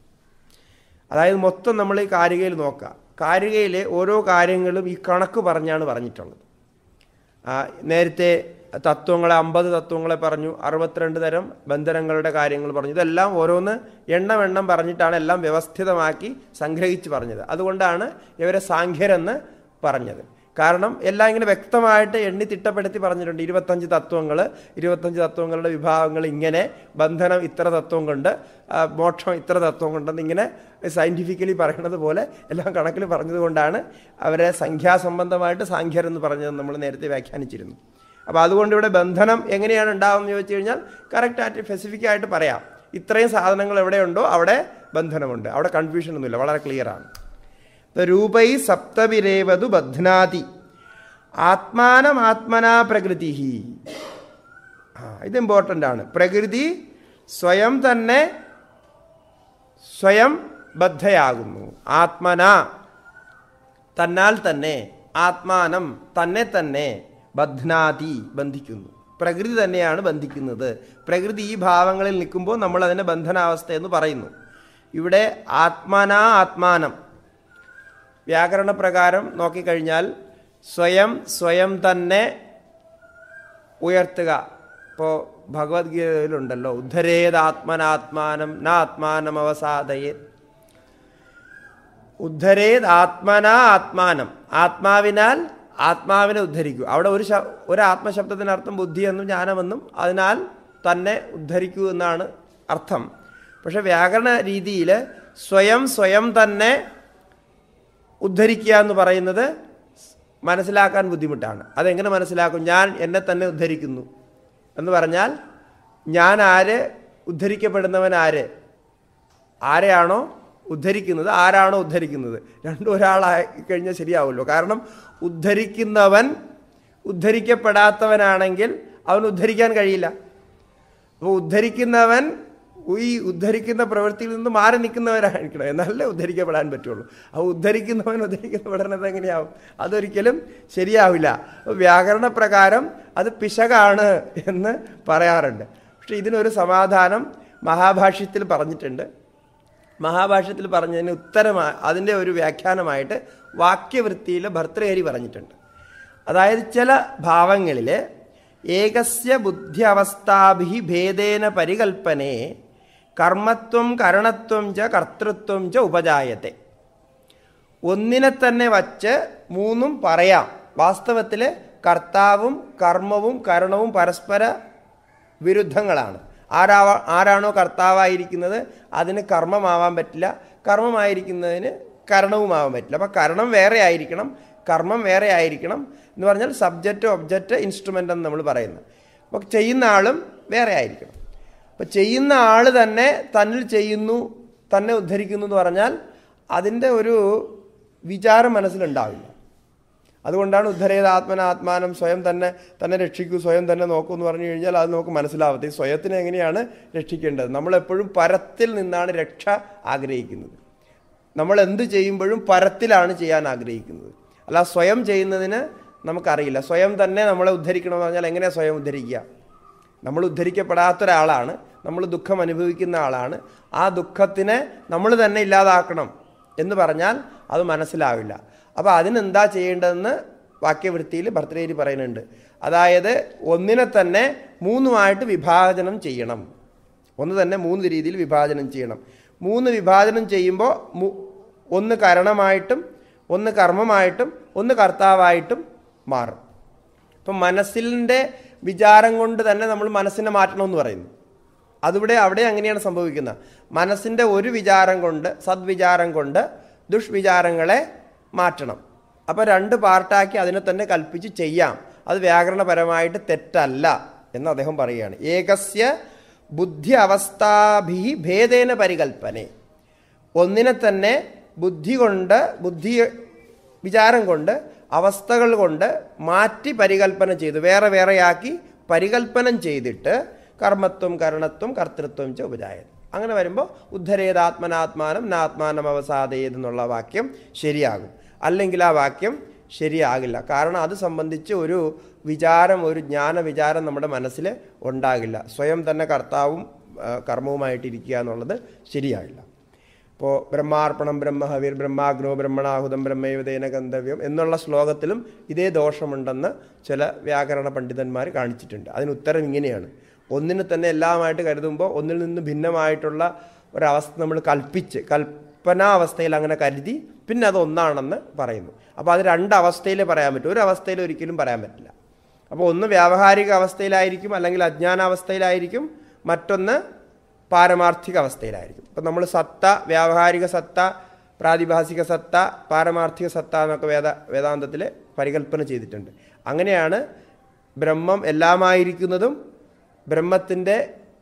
അതായത് മൊത്തം നമ്മൾ ഈ കാരികയിൽ നോക്കുക കാരികയിലെ ഓരോ കാര്യങ്ങളും ഈ കണക്ക് പറഞ്ഞാണ് പറഞ്ഞിട്ടുള്ളത് ആ, നേരത്തെ തത്വങ്ങളെ അമ്പത് തത്വങ്ങളെ പറഞ്ഞു അറുപത്തിരണ്ട് തരം ബന്ധനങ്ങളുടെ കാര്യങ്ങൾ പറഞ്ഞു ഇതെല്ലാം ഓരോന്ന് എണ്ണം എണ്ണം പറഞ്ഞിട്ടാണ് എല്ലാം വ്യവസ്ഥിതമാക്കി സംഗ്രഹിച്ച് പറഞ്ഞത് അതുകൊണ്ടാണ് ഇവരെ സാഖ്യരെന്ന് പറഞ്ഞത് കാരണം എല്ലാം ഇങ്ങനെ വ്യക്തമായിട്ട് എണ്ണി തിട്ടപ്പെടുത്തി പറഞ്ഞിട്ടുണ്ട് ഇരുപത്തഞ്ച് തത്വങ്ങൾ ഇരുപത്തഞ്ച് തത്വങ്ങളുടെ വിഭാഗങ്ങൾ ഇങ്ങനെ ബന്ധനം ഇത്ര തത്വം കൊണ്ട് ആ, മോക്ഷം ഇത്ര തത്വം കൊണ്ടെന്ന് ഇങ്ങനെ സയൻറ്റിഫിക്കലി പറയണത് പോലെ എല്ലാം കണക്കിൽ പറഞ്ഞതുകൊണ്ടാണ് അവരെ സംഖ്യാസംബന്ധമായിട്ട് സാഖ്യരെന്ന് പറഞ്ഞത് നമ്മൾ നേരത്തെ വ്യാഖ്യാനിച്ചിരുന്നു അപ്പോൾ അതുകൊണ്ട് ഇവിടെ ബന്ധനം എങ്ങനെയാണ് ഉണ്ടാകുമെന്ന് ചോദിച്ചു കഴിഞ്ഞാൽ കറക്റ്റായിട്ട് സ്പെസിഫിക് ആയിട്ട് പറയാം ഇത്രയും സാധനങ്ങൾ എവിടെയുണ്ടോ അവിടെ ബന്ധനമുണ്ട് അവിടെ കൺഫ്യൂഷൻ ഒന്നുമില്ല വളരെ ക്ലിയറാണ് രൂപൈ സപ്തവിരേവതു ബധ്നാതി ആത്മാനം ആത്മനാ പ്രകൃതി ആ ഇത് ഇമ്പോർട്ടൻ്റ് ആണ് പ്രകൃതി സ്വയം തന്നെ സ്വയം ബദ്ധയാകുന്നു ആത്മന തന്നാൽ തന്നെ ആത്മാനം തന്നെ തന്നെ ബധ്നാതി ബന്ധിക്കുന്നു പ്രകൃതി തന്നെയാണ് ബന്ധിക്കുന്നത് പ്രകൃതി ഈ ഭാവങ്ങളിൽ നിൽക്കുമ്പോൾ നമ്മൾ അതിനെ ബന്ധനാവസ്ഥ എന്ന് പറയുന്നു ഇവിടെ ആത്മനാ ആത്മാനം വ്യാകരണ പ്രകാരം നോക്കിക്കഴിഞ്ഞാൽ സ്വയം സ്വയം തന്നെ ഉയർത്തുക ഇപ്പോൾ ഭഗവത്ഗീതയിലുണ്ടല്ലോ ഉദ്ധരേത് ആത്മനാത്മാനം നാത്മാനം അവസാദയേ ഉദ്ധരേത് ആത്മനാ ആത്മാനം ആത്മാവിനാൽ ആത്മാവിനെ ഉദ്ധരിക്കൂ അവിടെ ഒരു ശ ഒരു ആത്മശബ്ദത്തിനർത്ഥം ബുദ്ധിയെന്നും ജ്ഞാനമെന്നും അതിനാൽ തന്നെ ഉദ്ധരിക്കൂ എന്നാണ് അർത്ഥം പക്ഷെ വ്യാകരണ രീതിയിൽ സ്വയം സ്വയം തന്നെ ഉദ്ധരിക്കുക എന്ന് പറയുന്നത് മനസ്സിലാക്കാൻ ബുദ്ധിമുട്ടാണ് അതെങ്ങനെ മനസ്സിലാക്കും ഞാൻ എന്നെ തന്നെ ഉദ്ധരിക്കുന്നു എന്ന് പറഞ്ഞാൽ ഞാൻ ആര് ഉദ്ധരിക്കപ്പെടുന്നവൻ ആര് ആരെയാണോ ഉദ്ധരിക്കുന്നത് ആരാണോ ഉദ്ധരിക്കുന്നത് രണ്ടും ഒരാളായി കഴിഞ്ഞാൽ ശരിയാവുമല്ലോ കാരണം ഉദ്ധരിക്കുന്നവൻ ഉദ്ധരിക്കപ്പെടാത്തവനാണെങ്കിൽ അവൻ ഉദ്ധരിക്കാൻ കഴിയില്ല അപ്പോൾ ഉദ്ധരിക്കുന്നവൻ ഈ ഉദ്ധരിക്കുന്ന പ്രവൃത്തിയിൽ നിന്ന് മാറി നിൽക്കുന്നവരായിരിക്കണം എന്നാലേ ഉദ്ധരിക്കപ്പെടാൻ പറ്റുള്ളൂ അപ്പോൾ ഉദ്ധരിക്കുന്നവൻ ഉദ്ധരിക്കപ്പെടുന്നത് എങ്ങനെയാവും അതൊരിക്കലും ശരിയാവില്ല അപ്പോൾ വ്യാകരണ പ്രകാരം അത് പിശകാണ് എന്ന് പറയാറുണ്ട് പക്ഷെ ഇതിനൊരു സമാധാനം മഹാഭാഷ്യത്തിൽ പറഞ്ഞിട്ടുണ്ട് മഹാഭാഷ്യത്തിൽ പറഞ്ഞതിന് ഉത്തരമായി അതിൻ്റെ ഒരു വ്യാഖ്യാനമായിട്ട് വാക്യവൃത്തിയിൽ ഭർത്തൃഹരി പറഞ്ഞിട്ടുണ്ട് അതായത് ചില ഭാവങ്ങളിൽ ഏകസ്യ ബുദ്ധ്യവസ്ഥാഭി ഭേദേന പരികൽപ്പനേ കർമ്മത്വം കരണത്വം ച കർത്തൃത്വം ച ഉപജായത്തെ ഒന്നിനെ തന്നെ വച്ച് മൂന്നും പറയാം വാസ്തവത്തിൽ കർത്താവും കർമ്മവും കരണവും പരസ്പര വിരുദ്ധങ്ങളാണ് ആരാ ആരാണോ കർത്താവായിരിക്കുന്നത് അതിന് കർമ്മമാവാൻ പറ്റില്ല കർമ്മമായിരിക്കുന്നതിന് കരണവുമാവാൻ പറ്റില്ല അപ്പം കരണം വേറെ ആയിരിക്കണം കർമ്മം വേറെ ആയിരിക്കണം എന്ന് പറഞ്ഞാൽ സബ്ജക്റ്റ് ഒബ്ജക്റ്റ് ഇൻസ്ട്രുമെൻ്റ് എന്ന് നമ്മൾ പറയുന്നത് അപ്പോൾ ചെയ്യുന്ന ആളും വേറെ ആയിരിക്കണം അപ്പോൾ ചെയ്യുന്ന ആൾ തന്നെ തന്നിൽ ചെയ്യുന്നു തന്നെ ഉദ്ധരിക്കുന്നു എന്ന് പറഞ്ഞാൽ അതിൻ്റെ ഒരു വിചാരം മനസ്സിലുണ്ടാവില്ല അതുകൊണ്ടാണ് ഉദ്ധരേത് ആത്മനാത്മാനം സ്വയം തന്നെ തന്നെ രക്ഷിക്കൂ സ്വയം തന്നെ നോക്കൂ എന്ന് പറഞ്ഞു കഴിഞ്ഞാൽ അത് നമുക്ക് മനസ്സിലാവത്തെ ഈ സ്വയത്തിനെ എങ്ങനെയാണ് രക്ഷിക്കേണ്ടത് നമ്മളെപ്പോഴും പരത്തിൽ നിന്നാണ് രക്ഷ ആഗ്രഹിക്കുന്നത് നമ്മൾ എന്ത് ചെയ്യുമ്പോഴും പരത്തിലാണ് ചെയ്യാൻ ആഗ്രഹിക്കുന്നത് അല്ല സ്വയം ചെയ്യുന്നതിന് നമുക്കറിയില്ല സ്വയം തന്നെ നമ്മളെ ഉദ്ധരിക്കണമെന്ന് പറഞ്ഞാൽ എങ്ങനെയാണ് സ്വയം ഉദ്ധരിക്കുക നമ്മൾ ഉദ്ധരിക്കപ്പെടാത്ത ഒരാളാണ് നമ്മൾ ദുഃഖം അനുഭവിക്കുന്ന ആളാണ് ആ ദുഃഖത്തിനെ നമ്മൾ തന്നെ ഇല്ലാതാക്കണം എന്ന് പറഞ്ഞാൽ അത് മനസ്സിലാവില്ല അപ്പോൾ അതിനെന്താ ചെയ്യേണ്ടതെന്ന് വാക്യവൃത്തിയിൽ ഭർത്തൃഹരി പറയുന്നുണ്ട് അതായത് ഒന്നിനെ തന്നെ മൂന്നുമായിട്ട് വിഭാജനം ചെയ്യണം ഒന്ന് തന്നെ മൂന്ന് രീതിയിൽ വിഭാജനം ചെയ്യണം മൂന്ന് വിഭാജനം ചെയ്യുമ്പോൾ മു- ഒന്ന് കരണമായിട്ടും ഒന്ന് കർമ്മമായിട്ടും ഒന്ന് കർത്താവായിട്ടും മാറും ഇപ്പം മനസ്സിൻ്റെ വിചാരം കൊണ്ട് തന്നെ നമ്മൾ മനസ്സിനെ മാറ്റണമെന്ന് പറയുന്നു അതിവിടെ അവിടെ അങ്ങനെയാണ് സംഭവിക്കുന്നത് മനസ്സിൻ്റെ ഒരു വിചാരം കൊണ്ട് സദ്വിചാരം കൊണ്ട് ദുഷ്വിചാരങ്ങളെ മാറ്റണം അപ്പോൾ രണ്ട് പാർട്ടാക്കി അതിനെ തന്നെ കൽപ്പിച്ച് ചെയ്യാം അത് വ്യാകരണപരമായിട്ട് തെറ്റല്ല എന്ന് അദ്ദേഹം പറയുകയാണ് ഏകസ്യ ബുദ്ധി അവസ്ഥാഭി ഭേദേന പരികൽപ്പനെ ഒന്നിനെ തന്നെ ബുദ്ധി കൊണ്ട് ബുദ്ധി വിചാരം കൊണ്ട് അവസ്ഥകൾ കൊണ്ട് മാറ്റി പരികൽപ്പന ചെയ്തു വേറെ വേറെയാക്കി പരികൽപ്പനം ചെയ്തിട്ട് കർമ്മത്വം കരണത്വം കർത്തൃത്വം ച ഉപജായത് അങ്ങനെ വരുമ്പോൾ ഉദ്ധരേതാത്മനാത്മാനം നാത്മാനം അവസാദയേത് എന്നുള്ള വാക്യം ശരിയാകും അല്ലെങ്കിൽ ആ വാക്യം ശരിയാകില്ല കാരണം അത് സംബന്ധിച്ച് ഒരു വിചാരം ഒരു ജ്ഞാന വിചാരം നമ്മുടെ മനസ്സിൽ ഉണ്ടാകില്ല സ്വയം തന്നെ കർത്താവും ആ, കർമ്മവുമായിട്ടിരിക്കുക എന്നുള്ളത് ശരിയാകില്ല ഇപ്പോൾ ബ്രഹ്മാർപ്പണം ബ്രഹ്മഹവിർ ബ്രഹ്മാഗ്നോ ബ്രഹ്മണാഹുതം ബ്രഹ്മൈവതേന ഗന്ധവ്യം എന്നുള്ള ശ്ലോകത്തിലും ഇതേ ദോഷമുണ്ടെന്ന് ചില വ്യാകരണ പണ്ഡിതന്മാർ കാണിച്ചിട്ടുണ്ട് അതിന് ഉത്തരം ഇങ്ങനെയാണ് ഒന്നിനെ തന്നെ എല്ലാമായിട്ട് കരുതുമ്പോൾ ഒന്നിൽ നിന്ന് ഭിന്നമായിട്ടുള്ള ഒരവസ്ഥ നമ്മൾ കൽപ്പിച്ച് കൽപ്പനാവസ്ഥയിൽ അങ്ങനെ കരുതി പിന്നെ അത് ഒന്നാണെന്ന് പറയുന്നു അപ്പോൾ അത് രണ്ട് അവസ്ഥയിലേ പറയാൻ പറ്റും ഒരു അവസ്ഥയിൽ ഒരിക്കലും പറയാൻ പറ്റില്ല അപ്പോൾ ഒന്ന് വ്യാവഹാരിക അവസ്ഥയിലായിരിക്കും അല്ലെങ്കിൽ അജ്ഞാനാവസ്ഥയിലായിരിക്കും മറ്റൊന്ന് പാരമാർത്ഥിക അവസ്ഥയിലായിരിക്കും ഇപ്പം നമ്മൾ സത്ത വ്യാവഹാരിക സത്ത പ്രാതിഭാസിക സത്ത പാരമാർത്ഥിക സത്ത എന്നൊക്കെ വേദ വേദാന്തത്തിൽ പരികല്പന ചെയ്തിട്ടുണ്ട് അങ്ങനെയാണ് ബ്രഹ്മം എല്ലാമായിരിക്കുന്നതും ബ്രഹ്മത്തിൻ്റെ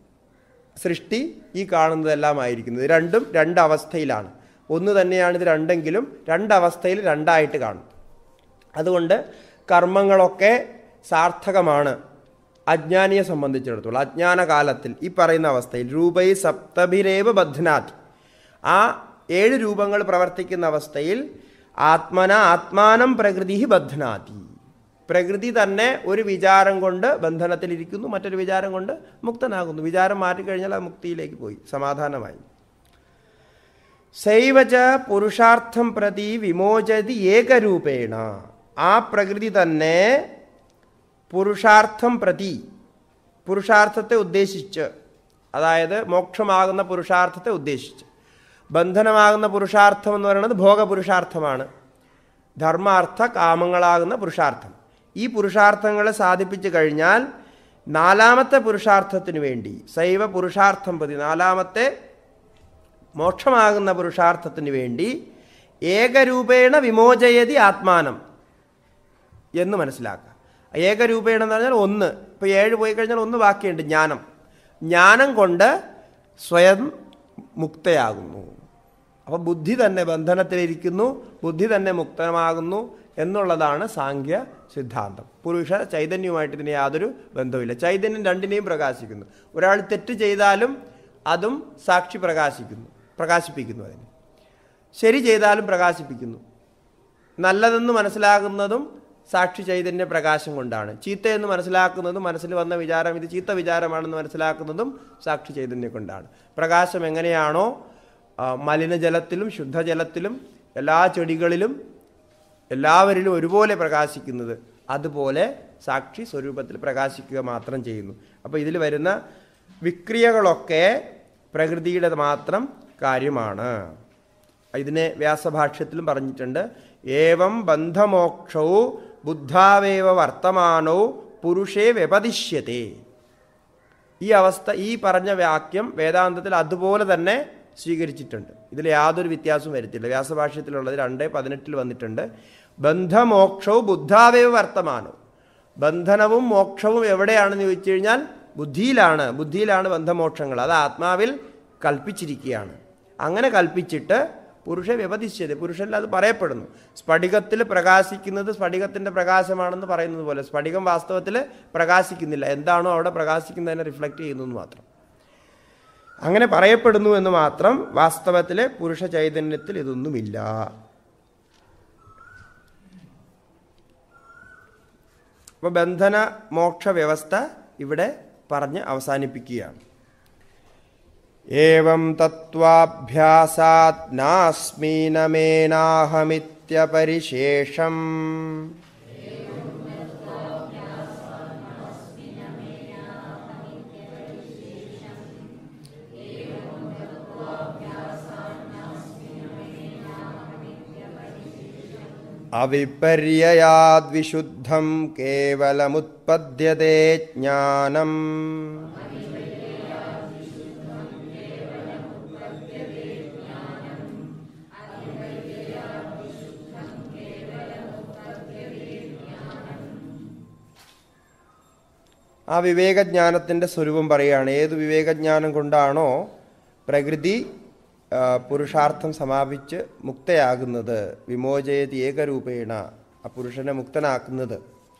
സൃഷ്ടി ഈ കാണുന്നതെല്ലാമായിരിക്കുന്നത് രണ്ടും രണ്ട് അവസ്ഥയിലാണ് ഒന്ന് തന്നെയാണ് ഇത് രണ്ടെങ്കിലും രണ്ടവസ്ഥയിൽ രണ്ടായിട്ട് കാണും അതുകൊണ്ട് കർമ്മങ്ങളൊക്കെ സാർത്ഥകമാണ് അജ്ഞാനിയെ സംബന്ധിച്ചിടത്തോളം അജ്ഞാന കാലത്തിൽ ഈ പറയുന്ന അവസ്ഥയിൽ രൂപൈ സപ്തഭിരേവ ബധ്നാത് ആ ഏഴ് രൂപങ്ങൾ പ്രവർത്തിക്കുന്ന അവസ്ഥയിൽ ആത്മന ആത്മാനം പ്രകൃതി ബധ്നാതി പ്രകൃതി തന്നെ ഒരു വിചാരം കൊണ്ട് ബന്ധനത്തിലിരിക്കുന്നു മറ്റൊരു വിചാരം കൊണ്ട് മുക്തനാകുന്നു വിചാരം മാറ്റിക്കഴിഞ്ഞാൽ അത് മുക്തിയിലേക്ക് പോയി സമാധാനമായി സൈവച പുരുഷാർത്ഥം പ്രതി വിമോചതി ഏകരൂപേണ ആ പ്രകൃതി തന്നെ പുരുഷാർത്ഥം പ്രതി പുരുഷാർത്ഥത്തെ ഉദ്ദേശിച്ച് അതായത് മോക്ഷമാകുന്ന പുരുഷാർത്ഥത്തെ ഉദ്ദേശിച്ച് ബന്ധനമാകുന്ന പുരുഷാർത്ഥം എന്ന് പറയുന്നത് ഭോഗപുരുഷാർത്ഥമാണ് ധർമാർത്ഥ കാമങ്ങളാകുന്ന പുരുഷാർത്ഥം ഈ പുരുഷാർത്ഥങ്ങളെ സാധിപ്പിച്ചു കഴിഞ്ഞാൽ നാലാമത്തെ പുരുഷാർത്ഥത്തിന് വേണ്ടി ശൈവ പുരുഷാർത്ഥം പ്രതി നാലാമത്തെ മോക്ഷമാകുന്ന പുരുഷാർത്ഥത്തിന് വേണ്ടി ഏകരൂപേണ വിമോചയതി ആത്മാനം എന്ന് മനസ്സിലാക്കുക ഏകരൂപേണ എന്ന് പറഞ്ഞാൽ ഒന്ന് ഇപ്പോൾ ഏഴ് പോയി കഴിഞ്ഞാൽ ഒന്ന് ബാക്കിയുണ്ട് ജ്ഞാനം ജ്ഞാനം കൊണ്ട് സ്വയം മുക്തയാകുന്നു അപ്പോൾ ബുദ്ധി തന്നെ ബന്ധനത്തിലിരിക്കുന്നു ബുദ്ധി തന്നെ മുക്തമാകുന്നു എന്നുള്ളതാണ് സാങ്ക്യ സിദ്ധാന്തം പുരുഷ ചൈതന്യവുമായിട്ട് ഇതിന് യാതൊരു ബന്ധവുമില്ല ചൈതന്യം രണ്ടിനെയും പ്രകാശിക്കുന്നു ഒരാൾ തെറ്റ് ചെയ്താലും അതും സാക്ഷി പ്രകാശിക്കുന്നു പ്രകാശിപ്പിക്കുന്നു അതിന് ശരി ചെയ്താലും പ്രകാശിപ്പിക്കുന്നു നല്ലതെന്ന് മനസ്സിലാകുന്നതും സാക്ഷി ചൈതന്യ പ്രകാശം കൊണ്ടാണ് ചീത്തയെന്ന് മനസ്സിലാക്കുന്നതും മനസ്സിൽ വന്ന വിചാരം ഇത് ചീത്ത വിചാരമാണെന്ന് മനസ്സിലാക്കുന്നതും സാക്ഷി ചൈതന്യം കൊണ്ടാണ് പ്രകാശം എങ്ങനെയാണോ ആ, മലിനജലത്തിലും ശുദ്ധജലത്തിലും എല്ലാ ചെടികളിലും എല്ലാവരിലും ഒരുപോലെ പ്രകാശിക്കുന്നത് അതുപോലെ സാക്ഷി സ്വരൂപത്തിൽ പ്രകാശിക്കുക മാത്രം ചെയ്യുന്നു അപ്പോൾ ഇതിൽ വരുന്ന വിക്രിയകളൊക്കെ പ്രകൃതിയുടെ മാത്രം കാര്യമാണ് ഇതിനെ വ്യാസഭാഷ്യത്തിലും പറഞ്ഞിട്ടുണ്ട് ഏവം ബന്ധമോക്ഷവും ബുദ്ധാവേവ വർത്തമാനോ പുരുഷേ വ്യപതിഷ്യത്തെ ഈ അവസ്ഥ ഈ പറഞ്ഞ വാക്യം വേദാന്തത്തിൽ അതുപോലെ തന്നെ സ്വീകരിച്ചിട്ടുണ്ട് ഇതിൽ യാതൊരു വ്യത്യാസവും വരുത്തില്ല വ്യാസഭാഷ്യത്തിലുള്ളത് രണ്ട് പതിനെട്ടിൽ വന്നിട്ടുണ്ട് ബന്ധമോക്ഷവും ബുദ്ധാവേവ വർത്തമാനവും ബന്ധനവും മോക്ഷവും എവിടെയാണെന്ന് ചോദിച്ചു കഴിഞ്ഞാൽ ബുദ്ധിയിലാണ് ബുദ്ധിയിലാണ് ബന്ധമോക്ഷങ്ങൾ അത് ആത്മാവിൽ കൽപ്പിച്ചിരിക്കുകയാണ് അങ്ങനെ കൽപ്പിച്ചിട്ട് പുരുഷ വ്യപതിശ്യത പുരുഷനിൽ അത് പറയപ്പെടുന്നു സ്ഫടികത്തിൽ പ്രകാശിക്കുന്നത് സ്ഫടികത്തിൻ്റെ പ്രകാശമാണെന്ന് പറയുന്നത് പോലെ സ്ഫടികം വാസ്തവത്തിൽ പ്രകാശിക്കുന്നില്ല എന്താണോ അവിടെ പ്രകാശിക്കുന്നതിനെ റിഫ്ലക്റ്റ് ചെയ്യുന്നു എന്ന് മാത്രം അങ്ങനെ പറയപ്പെടുന്നു എന്ന് മാത്രം വാസ്തവത്തിലെ പുരുഷ ചൈതന്യത്തിൽ ഇതൊന്നുമില്ല അപ്പോൾ ബന്ധന മോക്ഷ വ്യവസ്ഥ ഇവിടെ പറഞ്ഞ് അവസാനിപ്പിക്കുകയാണ് ഏവം തത്വാഭ്യാസാത് നാസ്മീനമേനാഹമിത്യപരിശേഷം അവിപര്യയാദ്വിശുദ്ധം കേവലമുത്പദ്യത്തെ ജ്ഞാനം ആ വിവേകജ്ഞാനത്തിൻ്റെ സ്വരൂപം പറയുകയാണ് ഏത് വിവേകജ്ഞാനം കൊണ്ടാണോ പ്രകൃതി ആ, പുരുഷാർത്ഥം സമാപിച്ച് മുക്തയാകുന്നത് വിമോചയതി ഏകരൂപേണ ആ പുരുഷനെ മുക്തനാക്കുന്നത്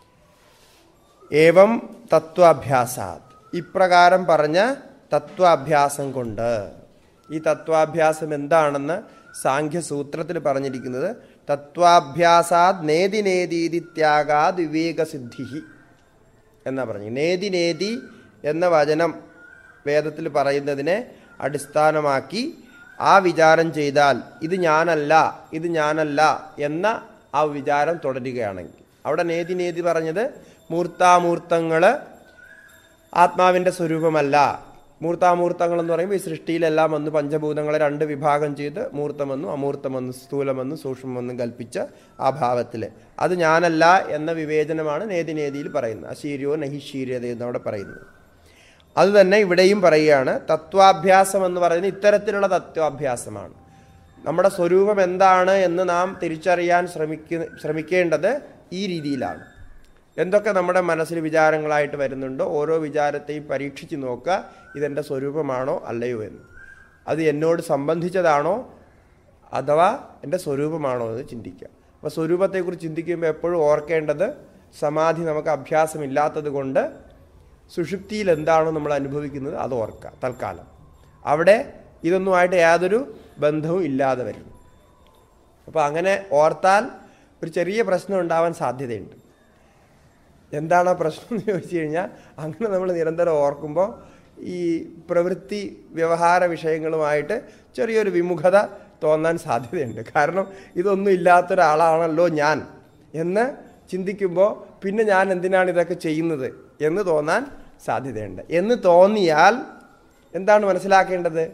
ഏവം തത്വാഭ്യാസാത് ഇപ്രകാരം പറഞ്ഞ തത്വാഭ്യാസം കൊണ്ട് ഈ തത്വാഭ്യാസം എന്താണെന്ന് സാഖ്യസൂത്രത്തിൽ പറഞ്ഞിരിക്കുന്നത് തത്വാഭ്യാസാത് നേതി നേതീതി ത്യാഗാത് വിവേകസിദ്ധി എന്നാ പറഞ്ഞു നേതി നേതി എന്ന വചനം വേദത്തിൽ പറയുന്നതിനെ അടിസ്ഥാനമാക്കി ആ വിചാരം ചെയ്താൽ ഇത് ഞാനല്ല ഇത് ഞാനല്ല എന്ന ആ വിചാരം തുടരുകയാണെങ്കിൽ അവിടെ നേതി നേതി പറഞ്ഞത് മൂർത്താമൂർത്തങ്ങൾ ആത്മാവിൻ്റെ സ്വരൂപമല്ല മൂർത്താമൂർത്തങ്ങൾ എന്ന് പറയുമ്പോൾ ഈ സൃഷ്ടിയിലെല്ലാം വന്ന് പഞ്ചഭൂതങ്ങളെ രണ്ട് വിഭാഗം ചെയ്ത് മൂർത്തമെന്നും അമൂർത്തമെന്നും സ്ഥൂലമെന്നും സൂക്ഷ്മമെന്നും കൽപ്പിച്ച ആ ഭാവത്തിൽ അത് ഞാനല്ല എന്ന വിവേചനമാണ് നേതി നേതിയിൽ പറയുന്നത് അശീര്യോ നഹിശീര്യത എന്നവിടെ പറയുന്നത് അത് തന്നെ ഇവിടെയും പറയുകയാണ് തത്വാഭ്യാസം എന്ന് പറയുന്നത് ഇത്തരത്തിലുള്ള തത്വാഭ്യാസമാണ് നമ്മുടെ സ്വരൂപം എന്താണ് എന്ന് നാം തിരിച്ചറിയാൻ ശ്രമിക്ക ശ്രമിക്കേണ്ടത് ഈ രീതിയിലാണ് എന്തൊക്കെ നമ്മുടെ മനസ്സിൽ വിചാരങ്ങളായിട്ട് വരുന്നുണ്ടോ ഓരോ വിചാരത്തെയും പരീക്ഷിച്ച് നോക്കുക ഇതെൻ്റെ സ്വരൂപമാണോ അല്ലയോ എന്ന് അത് എന്നോട് സംബന്ധിച്ചതാണോ അഥവാ എൻ്റെ സ്വരൂപമാണോ എന്ന് ചിന്തിക്കുക അപ്പോൾ സ്വരൂപത്തെക്കുറിച്ച് ചിന്തിക്കുമ്പോൾ എപ്പോഴും ഓർക്കേണ്ടത് സമാധി നമുക്ക് അഭ്യാസമില്ലാത്തത് കൊണ്ട് സുഷുപ്തിയിൽ എന്താണോ നമ്മൾ അനുഭവിക്കുന്നത് അത് ഓർക്കുക തൽക്കാലം അവിടെ ഇതൊന്നുമായിട്ട് യാതൊരു ബന്ധവും ഇല്ലാതെ വരുന്നു അപ്പോൾ അങ്ങനെ ഓർത്താൽ ഒരു ചെറിയ പ്രശ്നം ഉണ്ടാവാൻ സാധ്യതയുണ്ട് എന്താണ് ആ പ്രശ്നം എന്ന് ചോദിച്ചു കഴിഞ്ഞാൽ അങ്ങനെ നമ്മൾ നിരന്തരം ഓർക്കുമ്പോൾ ഈ പ്രവൃത്തി വ്യവഹാര വിഷയങ്ങളുമായിട്ട് ചെറിയൊരു വിമുഖത തോന്നാൻ സാധ്യതയുണ്ട് കാരണം ഇതൊന്നും ഇല്ലാത്തൊരാളാണല്ലോ ഞാൻ എന്ന് ചിന്തിക്കുമ്പോൾ പിന്നെ ഞാൻ എന്തിനാണ് ഇതൊക്കെ ചെയ്യുന്നത് എന്ന് തോന്നാൻ സാധ്യതയുണ്ട് എന്ന് തോന്നിയാൽ എന്താണ് മനസ്സിലാക്കേണ്ടത്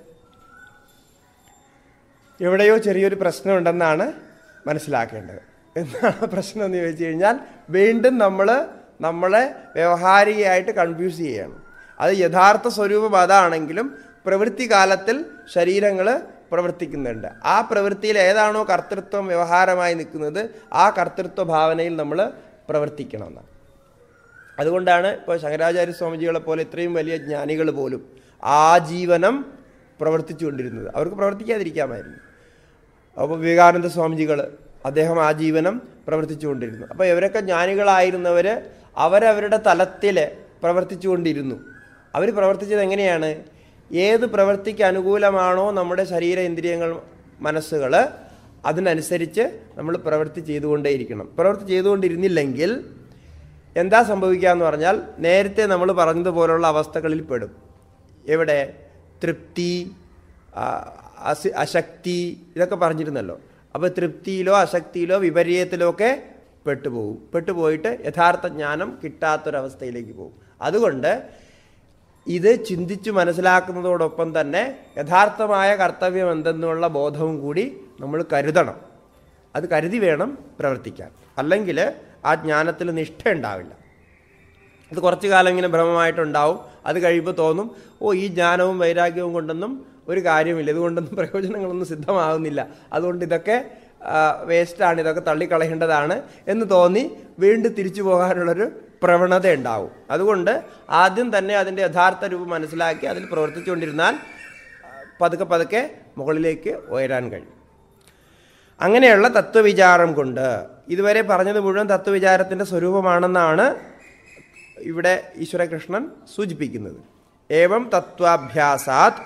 എവിടെയോ ചെറിയൊരു പ്രശ്നമുണ്ടെന്നാണ് മനസ്സിലാക്കേണ്ടത് എന്താണ് പ്രശ്നം എന്ന് ചോദിച്ചു കഴിഞ്ഞാൽ വീണ്ടും നമ്മൾ നമ്മളെ വ്യവഹാരികയായിട്ട് കൺഫ്യൂസ് ചെയ്യണം അത് യഥാർത്ഥ സ്വരൂപം അതാണെങ്കിലും പ്രവൃത്തി കാലത്തിൽ ശരീരങ്ങൾ പ്രവർത്തിക്കുന്നുണ്ട് ആ പ്രവൃത്തിയിൽ ഏതാണോ കർത്തൃത്വം വ്യവഹാരമായി നിൽക്കുന്നത് ആ കർത്തൃത്വ ഭാവനയിൽ നമ്മൾ പ്രവർത്തിക്കണം എന്നാണ് അതുകൊണ്ടാണ് ഇപ്പോൾ ശങ്കരാചാര്യ സ്വാമിജികളെ പോലെ ഇത്രയും വലിയ ജ്ഞാനികൾ പോലും ആജീവനം പ്രവർത്തിച്ചുകൊണ്ടിരുന്നത് അവർക്ക് പ്രവർത്തിക്കാതിരിക്കാമായിരുന്നു അപ്പോൾ വിവേകാനന്ദ സ്വാമിജികൾ അദ്ദേഹം ആജീവനം പ്രവർത്തിച്ചുകൊണ്ടിരുന്നു അപ്പോൾ ഇവരൊക്കെ ജ്ഞാനികളായിരുന്നവർ അവരവരുടെ തലത്തിൽ പ്രവർത്തിച്ചുകൊണ്ടിരുന്നു അവർ പ്രവർത്തിച്ചത് എങ്ങനെയാണ് ഏത് പ്രവൃത്തിക്ക് അനുകൂലമാണോ നമ്മുടെ ശരീര ഇന്ദ്രിയങ്ങൾ മനസ്സുകൾ അതിനനുസരിച്ച് നമ്മൾ പ്രവൃത്തി ചെയ്തുകൊണ്ടേയിരിക്കണം പ്രവൃത്തി ചെയ്തുകൊണ്ടിരുന്നില്ലെങ്കിൽ എന്താ സംഭവിക്കുക എന്ന് പറഞ്ഞാൽ നേരത്തെ നമ്മൾ പറഞ്ഞതുപോലുള്ള അവസ്ഥകളിൽ പെടും എവിടെ തൃപ്തി ആ, അസ- അശക്തി ഇതൊക്കെ പറഞ്ഞിരുന്നല്ലോ അപ്പോൾ തൃപ്തിയിലോ അശക്തിയിലോ വിപര്യത്തിലോ ഒക്കെ പെട്ടുപോകും പെട്ടുപോയിട്ട് യഥാർത്ഥ ജ്ഞാനം കിട്ടാത്തൊരവസ്ഥയിലേക്ക് പോകും അതുകൊണ്ട് ഇത് ചിന്തിച്ചു മനസ്സിലാക്കുന്നതോടൊപ്പം തന്നെ യഥാർത്ഥമായ കർത്തവ്യം എന്തെന്നുള്ള ബോധവും കൂടി നമ്മൾ കരുതണം അത് കരുതി വേണം പ്രവർത്തിക്കാൻ അല്ലെങ്കിൽ ആ ജ്ഞാനത്തിൽ നിഷ്ഠ ഉണ്ടാവില്ല അത് കുറച്ചു കാലം ഇങ്ങനെ ഭ്രമമായിട്ടുണ്ടാവും അത് കഴിയുമ്പോൾ തോന്നും ഓ ഈ ജ്ഞാനവും വൈരാഗ്യവും കൊണ്ടൊന്നും ഒരു കാര്യമില്ല ഇതുകൊണ്ടൊന്നും പ്രയോജനങ്ങളൊന്നും സിദ്ധമാകുന്നില്ല അതുകൊണ്ട് ഇതൊക്കെ വേസ്റ്റാണ് ഇതൊക്കെ തള്ളിക്കളയേണ്ടതാണ് എന്ന് തോന്നി വീണ്ടും തിരിച്ചു പോകാനുള്ളൊരു പ്രവണത ഉണ്ടാവും അതുകൊണ്ട് ആദ്യം തന്നെ അതിൻ്റെ യഥാർത്ഥ രൂപം മനസ്സിലാക്കി അതിൽ പ്രവർത്തിച്ചുകൊണ്ടിരുന്നാൽ ആ, പതുക്കെ പതുക്കെ മുകളിലേക്ക് ഉയരാൻ കഴിയും അങ്ങനെയുള്ള തത്വവിചാരം കൊണ്ട് ഇതുവരെ പറഞ്ഞത് മുഴുവൻ തത്വവിചാരത്തിൻ്റെ സ്വരൂപമാണെന്നാണ് ഇവിടെ ഈശ്വരകൃഷ്ണൻ സൂചിപ്പിക്കുന്നത് ഏവം തത്വാഭ്യാസാത്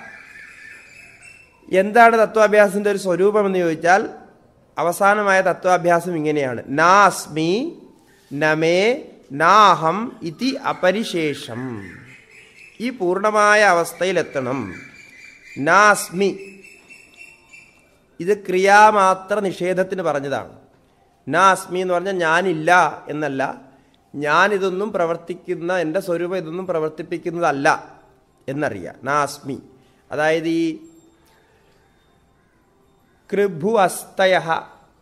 എന്താണ് തത്വാഭ്യാസത്തിൻ്റെ ഒരു സ്വരൂപം എന്ന് ചോദിച്ചാൽ അവസാനമായ തത്വാഭ്യാസം ഇങ്ങനെയാണ് നാസ്മി നമേ നാഹം ഇതി അപരിശേഷം ഈ പൂർണ്ണമായ അവസ്ഥയിലെത്തണം നാസ്മി ഇത് ക്രിയാമാത്ര നിഷേധത്തിന് പറഞ്ഞതാണ് നാസ്മി എന്ന് പറഞ്ഞാൽ ഞാനില്ല എന്നല്ല ഞാനിതൊന്നും പ്രവർത്തിക്കുന്ന എൻ്റെ സ്വരൂപം ഇതൊന്നും പ്രവർത്തിപ്പിക്കുന്നതല്ല എന്നറിയാം നാസ്മി അതായത് ഈ കൃഭു അസ്തയ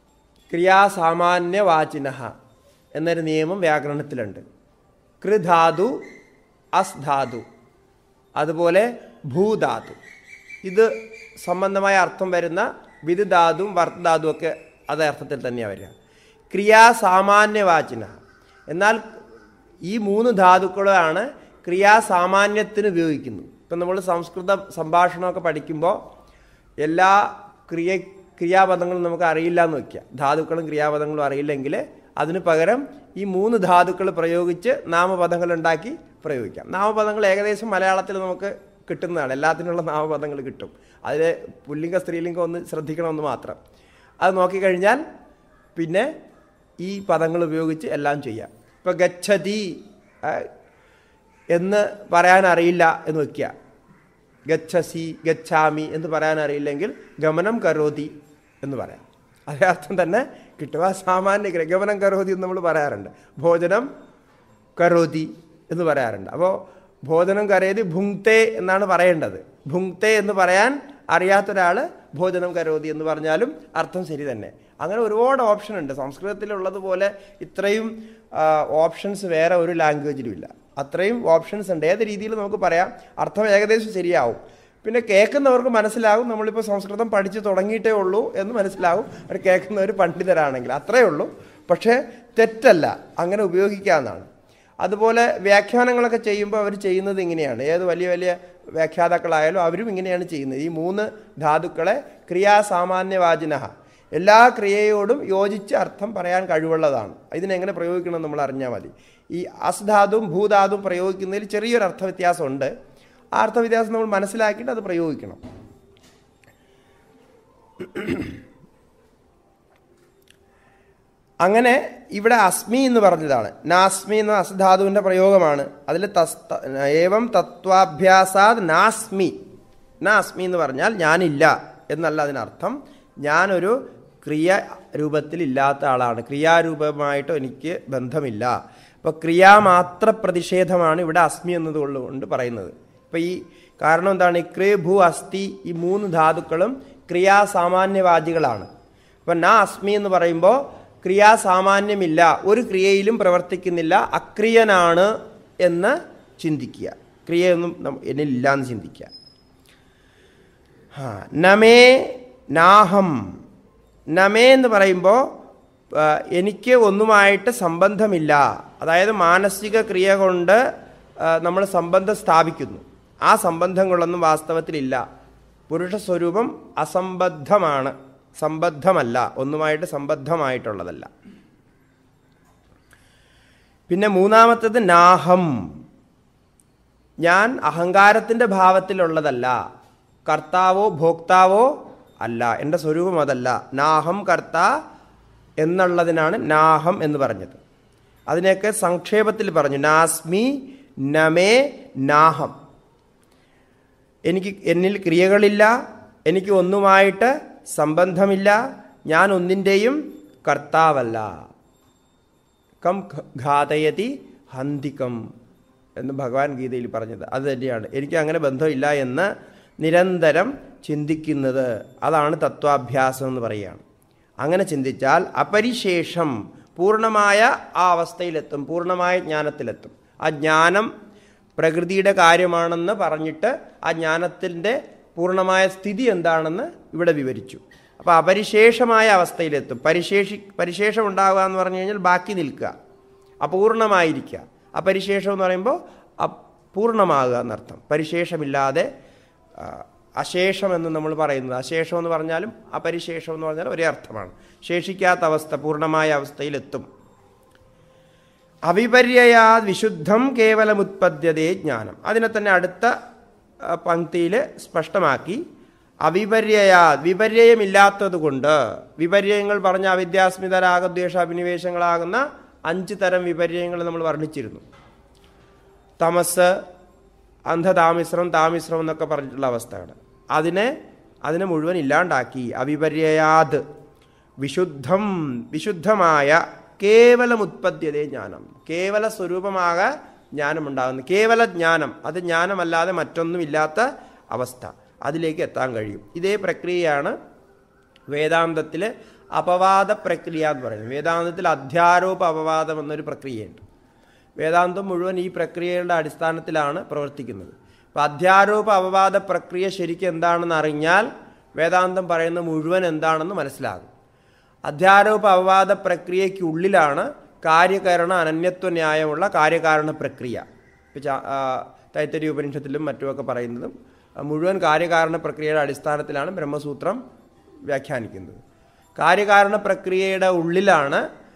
ക്രിയാസാമാന്യവാചിന എന്നൊരു നിയമം വ്യാകരണത്തിലുണ്ട് കൃധാതു അസ്ധാതു അതുപോലെ ഭൂധാതു ഇത് സംബന്ധമായ അർത്ഥം വരുന്ന വിധുധാതുവും വർത്തധാതുവും ഒക്കെ അതേ അർത്ഥത്തിൽ തന്നെയാണ് വരിക ക്രിയാസാമാന്യവാചിന എന്നാൽ ഈ മൂന്ന് ധാതുക്കളാണ് ക്രിയാസാമാന്യത്തിന് ഉപയോഗിക്കുന്നത് ഇപ്പം നമ്മൾ സംസ്കൃത സംഭാഷണമൊക്കെ പഠിക്കുമ്പോൾ എല്ലാ ക്രിയ ക്രിയാപദങ്ങളും നമുക്ക് അറിയില്ല എന്ന് വയ്ക്കുക ധാതുക്കളും ക്രിയാപദങ്ങളും അറിയില്ലെങ്കിൽ അതിന് പകരം ഈ മൂന്ന് ധാതുക്കൾ പ്രയോഗിച്ച് നാമപദങ്ങൾ ഉണ്ടാക്കി പ്രയോഗിക്കാം നാമപദങ്ങൾ ഏകദേശം മലയാളത്തിൽ നമുക്ക് കിട്ടുന്നതാണ് എല്ലാത്തിനുള്ള നാമപദങ്ങൾ കിട്ടും അതിൽ പുല്ലിംഗ സ്ത്രീലിംഗം ഒന്ന് ശ്രദ്ധിക്കണമെന്ന് മാത്രം അത് നോക്കിക്കഴിഞ്ഞാൽ പിന്നെ ഈ പദങ്ങൾ ഉപയോഗിച്ച് എല്ലാം ചെയ്യാം ഇപ്പോൾ ഗച്ഛതി ആ, എന്ന് പറയാൻ അറിയില്ല എന്ന് വയ്ക്കുക ഗച്ഛസി ഗച്ഛാമി എന്ന് പറയാൻ അറിയില്ലെങ്കിൽ ഗമനം കരോതി എന്ന് പറയാം അതേ അർത്ഥം തന്നെ കിട്ടുക സാമാന്യ ക്രിയ. ഗമനം കരോതി എന്ന് നമ്മൾ പറയാറുണ്ട് ഭോജനം കരോതി എന്ന് പറയാറുണ്ട് അപ്പോൾ ഭോജനം കരയതി ഭുങ്ക്തേ എന്നാണ് പറയേണ്ടത് ഭുങ്ക്തേ എന്ന് പറയാൻ അറിയാത്തൊരാൾ ഭോജനം കരോതി എന്ന് പറഞ്ഞാലും അർത്ഥം ശരി തന്നെ അങ്ങനെ ഒരുപാട് ഓപ്ഷൻ ഉണ്ട് സംസ്കൃതത്തിലുള്ളതുപോലെ ഇത്രയും ഓപ്ഷൻസ് വേറെ ഒരു ലാംഗ്വേജിലും ഇല്ല അത്രയും ഓപ്ഷൻസ് ഉണ്ട് ഏത് രീതിയിൽ നമുക്ക് പറയാം അർത്ഥം ഏകദേശം ശരിയാവും പിന്നെ കേൾക്കുന്നവർക്ക് മനസ്സിലാകും നമ്മളിപ്പോൾ സംസ്കൃതം പഠിച്ചു തുടങ്ങിയിട്ടേ ഉള്ളൂ എന്ന് മനസ്സിലാവും അവർ കേൾക്കുന്നവർ പണ്ഡിതരാണെങ്കിൽ അത്രയേ ഉള്ളൂ പക്ഷേ തെറ്റല്ല അങ്ങനെ ഉപയോഗിക്കാവുന്നതാണ് അതുപോലെ വ്യാഖ്യാനങ്ങളൊക്കെ ചെയ്യുമ്പോൾ അവർ ചെയ്യുന്നത് ഇങ്ങനെയാണ് ഏത് വലിയ വലിയ വ്യാഖ്യാതാക്കളായാലും അവരും ഇങ്ങനെയാണ് ചെയ്യുന്നത് ഈ മൂന്ന് ധാതുക്കളെ ക്രിയാസാമാന്യവാചിന എല്ലാ ക്രിയയോടും യോജിച്ച് അർത്ഥം പറയാൻ കഴിവുള്ളതാണ് ഇതിനെങ്ങനെ പ്രയോഗിക്കണം നമ്മൾ അറിഞ്ഞാൽ മതി ഈ അസ്ധാതും ഭൂധാതും പ്രയോഗിക്കുന്നതിൽ ചെറിയൊരു അർത്ഥവ്യത്യാസമുണ്ട് ആ അർത്ഥവ്യത്യാസം നമ്മൾ മനസ്സിലാക്കിയിട്ട് അത് പ്രയോഗിക്കണം അങ്ങനെ ഇവിടെ അസ്മി എന്ന് പറഞ്ഞതാണ് നാസ്മി എന്ന അസ്ധാതുവിൻ്റെ പ്രയോഗമാണ് അതിൽ തസ്ത ഏവം തത്വാഭ്യാസാത് നാസ്മി നാസ്മി എന്ന് പറഞ്ഞാൽ ഞാനില്ല എന്നല്ല അതിനർത്ഥം ഞാനൊരു ക്രിയ രൂപത്തിലില്ലാത്ത ആളാണ് ക്രിയാരൂപമായിട്ട് എനിക്ക് ബന്ധമില്ല അപ്പോൾ ക്രിയാമാത്ര പ്രതിഷേധമാണ് ഇവിടെ അസ്മി എന്നതുകൊണ്ട് പറയുന്നത് ഇപ്പോൾ ഈ കാരണം എന്താണ് ഈ ക്രി ഭൂ അസ്ഥി ഈ മൂന്ന് ധാതുക്കളും ക്രിയാസാമാന്യവാചികളാണ് അപ്പം നാ അസ്മി എന്ന് പറയുമ്പോൾ ക്രിയാസാമാന്യമില്ല ഒരു ക്രിയയിലും പ്രവർത്തിക്കുന്നില്ല അക്രിയനാണ് എന്ന് ചിന്തിക്കുക ക്രിയയൊന്നും നം- എന്നിലില്ല എന്ന് ചിന്തിക്കുക ആ, നമേ നാഹം നമേ എന്ന് പറയുമ്പോൾ ആ, എനിക്ക് ഒന്നുമായിട്ട് സംബന്ധമില്ല അതായത് മാനസിക ക്രിയ കൊണ്ട് നമ്മൾ സംബന്ധം സ്ഥാപിക്കുന്നു ആ സംബന്ധങ്ങളൊന്നും വാസ്തവത്തിലില്ല പുരുഷ സ്വരൂപം അസംബദ്ധമാണ് സംബദ്ധമല്ല ഒന്നുമായിട്ട് സംബദ്ധമായിട്ടുള്ളതല്ല പിന്നെ മൂന്നാമത്തേത് നാഹം ഞാൻ അഹങ്കാരത്തിൻ്റെ ഭാവത്തിലുള്ളതല്ല കർത്താവോ ഭോക്താവോ അല്ല എൻ്റെ സ്വരൂപം അതല്ല നാഹം കർത്ത എന്നുള്ളതിനാണ് നാഹം എന്ന് പറഞ്ഞത് അതിനെയൊക്കെ സംക്ഷേപത്തിൽ പറഞ്ഞു നാസ്മി നമേ നാഹം എനിക്ക് എന്നിൽ ക്രിയകളില്ല എനിക്ക് ഒന്നുമായിട്ട് സംബന്ധമില്ല ഞാൻ ഒന്നിൻ്റെയും കർത്താവല്ല കം ഘ- ഘാതയതി ഹന്തികം എന്ന് ഭഗവാൻ ഗീതയിൽ പറഞ്ഞത് അത് തന്നെയാണ് എനിക്ക് അങ്ങനെ ബന്ധമില്ല എന്ന് നിരന്തരം ചിന്തിക്കുന്നത് അതാണ് തത്വാഭ്യാസം എന്ന് പറയുകയാണ് അങ്ങനെ ചിന്തിച്ചാൽ അപരിശേഷം പൂർണ്ണമായ ആ അവസ്ഥയിലെത്തും പൂർണ്ണമായ ജ്ഞാനത്തിലെത്തും ആ ജ്ഞാനം പ്രകൃതിയുടെ കാര്യമാണെന്ന് പറഞ്ഞിട്ട് ആ ജ്ഞാനത്തിൻ്റെ പൂർണ്ണമായ സ്ഥിതി എന്താണെന്ന് ഇവിടെ വിവരിച്ചു അപ്പോൾ അപരിശേഷമായ അവസ്ഥയിലെത്തും പരിശേഷി പരിശേഷം ഉണ്ടാവുക എന്ന് പറഞ്ഞു കഴിഞ്ഞാൽ ബാക്കി നിൽക്കുക അപൂർണമായിരിക്കുക അപരിശേഷം എന്ന് പറയുമ്പോൾ അപൂർണമാകുക എന്നർത്ഥം പരിശേഷമില്ലാതെ ആ, അശേഷം എന്ന് നമ്മൾ പറയുന്നത് അശേഷം എന്ന് പറഞ്ഞാലും അപരിശേഷം എന്ന് പറഞ്ഞാൽ ഒരേ അർത്ഥമാണ് ശേഷിക്കാത്ത അവസ്ഥ പൂർണ്ണമായ അവസ്ഥയിലെത്തും അവിപര്യയാ വിശുദ്ധം കേവലമുത്പദ്യതേ ജ്ഞാനം അതിനെ തന്നെ അടുത്ത പങ്ക്തിയിൽ സ്പഷ്ടമാക്കി അവിപര്യയാ വിപര്യമില്ലാത്തത് കൊണ്ട് വിപര്യങ്ങൾ പറഞ്ഞ അവിദ്യാസ്മിത രാഗദ്വേഷ അഭിനിവേശങ്ങളാകുന്ന അഞ്ച് തരം വിപര്യങ്ങൾ നമ്മൾ വർണ്ണിച്ചിരുന്നു തമസ് അന്ധതാമിശ്രം താമിശ്രം എന്നൊക്കെ പറഞ്ഞിട്ടുള്ള അവസ്ഥയാണ് അതിനെ അതിനെ മുഴുവൻ ഇല്ലാണ്ടാക്കി അവിപര്യാത് വിശുദ്ധം വിശുദ്ധമായ കേവലം ഉത്പദ്യതേ ജ്ഞാനം കേവല സ്വരൂപമാക ജ്ഞാനമുണ്ടാകുന്നു കേവല ജ്ഞാനം അത് ജ്ഞാനമല്ലാതെ മറ്റൊന്നുമില്ലാത്ത അവസ്ഥ അതിലേക്ക് എത്താൻ കഴിയും ഇതേ പ്രക്രിയയാണ് വേദാന്തത്തിൽ അപവാദ പ്രക്രിയ എന്ന് പറയുന്നത് വേദാന്തത്തിൽ അധ്യാരോപ അപവാദം എന്നൊരു പ്രക്രിയയുണ്ട് വേദാന്തം മുഴുവൻ ഈ പ്രക്രിയകളുടെ അടിസ്ഥാനത്തിലാണ് പ്രവർത്തിക്കുന്നത് അപ്പോൾ അധ്യാരോപ അപവാദ പ്രക്രിയ ശരിക്കും എന്താണെന്ന് അറിഞ്ഞാൽ വേദാന്തം പറയുന്ന മുഴുവൻ എന്താണെന്ന് മനസ്സിലാകും അധ്യാരോപ അപവാദ പ്രക്രിയയ്ക്കുള്ളിലാണ് കാര്യകരണ അനന്യത്വ ന്യായമുള്ള കാര്യകാരണ പ്രക്രിയ ഇപ്പോൾ ചാ- ആ, തൈത്തരി ഉപനിഷത്തിലും മറ്റുമൊക്കെ പറയുന്നതും ആ, മുഴുവൻ കാര്യകാരണ പ്രക്രിയയുടെ അടിസ്ഥാനത്തിലാണ് ബ്രഹ്മസൂത്രം വ്യാഖ്യാനിക്കുന്നത് കാര്യകാരണ പ്രക്രിയയുടെ ഉള്ളിലാണ്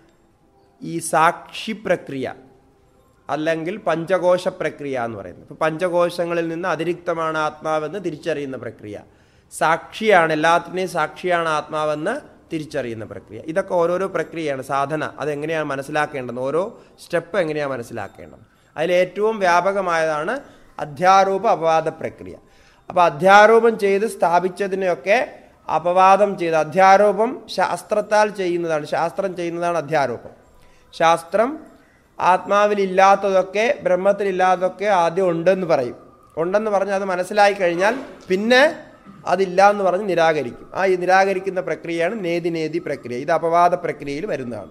ഈ സാക്ഷി പ്രക്രിയ അല്ലെങ്കിൽ പഞ്ചകോശ പ്രക്രിയ എന്ന് പറയുന്നത് ഇപ്പോൾ പഞ്ചകോശങ്ങളിൽ നിന്ന് അതിരിക്തമാണ് ആത്മാവെന്ന് തിരിച്ചറിയുന്ന പ്രക്രിയ സാക്ഷിയാണ് എല്ലാത്തിനെയും സാക്ഷിയാണ് ആത്മാവെന്ന് തിരിച്ചറിയുന്ന പ്രക്രിയ ഇതൊക്കെ ഓരോരോ പ്രക്രിയയാണ് സാധന അതെങ്ങനെയാണ് മനസ്സിലാക്കേണ്ടത് ഓരോ സ്റ്റെപ്പ് എങ്ങനെയാണ് മനസ്സിലാക്കേണ്ടത് അതിൽ ഏറ്റവും വ്യാപകമായതാണ് അധ്യാരോപ അപവാദ പ്രക്രിയ അപ്പോൾ അധ്യാരോപം ചെയ്ത് സ്ഥാപിച്ചതിനെയൊക്കെ അപവാദം ചെയ്ത് അധ്യാരോപം ശാസ്ത്രത്താൽ ചെയ്യുന്നതാണ് ശാസ്ത്രം ചെയ്യുന്നതാണ് അധ്യാരോപം ശാസ്ത്രം ആത്മാവിലില്ലാത്തതൊക്കെ ബ്രഹ്മത്തിലില്ലാത്തതൊക്കെ ആദ്യം ഉണ്ടെന്ന് പറയും ഉണ്ടെന്ന് പറഞ്ഞ് അത് മനസ്സിലായി കഴിഞ്ഞാൽ പിന്നെ അതില്ല എന്ന് പറഞ്ഞ് നിരാകരിക്കും ആ ഈ നിരാകരിക്കുന്ന പ്രക്രിയയാണ് നേതി നേതി പ്രക്രിയ ഇത് അപവാദ പ്രക്രിയയിൽ വരുന്നതാണ്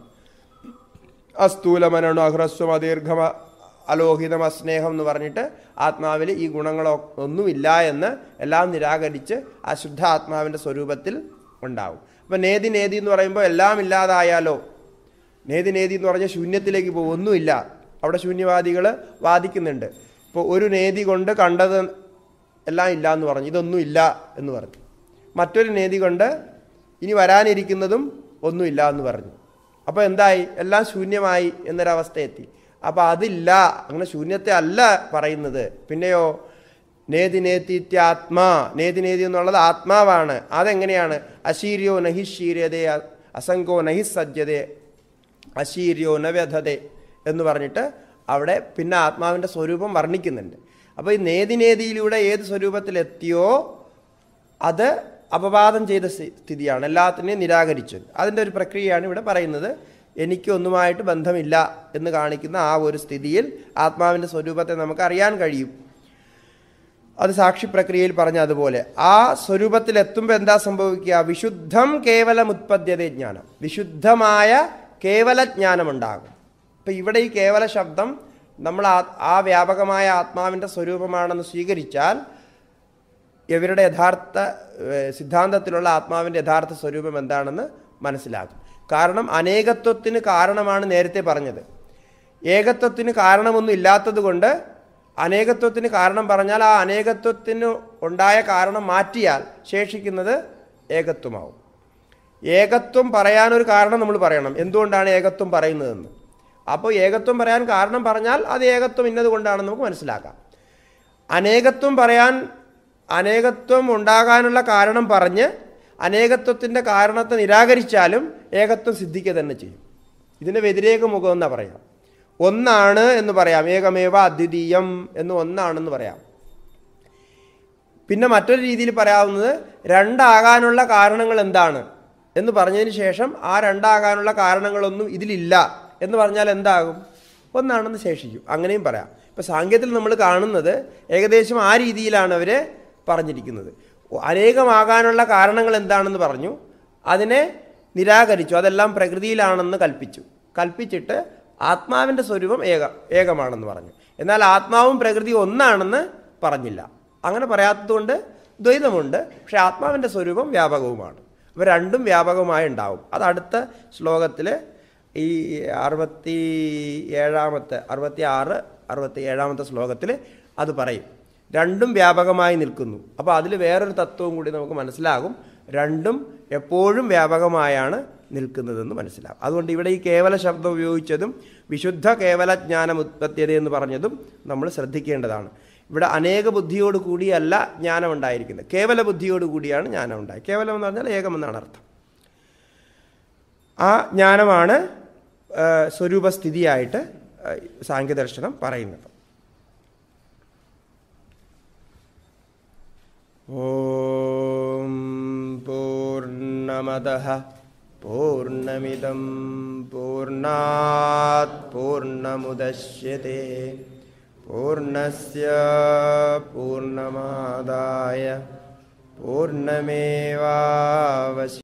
അസ്ഥൂലമനണു അഹ്രസ്വം അദീർഘമ അലോഹിതം അസ്നേഹം എന്ന് പറഞ്ഞിട്ട് ആത്മാവിൽ ഈ ഗുണങ്ങളോ ഒന്നുമില്ല എന്ന് എല്ലാം നിരാകരിച്ച് ആ ശുദ്ധ ആത്മാവിൻ്റെ സ്വരൂപത്തിൽ ഉണ്ടാവും അപ്പം നേതി നേതി എന്ന് പറയുമ്പോൾ എല്ലാം ഇല്ലാതായാലോ നേതി നേതി എന്ന് പറഞ്ഞാൽ ശൂന്യത്തിലേക്ക് പോകും ഒന്നുമില്ല അവിടെ ശൂന്യവാദികൾ വാദിക്കുന്നുണ്ട് ഇപ്പോൾ ഒരു നേതി കൊണ്ട് കണ്ടത് എല്ലാം ഇല്ല എന്ന് പറഞ്ഞു ഇതൊന്നും ഇല്ല എന്ന് പറഞ്ഞു മറ്റൊരു നേതി കൊണ്ട് ഇനി വരാനിരിക്കുന്നതും ഒന്നുമില്ല എന്ന് പറഞ്ഞു അപ്പോൾ എന്തായി എല്ലാം ശൂന്യമായി എന്നൊരവസ്ഥ എത്തി അപ്പോൾ അതില്ല അങ്ങനെ ശൂന്യത്തെ അല്ല പറയുന്നത് പിന്നെയോ നേതി നേതിത്യാത്മാ നേതി നേതി എന്നുള്ളത് ആത്മാവാണ് അതെങ്ങനെയാണ് അശീര്യോ നഹിശീര്യതേ അസംഗോ നഹിസജ്ജതേ അശീര്യോ നവ്യധതേ എന്ന് പറഞ്ഞിട്ട് അവിടെ പിന്നെ ആത്മാവിൻ്റെ സ്വരൂപം വർണ്ണിക്കുന്നുണ്ട് അപ്പോൾ ഈ നേതിനേതിയിലൂടെ ഏത് സ്വരൂപത്തിലെത്തിയോ അത് അപവാദം ചെയ്ത സ്ഥി- സ്ഥിതിയാണ് എല്ലാത്തിനെയും നിരാകരിച്ചത് അതിൻ്റെ ഒരു പ്രക്രിയയാണ് ഇവിടെ പറയുന്നത് എനിക്ക് ഒന്നുമായിട്ട് ബന്ധമില്ല എന്ന് കാണിക്കുന്ന ആ ഒരു സ്ഥിതിയിൽ ആത്മാവിൻ്റെ സ്വരൂപത്തെ നമുക്ക് അറിയാൻ കഴിയും അത് സാക്ഷി പ്രക്രിയയിൽ പറഞ്ഞ അതുപോലെ ആ സ്വരൂപത്തിൽ എത്തുമ്പോൾ എന്താ സംഭവിക്കുക വിശുദ്ധം കേവലം ഉത്പദ്യത ജ്ഞാനം വിശുദ്ധമായ കേവല ജ്ഞാനമുണ്ടാകും ഇപ്പം ഇവിടെ ഈ കേവല ശബ്ദം നമ്മൾ ആ ആ വ്യാപകമായ ആത്മാവിൻ്റെ സ്വരൂപമാണെന്ന് സ്വീകരിച്ചാൽ ഇവരുടെ യഥാർത്ഥ ഏഹ്, സിദ്ധാന്തത്തിലുള്ള ആത്മാവിൻ്റെ യഥാർത്ഥ സ്വരൂപം എന്താണെന്ന് മനസ്സിലാകും കാരണം അനേകത്വത്തിന് കാരണമാണ് നേരത്തെ പറഞ്ഞത് ഏകത്വത്തിന് കാരണമൊന്നും ഇല്ലാത്തത് കൊണ്ട് അനേകത്വത്തിന് കാരണം പറഞ്ഞാൽ ആ അനേകത്വത്തിന് ഉണ്ടായ കാരണം മാറ്റിയാൽ ശേഷിക്കുന്നത് ഏകത്വമാവും ഏകത്വം പറയാനൊരു കാരണം നമ്മൾ പറയണം എന്തുകൊണ്ടാണ് ഏകത്വം പറയുന്നതെന്ന് അപ്പോൾ ഏകത്വം പറയാൻ കാരണം പറഞ്ഞാൽ അത് ഏകത്വം ഇന്നത് കൊണ്ടാണെന്ന് നമുക്ക് മനസ്സിലാക്കാം അനേകത്വം പറയാൻ അനേകത്വം ഉണ്ടാകാനുള്ള കാരണം പറഞ്ഞ് അനേകത്വത്തിൻ്റെ കാരണത്തെ നിരാകരിച്ചാലും ഏകത്വം സിദ്ധിക്കുക തന്നെ ചെയ്യും ഇതിൻ്റെ വ്യതിരേക മുഖം എന്നാ പറയാം ഒന്നാണ് എന്ന് പറയാം ഏകമേവ അദ്വിതീയം എന്ന് ഒന്നാണെന്ന് പറയാം പിന്നെ മറ്റൊരു രീതിയിൽ പറയാവുന്നത് രണ്ടാകാനുള്ള കാരണങ്ങൾ എന്താണ് എന്ന് പറഞ്ഞതിന് ശേഷം ആ രണ്ടാകാനുള്ള കാരണങ്ങളൊന്നും ഇതിലില്ല എന്ന് പറഞ്ഞാൽ എന്താകും ഒന്നാണെന്ന് ശേഷിക്കും അങ്ങനെയും പറയാം ഇപ്പം സാങ്കേതിൽ നമ്മൾ കാണുന്നത് ഏകദേശം ആ രീതിയിലാണ് അവർ പറഞ്ഞിരിക്കുന്നത് അനേകമാകാനുള്ള കാരണങ്ങൾ എന്താണെന്ന് പറഞ്ഞു അതിനെ നിരാകരിച്ചു അതെല്ലാം പ്രകൃതിയിലാണെന്ന് കൽപ്പിച്ചു കൽപ്പിച്ചിട്ട് ആത്മാവിൻ്റെ സ്വരൂപം ഏക ഏകമാണെന്ന് പറഞ്ഞു എന്നാൽ ആത്മാവും പ്രകൃതി ഒന്നാണെന്ന് പറഞ്ഞില്ല അങ്ങനെ പറയാത്തതുകൊണ്ട് ദ്വൈതമുണ്ട് പക്ഷേ ആത്മാവിൻ്റെ സ്വരൂപം വ്യാപകവുമാണ് അപ്പോൾ രണ്ടും വ്യാപകമായി ഉണ്ടാവും അത് അടുത്ത ശ്ലോകത്തിൽ ഈ അറുപത്തി ഏഴാമത്തെ അറുപത്തി ആറ് അറുപത്തി ഏഴാമത്തെ ശ്ലോകത്തിൽ അത് പറയും രണ്ടും വ്യാപകമായി നിൽക്കുന്നു അപ്പോൾ അതിൽ വേറൊരു തത്വവും കൂടി നമുക്ക് മനസ്സിലാകും രണ്ടും എപ്പോഴും വ്യാപകമായാണ് നിൽക്കുന്നതെന്ന് മനസ്സിലാകും അതുകൊണ്ട് ഇവിടെ ഈ കേവല ശബ്ദം ഉപയോഗിച്ചതും വിശുദ്ധ കേവല ജ്ഞാനം ഉത്പത്തിയത എന്ന് പറഞ്ഞതും നമ്മൾ ശ്രദ്ധിക്കേണ്ടതാണ് ഇവിടെ അനേക ബുദ്ധിയോട് കൂടിയല്ല ജ്ഞാനം ഉണ്ടായിരിക്കുന്നത് കേവല ബുദ്ധിയോട് കൂടിയാണ് ജ്ഞാനം ഉണ്ടായി കേവലം എന്ന് പറഞ്ഞാൽ ഏകമെന്നാണ് അർത്ഥം ആ ജ്ഞാനമാണ് ആ, സ്വരൂപസ്ഥിതിയായിട്ട് ആ, സാങ്ഖ്യദർശനം പറയുന്നത് ഓം പൂർണ്ണമതഃ പൂർണ്ണമിദം പൂർണ്ണാത് പൂർണ്ണമുദശ്യത്തെ പൂർണ്ണസ്യ പൂർണ്ണമാദായ പൂർണ്ണമേവാവശി